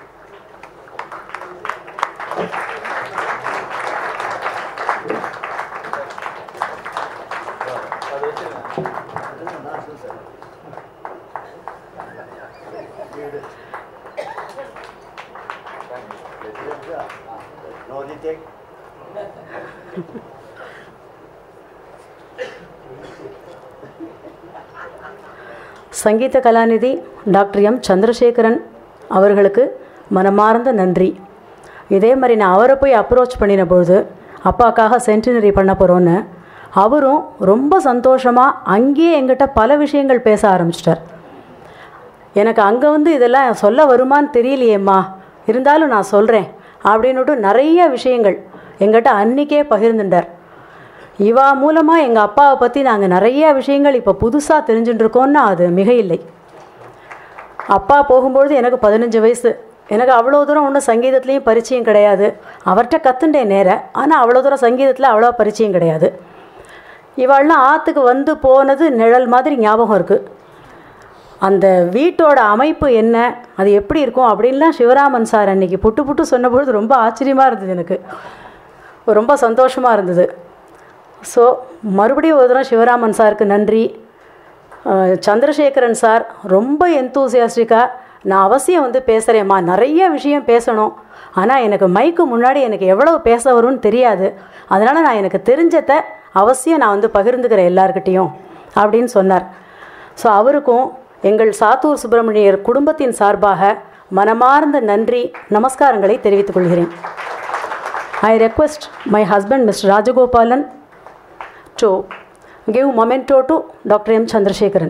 சங்கீத கலாநிதி டாக்டர் எம் சந்திரசேகரன் அவர்களுக்கு மனமார்ந்த நன்றி இதே மாதிரி நான் அவரை போய் அப்ரோச் பண்ணின பொழுது அப்பாக்காக சென்டினரி பண்ண போகிறோன்னு அவரும் ரொம்ப சந்தோஷமாக அங்கேயே எங்கிட்ட பல விஷயங்கள் பேச ஆரம்பிச்சிட்டார் எனக்கு அங்கே வந்து இதெல்லாம் சொல்ல வருமான்னு தெரியலையேம்மா இருந்தாலும் நான் சொல்கிறேன் அப்படின்னுட்டு நிறைய விஷயங்கள் எங்கிட்ட அன்றைக்கே பகிர்ந்துட்டார் இவா மூலமாக எங்கள் அப்பாவை பற்றி நாங்கள் நிறைய விஷயங்கள் இப்போ புதுசாக தெரிஞ்சுட்டு இருக்கோம்னா அது மிக இல்லை அப்பா போகும்பொழுது எனக்கு பதினஞ்சு வயசு எனக்கு அவ்வளோ தூரம் ஒன்றும் சங்கீதத்துலேயும் பரிச்சயம் கிடையாது அவர்கிட்ட கற்றுண்டேன் நேர ஆனால் அவ்வளோ தூரம் சங்கீதத்தில் அவ்வளோ பரிச்சயம் கிடையாது இவாள்லாம் ஆற்றுக்கு வந்து போனது நிழல் மாதிரி ஞாபகம் இருக்குது அந்த வீட்டோட அமைப்பு என்ன அது எப்படி இருக்கும் அப்படின்லாம் சிவராமன் சார் அன்றைக்கி புட்டு புட்டு சொன்னபொழுது ரொம்ப ஆச்சரியமாக இருந்தது எனக்கு ரொம்ப சந்தோஷமாக இருந்தது ஸோ மறுபடியும் ஒரு தடவை சிவராமன் சாருக்கு நன்றி அஹ் சந்திரசேகரன் சார் ரொம்ப எந்தூசியாஸ்டிக்காக நான் அவசியம் வந்து பேசுகிறேம்மா நிறைய விஷயம் பேசணும் ஆனால் எனக்கு மைக்கு முன்னாடி எனக்கு எவ்வளவு பேச வரும்னு தெரியாது அதனால் நான் எனக்கு தெரிஞ்சதை அவசியம் நான் வந்து பகிர்ந்துக்கிறேன் எல்லார்கிட்டேயும் அப்படின்னு சொன்னார் ஸோ அவருக்கும் எங்கள் சாத்தூர் சுப்பிரமணியர் குடும்பத்தின் சார்பாக மனமார்ந்த நன்றி நமஸ்காரங்களை தெரிவித்துக் கொள்கிறேன் I request my husband mister Rajagopalan to give memento to doctor M Chandrasekaran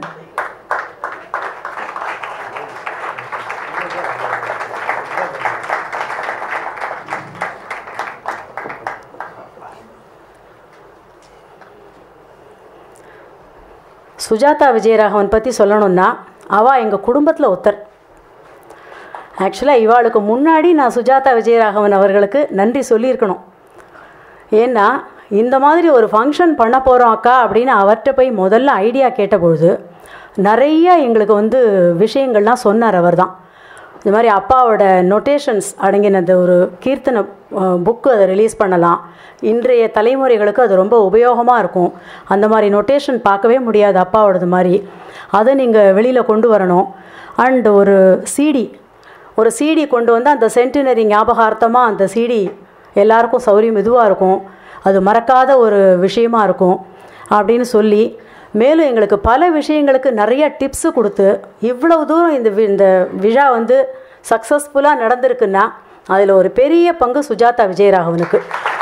Sujatha Vijayaraghavan பற்றி சொல்லணும்னா அவள் எங்கள் குடும்பத்தில் ஒருத்தர் ஆக்சுவலாக இவாளுக்கு முன்னாடி நான் சுஜாதா விஜயராகவன் அவர்களுக்கு நன்றி சொல்லியிருக்கணும் ஏன்னா இந்த மாதிரி ஒரு ஃபங்க்ஷன் பண்ண போகிறோம் அக்கா அப்படின்னு அவர்கிட்ட போய் முதல்ல ஐடியா கேட்டபொழுது நிறைய எங்களுக்கு வந்து விஷயங்கள்லாம் சொன்னார் அவர் தான் இந்த மாதிரி அப்பாவோட நொட்டேஷன்ஸ் அடங்கின அந்த ஒரு கீர்த்தனை புக்கு அதை ரிலீஸ் பண்ணலாம் இன்றைய தலைமுறைகளுக்கு அது ரொம்ப உபயோகமாக இருக்கும் அந்த மாதிரி நொட்டேஷன் பார்க்கவே முடியாது அப்பாவோடது மாதிரி அதை நீங்கள் வெளியில் கொண்டு வரணும் அண்ட் ஒரு சிடி ஒரு சிடி கொண்டு வந்து அந்த சென்டினரி ஞாபகார்த்தமாக அந்த சிடி எல்லாருக்கும் சௌரியம் இதுவாக இருக்கும் அது மறக்காத ஒரு விஷயமா இருக்கும் அப்படின்னு சொல்லி மேலும் எங்களுக்கு பல விஷயங்களுக்கு நிறைய டிப்ஸு கொடுத்து இவ்வளவு தூரம் இந்த வி- இந்த விழா வந்து சக்ஸஸ்ஃபுல்லாக நடந்திருக்குன்னா அதில் ஒரு பெரிய பங்கு சுஜாதா விஜயராகவனுக்கு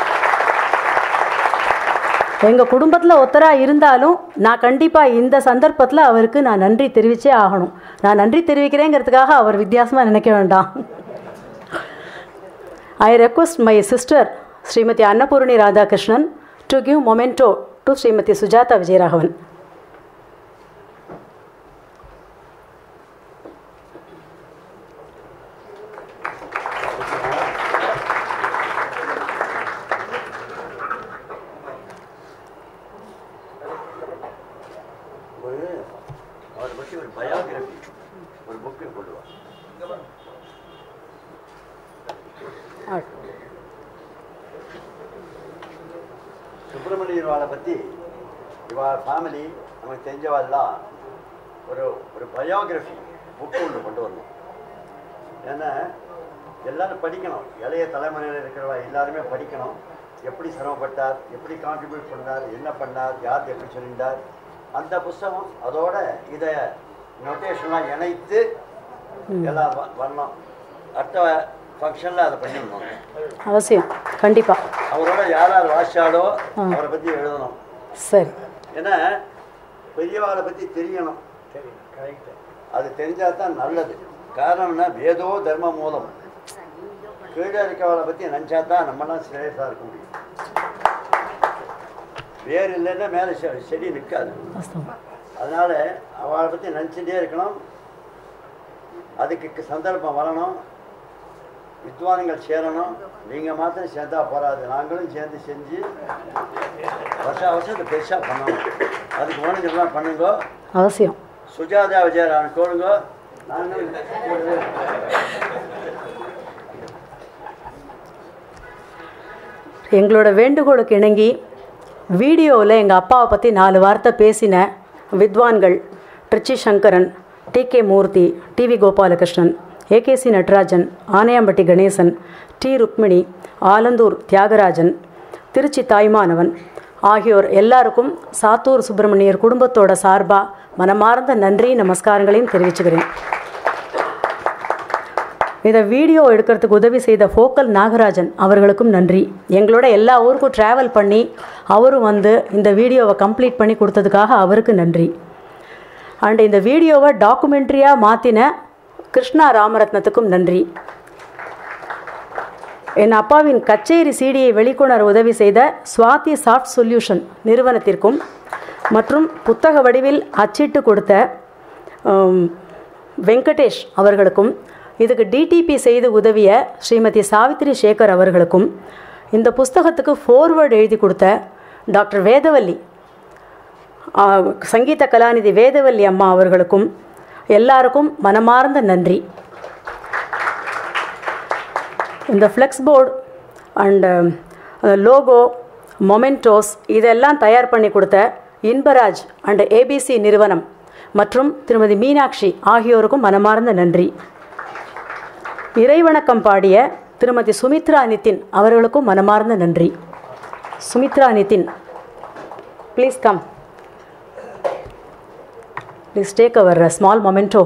எங்கள் குடும்பத்தில் ஒத்தராக இருந்தாலும் நான் கண்டிப்பாக இந்த சந்தர்ப்பத்தில் அவருக்கு நான் நன்றி தெரிவிச்சே ஆகணும் நான் நன்றி தெரிவிக்கிறேங்கிறதுக்காக அவர் வித்தியாசமாக நினைக்க வேண்டாம் I request my sister Shrimati Annapoorni Radhakrishnan to give memento to Shrimati Sujatha Vijayaraghavan ஒரு அவரை பற்றி ஒரு பயோகிராஃபி ஒரு புக்கு கொண்டு வா சுப்பிரமணியர் வாழை பற்றி இவா ஃபேமிலி நமக்கு தெரிஞ்சவாள்லாம் ஒரு ஒரு பயோகிராஃபி புக்கு ஒன்று கொண்டு வரணும் ஏன்னா எல்லாரும் படிக்கணும் இளைய தலைமுறையில் இருக்கிறவா எல்லாருமே படிக்கணும் எப்படி சிரமப்பட்டார் எப்படி கான்ட்ரிபியூட் பண்ணார் என்ன பண்ணார் யார் எப்படி சொல்லியிருந்தார் அந்த புஸ்தகம் அதோட இதை நொட்டேஷன்லாம் இணைத்து எல்லாம் வ- வரணும் அடுத்த ஃபங்க்ஷனில் அதை பண்ணிடணும் அவசியம் கண்டிப்பாக அவரோட யார் யார் வாசிச்சாலோ ஆ. அவரை பற்றி எழுதணும் சரி ஏன்னா பெரியவாளை பற்றி தெரியணும் அது தெரிஞ்சால் தான் நல்லது காரணம்னா வேதோ தர்ம மூலம் கீழே இருக்கவளை பற்றி நினச்சா தான் நம்மளாம் சிரேஷாக இருக்க முடியும் வேர் இல்லைன்னா மேலே செ- செடி நிற்காது அதனால அவளை பற்றி நினச்சிட்டே இருக்கணும் அதுக்கு க- சந்தர்ப்பம் வரணும் வித்வான்கள் சேரணும் நீங்கள் மாத்திரம் சேர்ந்தா போகாது நாங்களும் சேர்ந்து செஞ்சு வருஷம் வருஷம் இதை பெருசாக பண்ணணும் அதுக்கு வேணுங்கிறதெல்லாம் பண்ணுங்க அவசியம் சுஜாதா விஜயராமன் கோடுங்க நாங்களும் எங்களோட வேண்டுகோளுக்கு இணங்கி வீடியோவில் எங்கள் அப்பாவை பற்றி நாலு வார்த்தை பேசின வித்வான்கள் Trichy Sankaran T K Murthy T V Gopalakrishnan A K C Natarajan Anayampatti Ganesan T Rukmini Alandur Thyagarajan Tiruchi Thayumanavan ஆகியோர் எல்லாருக்கும் சாத்தூர் சுப்பிரமணியர் குடும்பத்தோட சார்பாக மனமார்ந்த நன்றி நமஸ்காரங்களையும் தெரிவிச்சுக்கிறேன் இதை வீடியோ எடுக்கிறதுக்கு உதவி செய்த ஃபோக்கல் நாகராஜன் அவர்களுக்கும் நன்றி எங்களோட எல்லா ஊருக்கும் ட்ராவல் பண்ணி அவரும் வந்து இந்த வீடியோவை கம்ப்ளீட் பண்ணி கொடுத்ததுக்காக அவருக்கு நன்றி அண்ட் இந்த வீடியோவை டாக்குமெண்ட்ரியாக மாற்றின கிருஷ்ணா ராமரத்னத்துக்கும் நன்றி என் அப்பாவின் கச்சேரி சிடியை வெளிக்கொணர உதவி செய்த சுவாதி சாஃப்ட் சொல்யூஷன் நிறுவனத்திற்கும் மற்றும் புத்தக வடிவில் அச்சிட்டு கொடுத்த உம், வெங்கடேஷ் அவர்களுக்கும் இதுக்கு டிடிபி செய்து உதவிய ஸ்ரீமதி சாவித்ரி சேகர் அவர்களுக்கும் இந்த புஸ்தகத்துக்கு ஃபோர்வேர்டு எழுதி கொடுத்த டாக்டர் வேதவல்லி ஆ, சங்கீத கலாநிதி வேதவல்லி அம்மா அவர்களுக்கும் எல்லாருக்கும் மனமார்ந்த நன்றி இந்த flex board and logo mementos இதெல்லாம் தயார் பண்ணி கொடுத்த இன்பராஜ் அண்ட் ஏபிசி நிறுவனம் மற்றும் திருமதி மீனாட்சி ஆகியோருக்கும் மனமார்ந்த நன்றி இறைவணக்கம் பாடிய திருமதி சுமித்ரா நிதின் அவர்களுக்கும் மனமார்ந்த நன்றி Sumitra Nithin please come Please take our uh, small memento.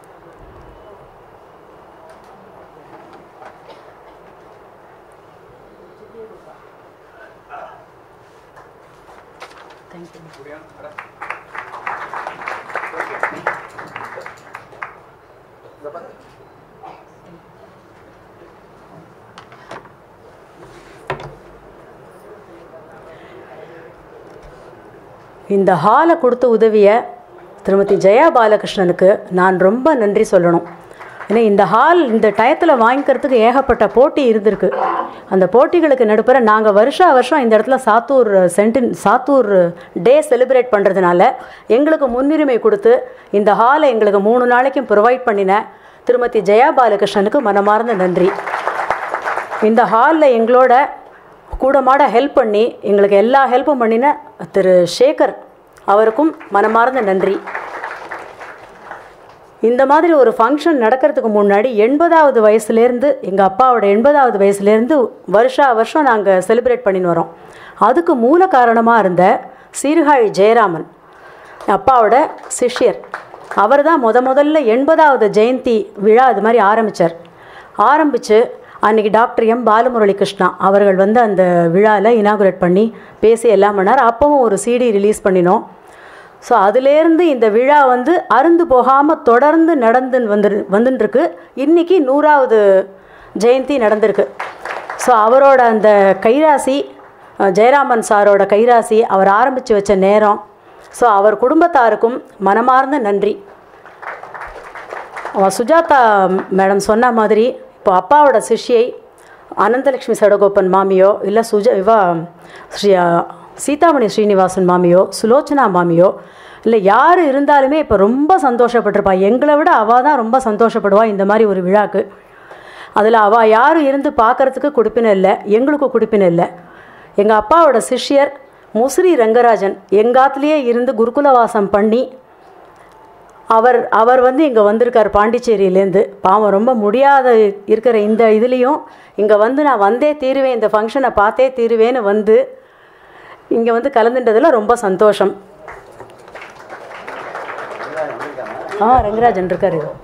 இந்த ஹாலை கொடுத்த உதவிய திருமதி ஜெயா பாலகிருஷ்ணனுக்கு நான் ரொம்ப நன்றி சொல்லணும் ஏன்னா இந்த ஹால் இந்த டயத்தில் வாங்கிக்கிறதுக்கு ஏகப்பட்ட போட்டி இருந்திருக்கு அந்த போட்டிகளுக்கு நடுப்புற நாங்கள் வருஷா வருஷம் இந்த இடத்துல சாத்தூர் சென்டின் சாத்தூர் டே செலிப்ரேட் பண்ணுறதுனால எங்களுக்கு முன்னுரிமை கொடுத்து இந்த ஹாலை எங்களுக்கு மூணு நாளைக்கும் ப்ரொவைட் பண்ணின திருமதி ஜெயா பாலகிருஷ்ணனுக்கு மனமார்ந்த நன்றி இந்த ஹாலில் எங்களோட கூடமாட ஹெல்ப் பண்ணி எங்களுக்கு எல்லா ஹெல்ப்பும் பண்ணின திரு சேகர் அவருக்கும் மனமார்ந்த நன்றி இந்த மாதிரி ஒரு ஃபங்க்ஷன் நடக்கிறதுக்கு முன்னாடி எண்பதாவது வயசுலேருந்து எங்கள் அப்பாவோட எண்பதாவது வயசுலேருந்து வருஷா வருஷம் நாங்கள் செலிப்ரேட் பண்ணின்னு வரோம் அதுக்கு மூல காரணமாக இருந்த சீர்காழி ஜெயராமன் அப்பாவோட சிஷ்யர் அவர் தான் முத முதல்ல எண்பதாவது ஜெயந்தி விழா அது மாதிரி ஆரம்பித்தார் ஆரம்பித்து அன்றைக்கி டாக்டர் எம் பாலமுரளி கிருஷ்ணா அவர்கள் வந்து அந்த விழாவில் இனாகுரேட் பண்ணி பேசி எல்லாம் பண்ணார் அப்பவும் ஒரு சிடி ரிலீஸ் பண்ணினோம் ஸோ அதுலேருந்து இந்த விழா வந்து அருந்து போகாமல் தொடர்ந்து நடந்து வந்து வந்துட்டுருக்கு இன்றைக்கி நூறாவது ஜெயந்தி நடந்திருக்கு ஸோ அவரோட அந்த கைராசி அஹ், ஜெயராமன் சாரோட கைராசி அவர் ஆரம்பித்து வச்ச நேரம் ஸோ அவர் குடும்பத்தாருக்கும் மனமார்ந்த நன்றி அவ சுஜாதா மேடம் சொன்ன மாதிரி இப்போ அப்பாவோட சிஷ்யை அனந்தலக்ஷ்மி சடகோப்பன் மாமியோ இல்லை சுஜ இவா ஸ்ரீ சீதாமணி ஸ்ரீனிவாசன் மாமியோ சுலோச்சனா மாமியோ இல்லை யார் இருந்தாலுமே இப்போ ரொம்ப சந்தோஷப்பட்டிருப்பா எங்களை விட அவள் தான் ரொம்ப சந்தோஷப்படுவா இந்த மாதிரி ஒரு விழாக்கு அதில் அவள் யாரும் இருந்து பார்க்கறதுக்கு கொடுப்பின இல்லை எங்களுக்கு கொடுப்பின இல்லை எங்கள் அப்பாவோட சிஷ்யர் முசிறி ரங்கராஜன் எங்காத்துலேயே இருந்து குருகுலவாசம் பண்ணி அவர் அவர் வந்து இங்கே வந்திருக்கார் பாண்டிச்சேரியிலேருந்து பாவம் ரொம்ப முடியாத இருக்கிற இந்த இதுலேயும் இங்கே வந்து நான் வந்தே தீருவேன் இந்த ஃபங்க்ஷனை பார்த்தே தீருவேன்னு வந்து இங்கே வந்து கலந்துட்டதில் ரொம்ப சந்தோஷம் ஆ ரங்கராஜன் இருக்கார் இது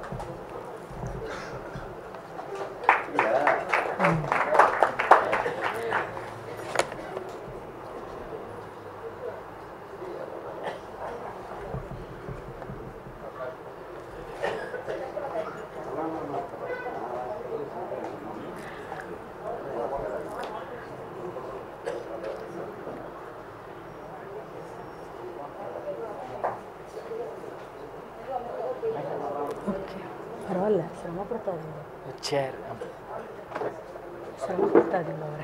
பரவாயில்ல சிரமப்படுத்தாதீங்க சேர் சிரமப்படுத்தாதீங்க அவரை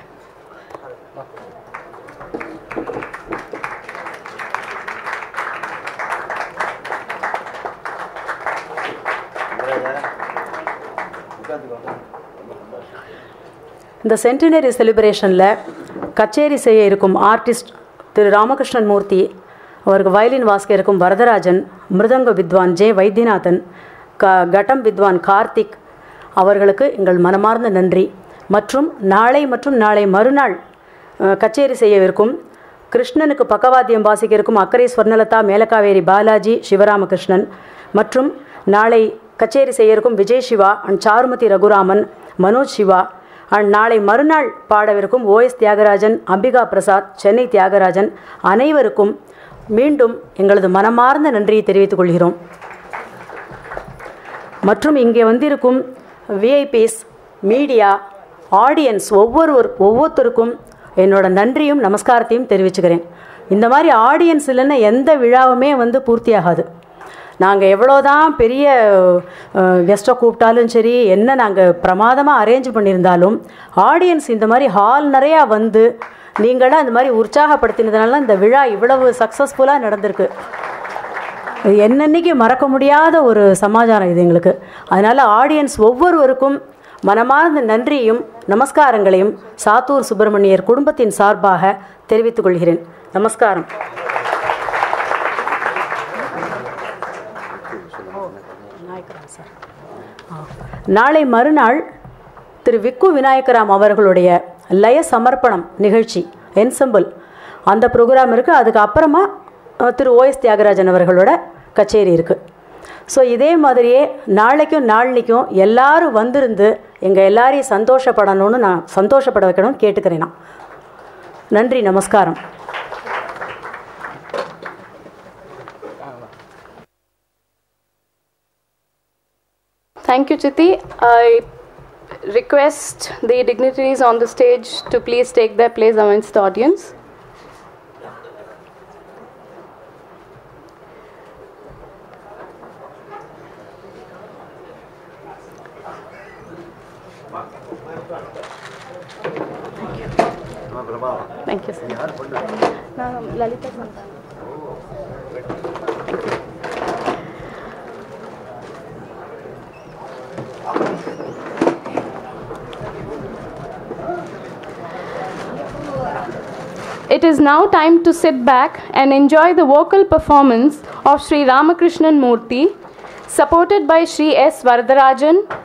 இந்த சென்டினரி செலிப்ரேஷனில் கச்சேரி செய்ய இருக்கும் ஆர்டிஸ்ட் திரு ராமகிருஷ்ணன் மூர்த்தி அவருக்கு வயலின் வாசிக்க இருக்கும் வரதராஜன் மிருதங்க வித்வான் ஜே வைத்தியநாதன் க கட்டம் வித்வான் கார்த்திக் அவர்களுக்கு எங்கள் மனமார்ந்த நன்றி மற்றும் நாளை மற்றும் நாளை மறுநாள் அஹ், கச்சேரி செய்யவிருக்கும் கிருஷ்ணனுக்கு பக்கவாத்தியம் வாசிக்க இருக்கும் அக்கரை ஸ்வர்ணலதா மேலக்காவேரி பாலாஜி சிவராமகிருஷ்ணன் மற்றும் நாளை கச்சேரி செய்ய இருக்கும் விஜய் சிவா அண்ட் சாருமதி ரகுராமன் மனோஜ் சிவா அண்ட் நாளை மறுநாள் பாடவிருக்கும் ஓஎஸ் தியாகராஜன் அம்பிகா பிரசாத் சென்னை தியாகராஜன் அனைவருக்கும் மீண்டும் எங்களது மனமார்ந்த நன்றியை தெரிவித்துக் கொள்கிறோம் மற்றும் இங்கே வந்திருக்கும் விஐபிஸ் மீடியா ஆடியன்ஸ் ஒவ்வொருவர் ஒவ்வொருத்தருக்கும் என்னோட நன்றியும் நமஸ்காரத்தையும் தெரிவிச்சுக்கிறேன் இந்த மாதிரி ஆடியன்ஸ் இல்லைன்னா எந்த விழாவுமே வந்து பூர்த்தியாகாது நாங்கள் எவ்வளோதான் பெரிய கெஸ்ட்டை கூப்பிட்டாலும் சரி என்ன நாங்கள் பிரமாதமாக அரேஞ்ச் பண்ணியிருந்தாலும் ஆடியன்ஸ் இந்த மாதிரி ஹால் நிறையா வந்து நீங்களாம் இந்த மாதிரி உற்சாகப்படுத்தினதுனால இந்த விழா இவ்வளவு சக்ஸஸ்ஃபுல்லாக நடந்திருக்கு இது என்னன்னைக்கு மறக்க முடியாத ஒரு சமாச்சாரம் இது எங்களுக்கு அதனால் ஆடியன்ஸ் ஒவ்வொருவருக்கும் மனமார்ந்த நன்றியும் நமஸ்காரங்களையும் சாத்தூர் சுப்பிரமணியர் குடும்பத்தின் சார்பாக தெரிவித்துக் கொள்கிறேன் நமஸ்காரம் நாளை மறுநாள் திரு விக்கு விநாயகராம் அவர்களுடைய லய சமர்ப்பணம் நிகழ்ச்சி என்சம்பிள் அந்த ப்ரோக்ராம் இருக்குது அதுக்கு அப்புறமா அஹ், திரு ஓஎஸ் தியாகராஜன் அவர்களோட கச்சேரி இருக்குது ஸோ இதே மாதிரியே நாளைக்கும் நாளைக்கும் எல்லாரும் வந்திருந்து எங்கள் எல்லாரையும் சந்தோஷப்படணும்னு நான் சந்தோஷப்பட வைக்கணும்னு கேட்டுக்கிறேன் நான் நன்றி நமஸ்காரம் Thank you, Chiti. I request the dignitaries on the stage to please take their place amongst the audience. Thank you, sir. Now, Lalita Santana. It is now time to sit back and enjoy the vocal performance of Sri Ramakrishnan Murthy, supported by Sri S. Varadarajan,